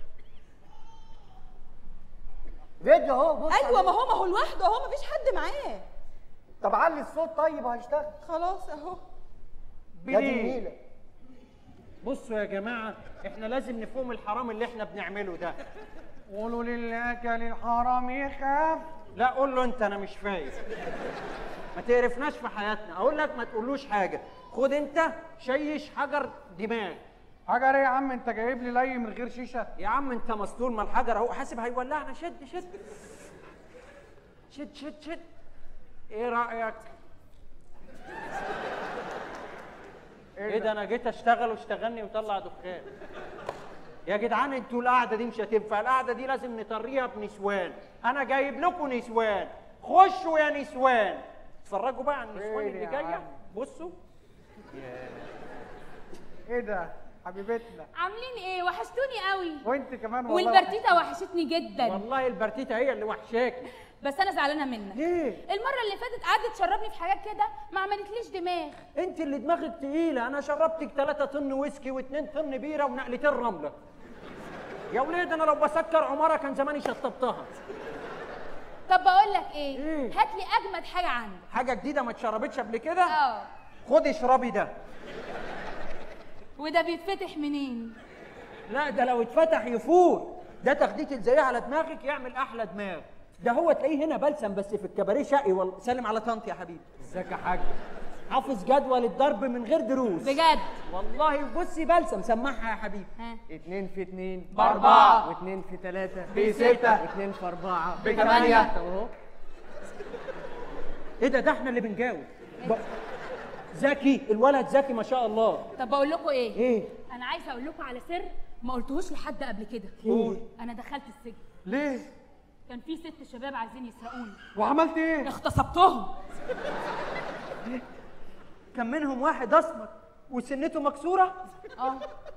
فيديو اهو بص ايوه ما هو ما هو لوحده اهو مفيش حد معاه طب علي الصوت طيب هيشتغل خلاص اهو يا دي النيله بصوا يا جماعه احنا لازم نفهم الحرام اللي احنا بنعمله ده قولوا لله كان الحرام يخاف لا قول له انت انا مش فايق ما تقرفناش في حياتنا اقول لك ما تقولوش حاجه خد انت شيش حجر دماغ حجر ايه يا عم انت جايب لي لي من غير شيشه يا عم انت مسطول ما الحجر اهو حاسب هيولعنا شد شد شد شد شد ايه رايك ايه ده انا جيت اشتغل واشتغلني وطلع دخان يا جدعان انتوا القعده دي مش هتنفع القعده دي لازم نطريها بنسوان انا جايب لكم نسوان خشوا يا نسوان اتفرجوا بقى على النسوان فين اللي يا جايه عم؟ بصوا ايه ده حبيبتنا عاملين ايه وحشتوني قوي وانت كمان والله والبرتيتا وحشتني جدا والله البرتيتا هي اللي وحشاكي بس انا زعلانه منك ليه المره اللي فاتت قعدت تشربني في حاجات كده ما عملتليش دماغ انت اللي دماغك تقيله انا شربتك 3 طن ويسكي و2 طن بيره ونقلتين رمله يا ولاد انا لو بسكر عماره كان زماني شطبتها طب بقول لك ايه, إيه؟ هات لي اجمد حاجه عندك حاجه جديده ما اتشربتش قبل كده اه خدي اشربي ده وده بيتفتح منين لا ده لو اتفتح يفور ده تخديت الزي على دماغك يعمل احلى دماغ ده هو تلاقيه هنا بلسم بس في الكباريه شقي والله سلم على طنط يا حبيبي ازيك يا حاج حافظ جدول الضرب من غير دروس بجد والله بصي بلسم سمعها يا حبيبي ها اتنين في اتنين بأربعة. واتنين في تلاتة بستة. واتنين في أربعة بتمانية. طب اهو ايه ده ده احنا اللي بنجاوب ب- ذكي الولد ذكي ما شاء الله طب بقول لكم ايه ايه انا عايزه اقول لكم على سر ما قلتهوش لحد قبل كده قول. انا دخلت السجن ليه كان في ست شباب عايزين يسرقوني وعملت ايه اغتصبتهم كان منهم واحد اسمر وسنته مكسوره اه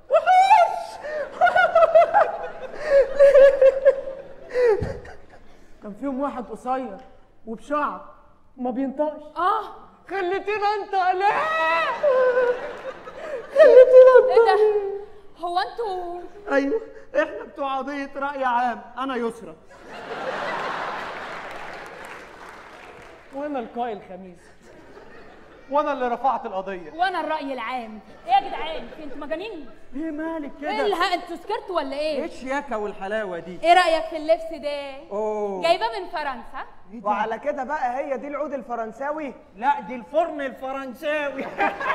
كان فيهم واحد قصير وبشعر وما بينطقش اه خليتينا انت لا ايه ده هو انتوا ايوه احنا بتوع قضيه راي عام انا يسرى وانا القائل الخميس وانا اللي رفعت القضيه وانا الراي العام ايه يا جدعان انتوا مجانين ايه مالك كده ايه الها انتوا سكرتوا ولا ايه ايه الشياكه والحلاوه دي ايه رايك في اللبس ده اوه جايباه من فرنسا وعلى كده بقى هي دي العود الفرنساوي لا دي الفرن الفرنساوي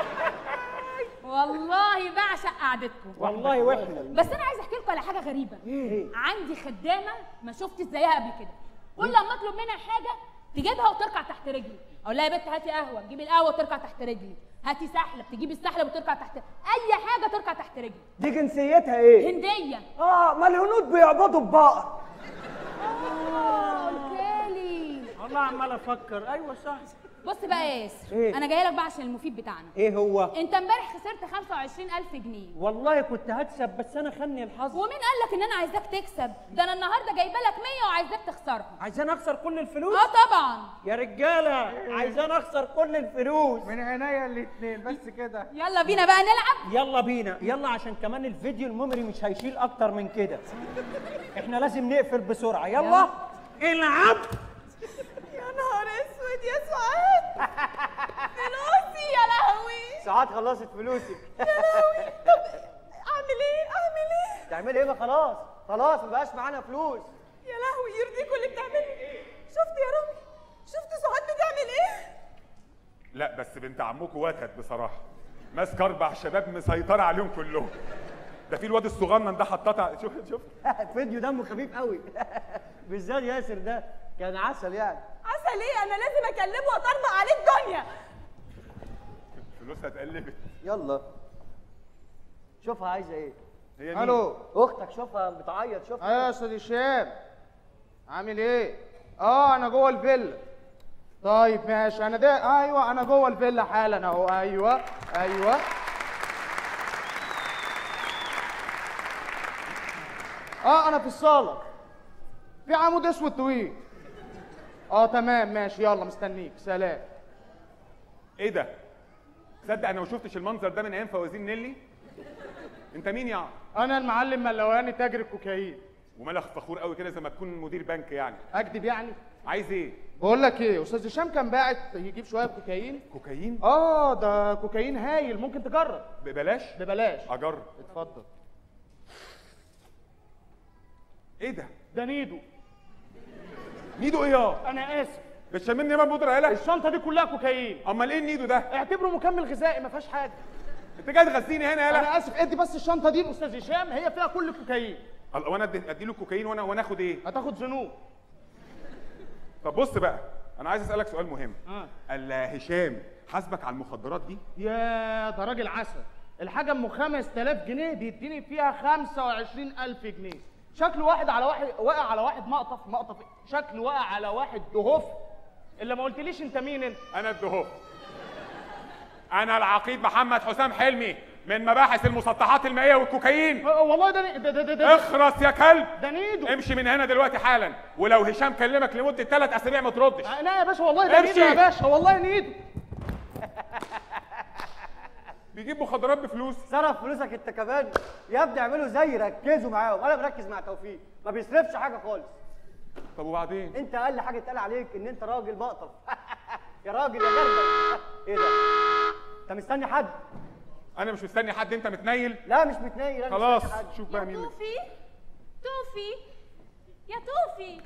والله بعشق قعدتكم والله واحنا بس انا عايز احكي لكم على حاجه غريبه ايه عندي خدامه ما شفتش زيها قبل كده كل لما اطلب منها حاجه تجيبها وتركع تحت رجلي اقول لها يا بنت هاتي قهوه تجيبي القهوه وتركع تحت رجلي هاتي سحلب تجيبي السحلب وتركع تحت اي حاجه تركع تحت رجلي دي جنسيتها ايه؟ هنديه اه ما الهنود بيعبطوا ببقر اه قلتلي والله عمال افكر ايوه صح بص بقى يا ياسر إيه؟ انا جايه لك بقى عشان المفيد بتاعنا ايه هو؟ انت امبارح خسرت 25000 جنيه والله كنت هكسب بس انا خني الحظ ومين قال لك ان انا عايزاك تكسب ده انا النهارده جايبه لك 100 وعايزاك تخسرهم عايزان اخسر كل الفلوس؟ اه طبعا يا رجاله عايزان اخسر كل الفلوس من عينيا الاتنين بس كده يلا بينا بقى نلعب يلا بينا يلا عشان كمان الفيديو الميموري مش هيشيل اكتر من كده احنا لازم نقفل بسرعه يلا العب يا نهار اسود يا سعاد فلوسي يا لهوي ساعات خلصت فلوسك يا لهوي طب اعمل ايه اعمل ايه تعملي ايه بقى خلاص خلاص ما بقاش معانا فلوس يا لهوي يرضيكوا اللي بتعمله شفت يا رامي شفت سعاد بتعمل ايه لا بس بنت عمكم وتد بصراحه ماسكه اربع شباب مسيطره عليهم كلهم ده في الواد الصغنن ده حطاطها شوف شوف فيديو دمه خفيف قوي بالذات ياسر ده كان عسل يعني عسل ايه انا لازم اكلمه واطربق عليه الدنيا فلوسها اتقلبت يلا شوفها عايزه ايه هي مين؟ الو اختك شوفها بتعيط شوفها ايوه يا استاذ هشام عامل ايه اه انا جوه الفيلا طيب ماشي انا ده ايوه انا جوه الفيلا حالا اهو ايوه ايوه اه انا في الصاله في عمود اسود طويل اه تمام ماشي يلا مستنيك سلام ايه ده تصدق انا ما شفتش المنظر ده من ايام فوازير نيلي انت مين يا عم انا المعلم ملواني تاجر الكوكايين ومالك فخور قوي كده زي ما تكون مدير بنك يعني اكدب يعني عايز ايه بقول لك ايه استاذ هشام كان باعت يجيب شويه كوكايين كوكايين اه ده كوكايين هايل ممكن تجرب ببلاش ببلاش اجرب اتفضل ايه ده ده نيدو نيدو ايه يا انا اسف بتشممني يا بودره يالا الشنطه دي كلها كوكايين امال ايه النيدو ده اعتبره مكمل غذائي ما فيهاش حاجه انت جاي تغذيني هنا يالا انا اسف ادي بس الشنطه دي لاستاذ هشام هي فيها كل الكوكايين الله وانا ادي ادي له كوكايين وانا وانا اخد ايه هتاخد ذنوب طب بص بقى انا عايز اسالك سؤال مهم آه. قال هشام حاسبك على المخدرات دي يا ده راجل عسل الحاجه ام 5000 جنيه بيديني فيها 25000 جنيه شكله واحد على واحد واقع على واحد مقطف مقطف شكله واقع على واحد دهوف اللي ما قلتليش انت مين انت انا الدهوف انا العقيد محمد حسام حلمي من مباحث المسطحات المائيه والكوكايين والله ده ده ده, ده, ده اخرس يا كلب ده نيدو امشي من هنا دلوقتي حالا ولو هشام كلمك لمده ثلاث اسابيع ما تردش لا يا باشا والله ده نيدو يا امشي. باشا والله نيدو بيجيب مخدرات بفلوس صرف فلوسك انت كمان يا ابني اعملوا زي ركزوا معاهم انا مركز مع توفيق ما بيصرفش حاجه خالص طب وبعدين انت اقل حاجه اتقال عليك ان انت راجل مقطف يا راجل يا جردل ايه ده انت مستني حد انا مش مستني حد انت متنيل لا مش متنيل انا خلاص مستني حد شوف بقى مين اللي- توفي توفي يا توفي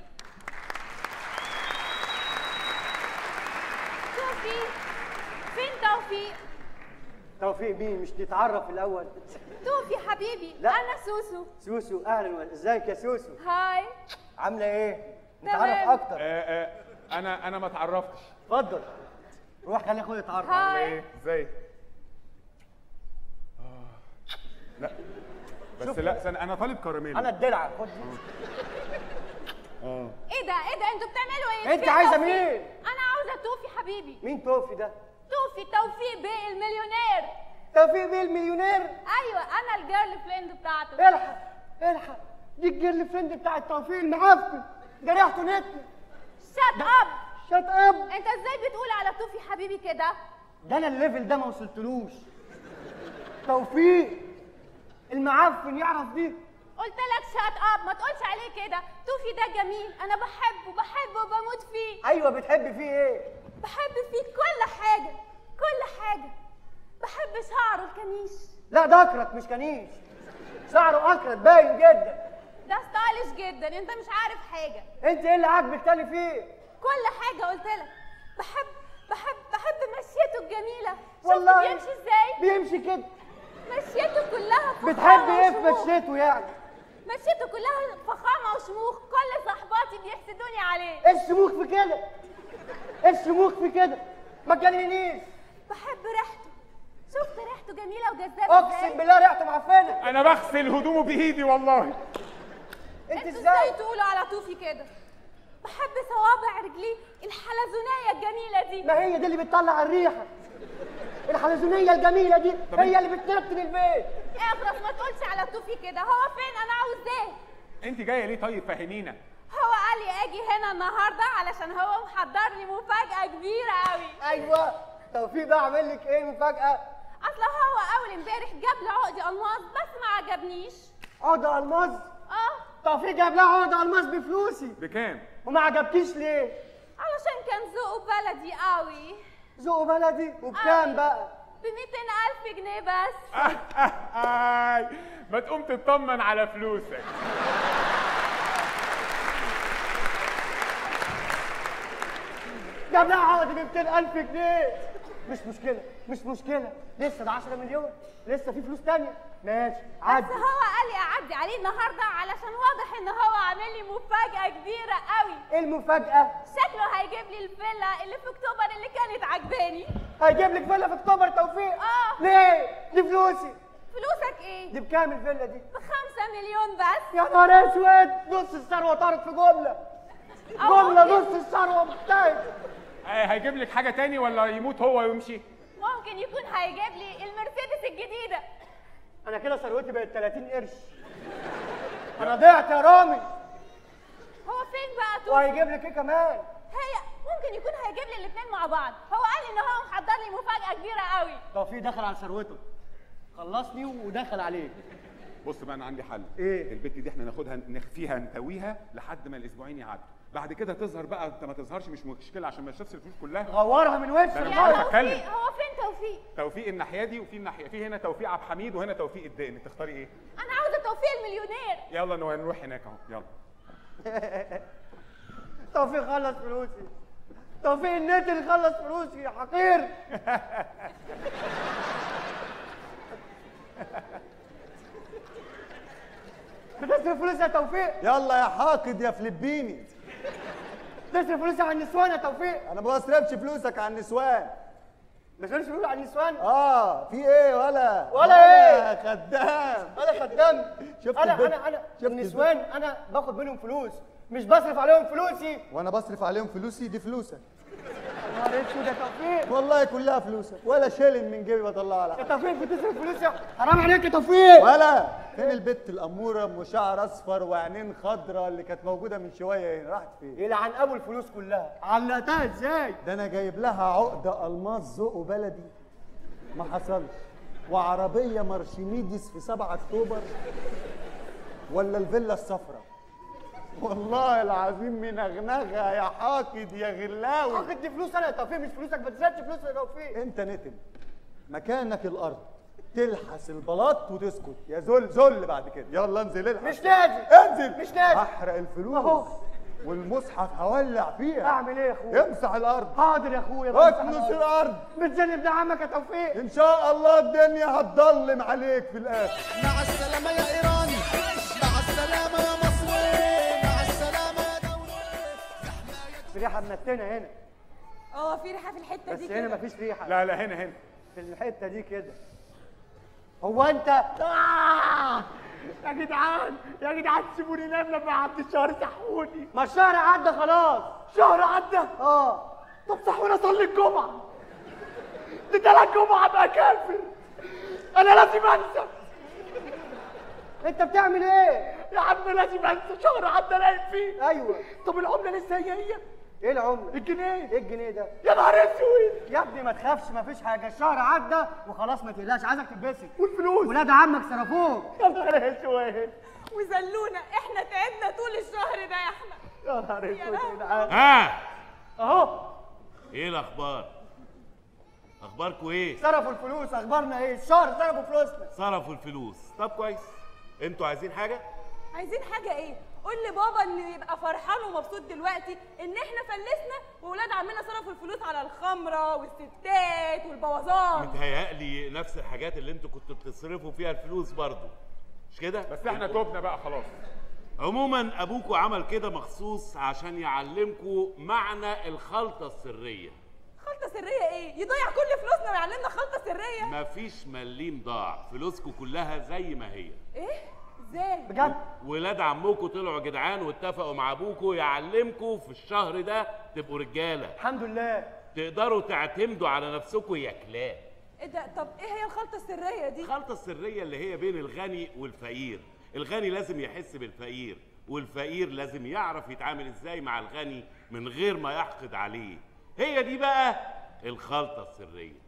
توفي فين توفيق توفيق مين مش نتعرف الاول توفي حبيبي لا. انا سوسو سوسو اهلا وسهلا ازيك يا سوسو هاي عامله ايه تمام. نتعرف اكتر آه آه انا انا ما اتعرفتش اتفضل روح خلي اخويا يتعرف هاي. عامله ايه ازاي آه. لا بس شوف. لا سنة انا طالب كراميل انا الدلع خد اه ايه ده ايه ده انتوا بتعملوا ايه انت فين عايزة توفيق؟ مين؟ انا عاوزه توفي حبيبي مين توفي ده توفي توفيق بيه المليونير توفيق بيه المليونير ايوه انا الجيرل فريند بتاعته الحق الحق دي الجيرل فريند بتاع توفيق المعفن ده ريحته نتن شات اب شات اب انت ازاي بتقول على توفي حبيبي كده ده انا الليفل ده ما وصلتلوش توفيق المعفن يعرف دي قلت لك شات اب ما تقولش عليه كده توفي ده جميل انا بحبه بحبه وبموت فيه ايوه بتحب فيه ايه بحب فيه كل حاجه كل حاجه بحب شعره الكنيش لا ده اكرت مش كنيش شعره اكرت باين جدا ده ستايلش جدا انت مش عارف حاجه انت ايه اللي عاجبك تاني فيه كل حاجه قلت لك بحب بحب بحب مشيته الجميله شفت والله بيمشي ازاي بيمشي كده مشيته كلها فخامه بتحب ايه في وشموخ. مشيته يعني مشيته كلها فخامه وشموخ كل صحباتي بيحسدوني عليه ايه الشموخ في كده ايه الشموخ في كده ما تجننيش بحب ريحته شفت ريحته جميله وجذابه اقسم بالله ريحته معفنه انا بغسل هدومه بايدي والله انت ازاي تقولوا على طوفي كده بحب صوابع رجليه الحلزونيه الجميله دي ما هي دي اللي بتطلع الريحه الحلزونيه الجميله دي هي اللي بتنتن البيت اغرف ما تقولش على طوفي كده هو فين انا عاوزاه انت جايه ليه طيب فهمينا هو قال لي اجي هنا النهارده علشان هو محضر لي مفاجاه كبيره قوي ايوه توفيق بقى عامل لك ايه مفاجاه اصل هو اول امبارح جاب لي عقد الماس بس ما عجبنيش عقد الماس اه توفيق جاب لها عقد الماس بفلوسي بكام وما عجبكيش ليه علشان كان ذوقه بلدي قوي ذوقه بلدي وبكام بقى ب 200000 جنيه بس آي ما تقوم تطمن على فلوسك جاب لها عقد ب 200000 جنيه مش مشكله مش مشكله لسه ده 10 مليون لسه في فلوس تانية ماشي عدي بس هو قال لي اعدي عليه النهارده علشان واضح ان هو عامل لي مفاجاه كبيره قوي ايه المفاجاه شكله هيجيب لي الفيلا اللي في اكتوبر اللي كانت عجباني هيجيب لك فيلا في اكتوبر توفيق اه ليه دي فلوسي فلوسك ايه دي بكام الفيلا دي بخمسة مليون بس يا نهار اسود نص الثروه طارت في جمله جمله نص الثروه بتاعت آه، هيجيب لك حاجه تاني ولا يموت هو ويمشي ممكن يكون هيجيب لي المرسيدس الجديده انا كده ثروتي بقت 30 قرش انا ضعت يا رامي هو فين بقى توفي وهيجيب لك ايه كمان هي ممكن يكون هيجيب لي الاثنين مع بعض هو قال لي ان هو محضر لي مفاجاه كبيره قوي توفيق دخل على ثروته خلصني ودخل عليك بص بقى انا عندي حل ايه البت دي احنا ناخدها نخفيها نتويها لحد ما الاسبوعين يعدوا بعد كده تظهر بقى انت ما تظهرش مش مشكله عشان ما تشوفش الفلوس كلها غورها من وشك ده انا مش يا عارف توفيق اتكلم هو فين توفيق توفيق الناحيه دي وفي الناحيه في هنا توفيق عبد الحميد وهنا توفيق الدقن تختاري ايه انا عاوزه توفيق المليونير يلا نو- نروح هناك اهو يلا توفيق خلص فلوسي توفيق النت اللي خلص فلوسي يا حقير بتصرف فلوس يا توفيق يلا يا حاقد يا فلبيني تصرف فلوسي على النسوان يا توفيق انا ما بصرفش فلوسك على النسوان ما تصرفش فلوس على النسوان اه في ايه ولا ولا ايه خدام انا خدام شفت انا البنت؟ انا انا شفت النسوان انا باخد منهم فلوس مش بصرف عليهم فلوسي وانا بصرف عليهم فلوسي دي فلوسك يا نهار اسود يا توفيق والله كلها فلوسك ولا شيلن من جيبي بطلعها يا لك توفيق بتصرف فلوسي حرام عليك يا توفيق ولا فين البت الاموره ام شعر اصفر وعينين خضراء اللي كانت موجوده من شويه هنا راحت فين يلعن ابو الفلوس كلها علقتها ازاي ده انا جايب لها عقده الماس ذوقه بلدي ما حصلش وعربيه مرشميدس في 7 اكتوبر ولا الفيلا الصفراء والله العظيم منغنغه يا حاقد يا غلاوي واخد دي فلوس انا يا توفيق مش فلوسك ما تزادش فلوس يا توفيق انت نتن مكانك الارض تلحس البلاط وتسكت يا ذل ذل بعد كده يلا انزل الحس مش نازل انزل مش نازل احرق الفلوس أهو. والمصحف هولع فيها اعمل ايه يا اخويا امسح الارض حاضر يا اخويا بمسح اكنس الارض بتذنب ابن عمك يا توفيق ان شاء الله الدنيا هتضلم عليك في الاخر مع السلامة يا إيراني مع السلامة يا مصري مع السلامة يا دولي في ريحه منتنه هنا اه في ريحه في الحته بس دي هنا كده مفيش ريحه لا لا هنا هنا في الحته دي كده هو انت آه! يا جدعان يا جدعان سيبوني نام لما عدى الشهر صحوني ما الشهر عدى خلاص شهر عدى اه طب صحوني اصلي الجمعه دي تلات جمعه ابقى كافر انا لازم انسى انت بتعمل ايه؟ يا عم لازم انسى شهر عدى نايم فيه ايوه طب العمله لسه هي هي ايه العمله؟ الجنيه ايه الجنيه ده؟ يا نهار اسود يا ابني ما تخافش ما فيش حاجه الشهر عدى وخلاص ما تقلقش عايزك تتبسط والفلوس ولاد عمك صرفوك يا نهار اسود وزلونا احنا تعبنا طول الشهر ده يا احمد يا نهار يا اسود لهوي. يا جدعان ها اهو ايه الاخبار اخباركم ايه صرفوا الفلوس اخبارنا ايه؟ الشهر صرفوا فلوسنا صرفوا الفلوس طب كويس انتوا عايزين حاجه عايزين حاجه ايه قول لبابا انه يبقى فرحان ومبسوط دلوقتي ان احنا فلسنا وولاد عمنا صرفوا الفلوس على الخمره والستات والبوظان متهيألي نفس الحاجات اللي انتوا كنتوا بتصرفوا فيها الفلوس برضو مش كده بس احنا تبنا بقى خلاص عموما ابوكوا عمل كده مخصوص عشان يعلمكوا معنى الخلطه السريه خلطه خلطه سريه ايه يضيع كل فلوسنا ويعلمنا خلطه سريه مفيش مليم ضاع فلوسكم كلها زي ما هي ايه ازاي بجد ولاد عمكم طلعوا جدعان واتفقوا مع ابوكم يعلمكم في الشهر ده تبقوا رجاله الحمد لله تقدروا تعتمدوا على نفسكم يا كلاب ايه ده طب ايه هي الخلطه السريه دي الخلطة السرية اللي هي بين الغني والفقير الغني لازم يحس بالفقير والفقير لازم يعرف يتعامل ازاي مع الغني من غير ما يحقد عليه هي دي بقى الخلطة السرية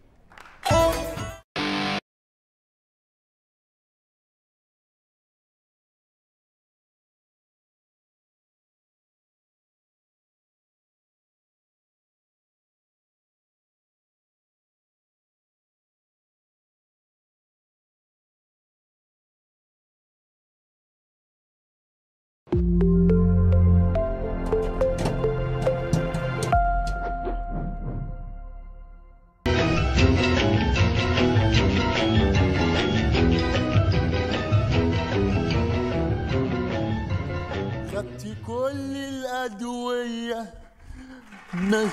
خدتي كل الأدوية ما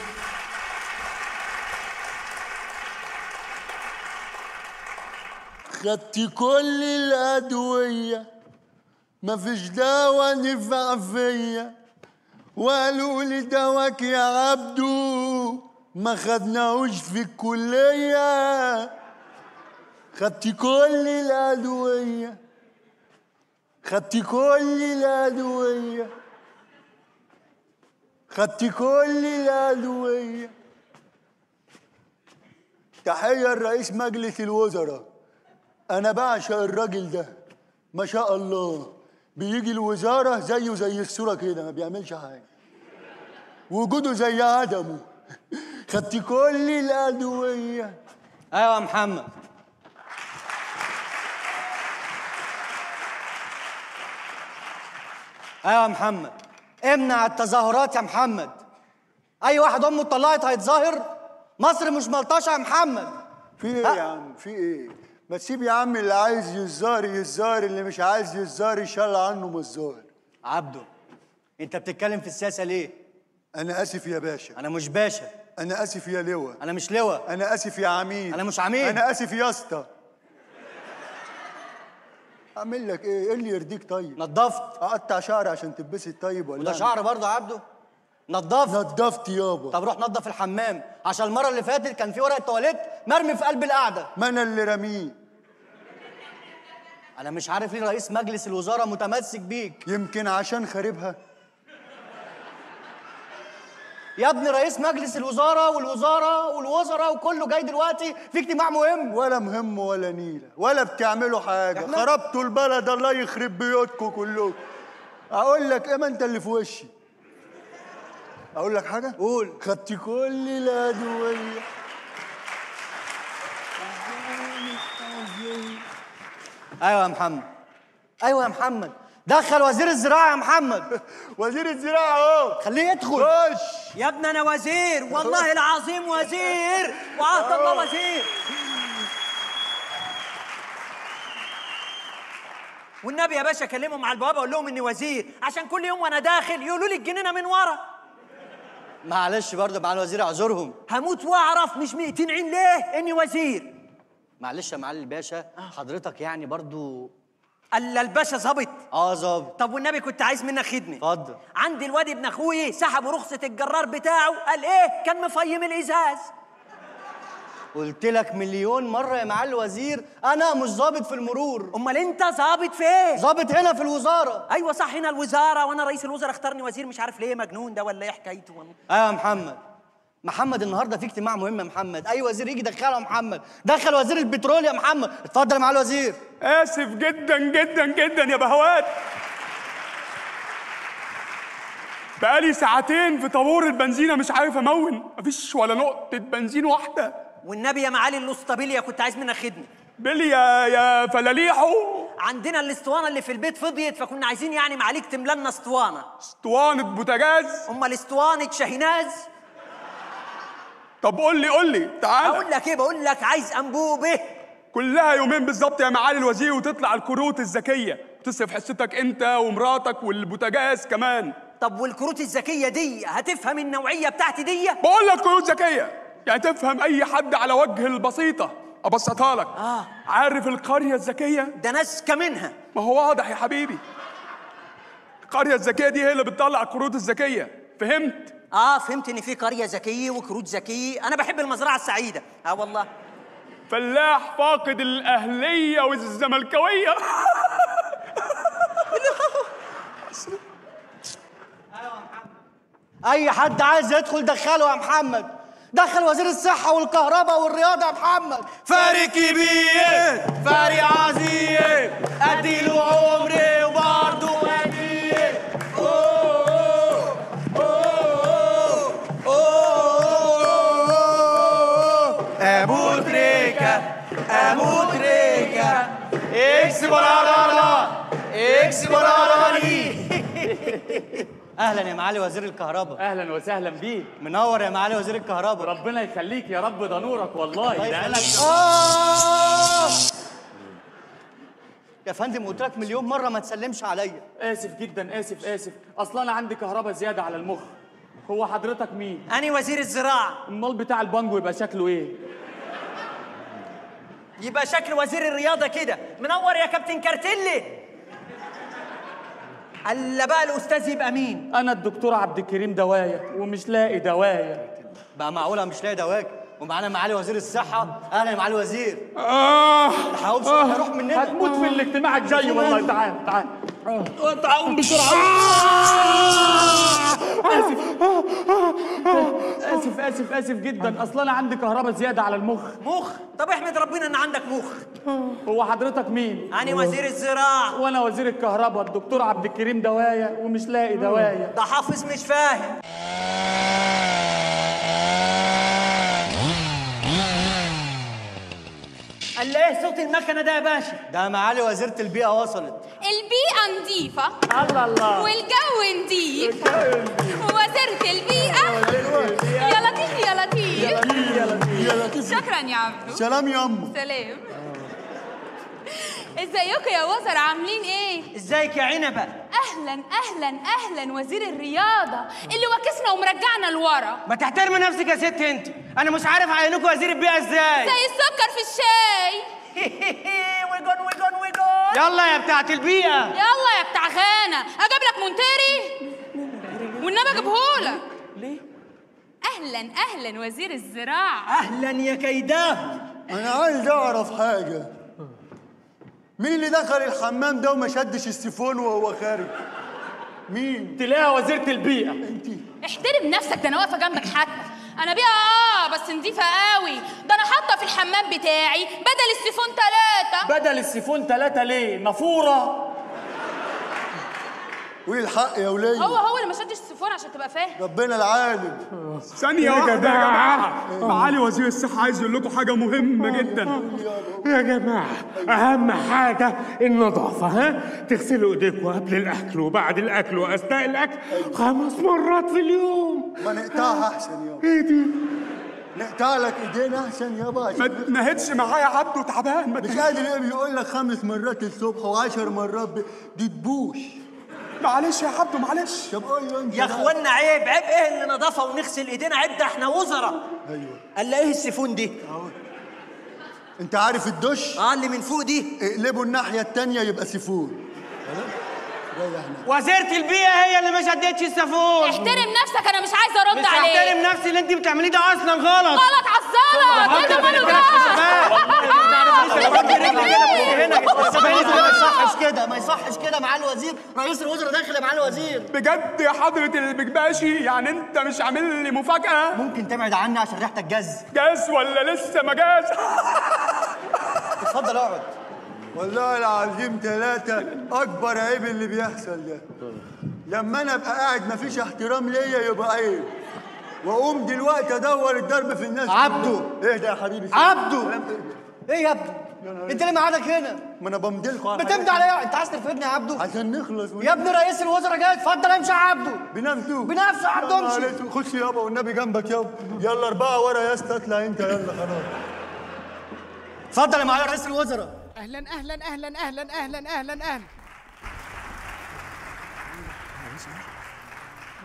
خدتي كل الأدوية مفيش دوا نفع فيا وقالوا لي دواك يا عبدو ما خدناهوش في الكلية خدتي كل الأدوية خدتي كل الأدوية خدتي كل الأدوية تحية لرئيس مجلس الوزراء أنا بعشق الراجل ده ما شاء الله بيجي الوزارة زيه زي الصورة كده ما بيعملش حاجة وجوده زي عدمه خدتي كل الأدوية ايوه يا محمد ايوه يا محمد امنع التظاهرات يا محمد اي واحد امه اتطلقت هيتظاهر مصر مش ملطشه يا محمد في ايه يا عم في ايه ما تسيب يا عم اللي عايز يزار يزار اللي مش عايز يزار يشال عنه من الزهر عبده انت بتتكلم في السياسه ليه انا اسف يا باشا انا مش باشا انا اسف يا لواء انا مش لواء انا اسف يا عميد انا مش عميد انا اسف يا اسطى اعمل لك ايه ايه اللي يرضيك طيب نضفت اقطع شعري عشان تتبسط طيب ولا وده أعمل شعر برضه يا عبده نضفت نضفت يابا طب روح نضف الحمام عشان المره اللي فاتت كان في ورقه تواليت مرمي في قلب القعده ما انا اللي رميه انا مش عارف ليه رئيس مجلس الوزراء متمسك بيك يمكن عشان خاربها يا ابني رئيس مجلس الوزراء والوزاره والوزراء وكله جاي دلوقتي في اجتماع مهم ولا مهم ولا نيله ولا بتعملوا حاجه إحنا- خربتوا البلد الله يخرب بيوتكم كلكم اقول لك ايه ما انت اللي في وشي اقول لك حاجه قول خدتي كل الادويه ايوه يا محمد ايوه يا محمد دخل وزير الزراعه يا محمد وزير الزراعه اهو خليه يدخل خش يا ابني انا وزير والله العظيم وزير وعهد الله وزير والنبي يا باشا كلمهم على البوابه اقول لهم اني وزير عشان كل يوم وانا داخل يقولوا لي الجنينه من ورا معلش برضه مع الوزير اعذرهم هموت واعرف مش ميتين عين ليه اني وزير معلش يا معالي الباشا حضرتك يعني برضه الا الباشا ظابط اه ظابط طب والنبي كنت عايز منك خدمه اتفضل عندي الواد ابن اخوي سحبوا رخصه الجرار بتاعه قال ايه كان مفيم الازاز قلت لك مليون مره يا معالي الوزير انا مش ظابط في المرور امال انت ظابط فين ظابط هنا في الوزاره ايوه صح هنا الوزاره وانا رئيس الوزراء اختارني وزير مش عارف ليه مجنون ده ولا ايه حكايته والله. ايوه يا محمد محمد النهارده في اجتماع مهم يا محمد اي وزير يجي دخله يا محمد دخل وزير البترول يا محمد اتفضل يا معالي الوزير اسف جدا جدا جدا يا بهوات بقالي ساعتين في طابور البنزينه مش عارف امون مفيش ولا نقطه بنزين واحده والنبي يا معالي الاسطبيليا كنت عايز منك خدمه بيلي يا يا فلاليحو عندنا الاسطوانه اللي في البيت فضيت فكنا عايزين يعني معاليك تملى لنا اسطوانه اسطوانه بوتاجاز امال اسطوانه شاهيناز طب قول لي قول لي تعالى اقول لك ايه بقول لك عايز انبوبه كلها يومين بالظبط يا معالي الوزير وتطلع الكروت الذكيه تصرف حصتك انت ومراتك والبوتاجاز كمان طب والكروت الذكيه دي هتفهم النوعيه بتاعتي دي بقول لك كروت ذكيه يعني تفهم اي حد على وجه البسيطه ابسطها لك اه عارف القريه الذكيه ده ناس كمنها ما هو واضح يا حبيبي القريه الذكيه دي هي اللي بتطلع الكروت الذكيه فهمت اه فهمت ان في قريه ذكيه وكروت ذكيه انا بحب المزرعه السعيده اه والله فلاح فاقد الاهليه والزملكاويه اي حد عايز يدخل دخله يا محمد دخل وزير الصحة والكهرباء والرياضة يا محمد فرق كبير فرق عظيم اديله عمري وبرضه قدير أوه، أوه، أوه، أوه. ابو تريكة ابو تريكة اكس برارالا اكس برارالي اهلا يا معالي وزير الكهرباء اهلا وسهلا بيك منور يا معالي وزير الكهرباء ربنا يخليك يا رب ده نورك والله الله ده يخليك. قالك آه! يا فندم قلت لك مليون مرة ما تسلمش عليا اسف جدا اسف اسف اصلا انا عندي كهرباء زياده على المخ هو حضرتك مين انا وزير الزراعه المال بتاع البانجو يبقى شكله ايه يبقى شكل وزير الرياضه كده منور يا كابتن كارتيلي الا بقى الاستاذ يبقى مين انا الدكتور عبد الكريم دوايا ومش لاقي دوايا بقى معقولة مش لاقي دواك ومعانا معالي وزير الصحة اهلا يا معالي وزير اه الحقوا بسرعة هيروح مننا هتموت في الاجتماع الجاي والله تعال تعال تعاون بسرعة اسف اسف اسف اسف جدا اصلا انا عندي كهرباء زياده على المخ مخ طب احمد ربنا ان عندك مخ هو حضرتك مين انا وزير الزراعه وانا وزير الكهرباء الدكتور عبد الكريم دوايا ومش لاقي دوايا ده حافظ مش فاهم قال ايه صوت المكنه ده يا باشا ده معالي وزيرة البيئة وصلت البيئة نظيفة الله الله والجو نضيف ووزارة البيئة يا لطيف يا لطيف يا لطيف شكرا يا عبدو سلام يا أمه سلام ازيكم يا وزراء عاملين ايه؟ ازيك يا عنبه اهلا اهلا اهلا وزير الرياضة اللي واكسنا ومرجعنا لورا ما تحترمي نفسك يا ست انت انا مش عارف عينكم وزير البيئة ازاي زي السكر في الشاي ويجون ويجون ويجون يلا يا بتاعت البيئة يلا يا بتاع غانا اجيب لك مونتيري والنبي اجيبهولك ليه؟ اهلا اهلا وزير الزراعة اهلا يا كيداه أنا عايز أعرف حاجة مين اللي دخل الحمام ده وما شدش السيفون وهو خارج؟ مين؟ تلاقيها وزيرة البيئة احترم نفسك ده انا واقفه جنبك حتى انا بيها اه بس نضيفه قوي ده انا حاطه في الحمام بتاعي بدل السيفون ثلاثة بدل السيفون ثلاثة ليه؟ نافورة والحق يا ولية هو هو اللي ما شدش السيفون عشان تبقى فاهم ربنا العالم ثانية واحدة يا جماعة معالي وزير الصحة عايز يقول لكم حاجة مهمة جدا يا جماعة أهم حاجة النظافة ها تغسلوا إيديكم قبل الأكل وبعد الأكل وأثناء الأكل خمس مرات في اليوم ما نقطعها أحسن يابا إيه دي؟ نقطع لك إيدينا أحسن يابا ما عشان تنهدش معايا عبده تعبان ما مش قادر إيه بيقول لك خمس مرات الصبح وعشر مرات ب... دي تبوش معلش يا عبده معلش طب قول له أنت يا بقى. اخوانا عيب عيب ايه اللي نظافه ونغسل ايدينا عيب ده احنا وزراء أيوه قال ايه السيفون دي أنت عارف الدش؟ اه اللي من فوق دي اقلبه الناحية التانية يبقى سيفون خلاص؟ ريحنا وزيرة البيئة هي اللي ما شدتش السافون احترم نفسك انا مش عايزه ارد مش عليك هحترم نفسي اللي انت بتعمليه ده اصلا غلط غلط عالزلط ايه ده ماله ما يصحش كده ما يصحش كده معالي الوزير رئيس الوزراء داخل يا معالي الوزير بجد يا حضرة البكباشي يعني انت مش عامل لي مفاجأة ممكن تبعد عني عشان ريحتك جز جاز ولا لسه ما جاز اتفضل اقعد والله العظيم ثلاثة أكبر عيب اللي بيحصل ده لما أنا أبقى قاعد مفيش احترام ليا يبقى عيب وأقوم دلوقتي أدور الضرب في الناس عبده. إيه ده يا حبيبي عبده ايه يا ابني انت ليه ميعادك هنا ما أنا بمضيلكوا على بتمضي عليا انت عايز ترفدني يا عبده عشان نخلص يا ابني رئيس الوزراء جاي اتفضل امشي يا عبده بنفسه بنفسه يا عبده امشي امشي خش يابا والنبي جنبك يابا يلا أربعة ورا يا اسطى اطلع أنت يلا خلاص اتفضل يا معالي رئيس الوزراء اهلا اهلا اهلا اهلا اهلا اهلا اهلا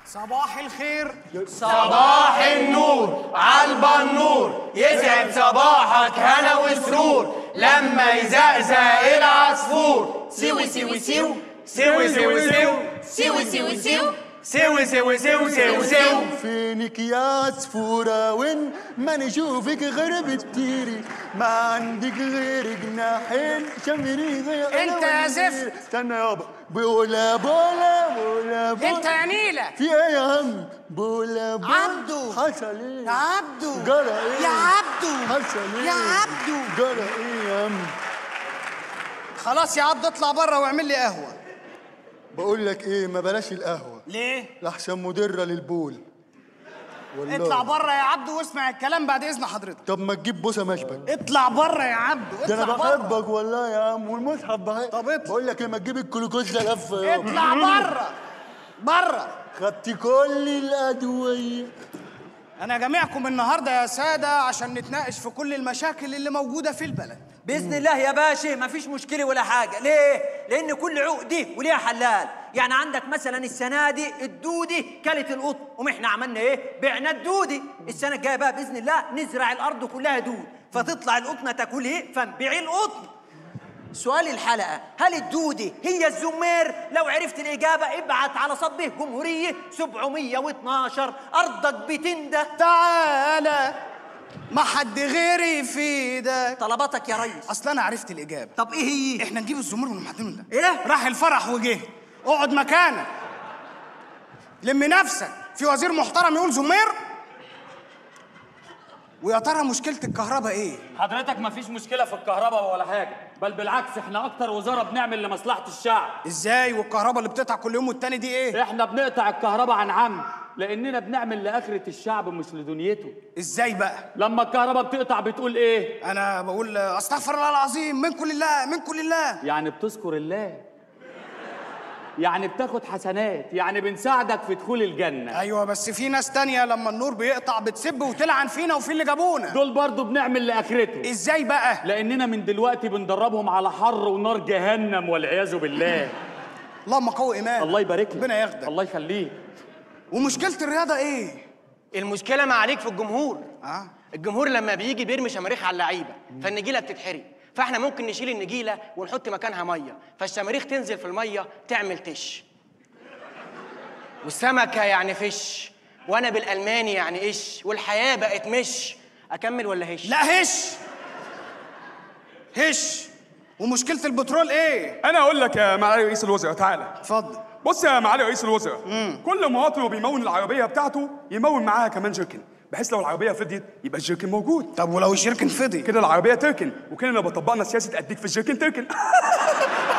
صباح الخير صباح النور عالبنور يسعد صباحك هنا وسرور لما يزقزق العصفور سوي سوي سو سوي سوي سو سوي سوي سو سوي سوي سو سو سو فينك يا عصفورة وين ما نشوفك غير بتطيري ما عندك غير جناحين شمري غير انت يا زفت. استنى يابا بولا بولا بولا بولا انت يا نيلة في ايه يا عم بولا بولا عبدو. حصل ايه يا عبدو جرى ايه يا عبدو حصل ايه يا عبدو جرى ايه يا عم خلاص يا عبدو اطلع بره واعمل لي قهوة بقول لك ايه ما بلاش القهوة ليه؟ لحسن مدرة للبول والله اطلع بره يا عبدو واسمع الكلام بعد اذن حضرتك طب ما تجيب بوسه مشبك اطلع بره يا عبدو ده انا اطلع بره بحبك والله يا عم والمصحف بحب طب اطلع بقول لك لما تجيب الجلوكوز لفه يابا. اطلع بره بره خدت كل الادويه انا جامعكم النهارده يا ساده عشان نتناقش في كل المشاكل اللي موجوده في البلد باذن الله يا باشا مفيش مشكله ولا حاجه ليه لان كل عقده وليها حلال يعني عندك مثلا السنه دي الدودي كلت القطن قوم احنا عملنا ايه بعنا الدودي السنه الجايه بقى باذن الله نزرع الارض كلها دود فتطلع القطنه تاكل ايه فنبيع القطن سؤال الحلقة هل الدودة هي الزمير؟ لو عرفت الإجابة ابعت على صبه جمهورية 712 أرضك بتنده تعالى ما حد غيري يفيدك طلباتك يا ريس اصل انا عرفت الاجابه طب ايه هي احنا نجيب الزمور ونحضنه ده ايه راح الفرح وجه اقعد مكانك لم نفسك في وزير محترم يقول زمير ويا ترى مشكله الكهرباء ايه حضرتك مفيش مشكلة في الكهرباء ولا حاجة بل بالعكس احنا أكتر وزارة بنعمل لمصلحة الشعب ازاي والكهرباء اللي بتقطع كل يوم والتاني دي ايه احنا بنقطع الكهرباء عن عمد لأننا بنعمل لآخرة الشعب مش لدنيته ازاي بقى لما الكهرباء بتقطع بتقول ايه انا بقول استغفر الله العظيم منكم لله منكم لله يعني بتذكر الله يعني بتاخد حسنات يعني بنساعدك في دخول الجنة ايوه بس في ناس تانية لما النور بيقطع بتسب وتلعن فينا وفي اللي جابونا دول برضو بنعمل لآخرته ازاي بقى لأننا من دلوقتي بندربهم على حر ونار جهنم والعياذ بالله اللهم قوي ايمان الله يبارك لك ربنا ياخدك الله يخليك ومشكله الرياضه ايه المشكله ما عليك في الجمهور اه الجمهور لما بيجي بيرمي شماريخ على اللعيبه فالنجيله بتتحرق فاحنا ممكن نشيل النجيله ونحط مكانها ميه فالشماريخ تنزل في الميه تعمل تش والسمكه يعني فش وانا بالالماني يعني ايش والحياه بقت مش اكمل ولا هش لا هش هش ومشكله البترول ايه انا اقول لك يا معالي رئيس الوزراء تعالى اتفضل بص يا معالي رئيس الوزراء كل مواطن وبيمون العربيه بتاعته يمون معاها كمان جيركن بحيث لو العربيه فضيت يبقى الجيركن موجود طب ولو الجيركن فضي كده العربيه تركن وكده لو طبقنا سياسه اديك في الجيركن تركن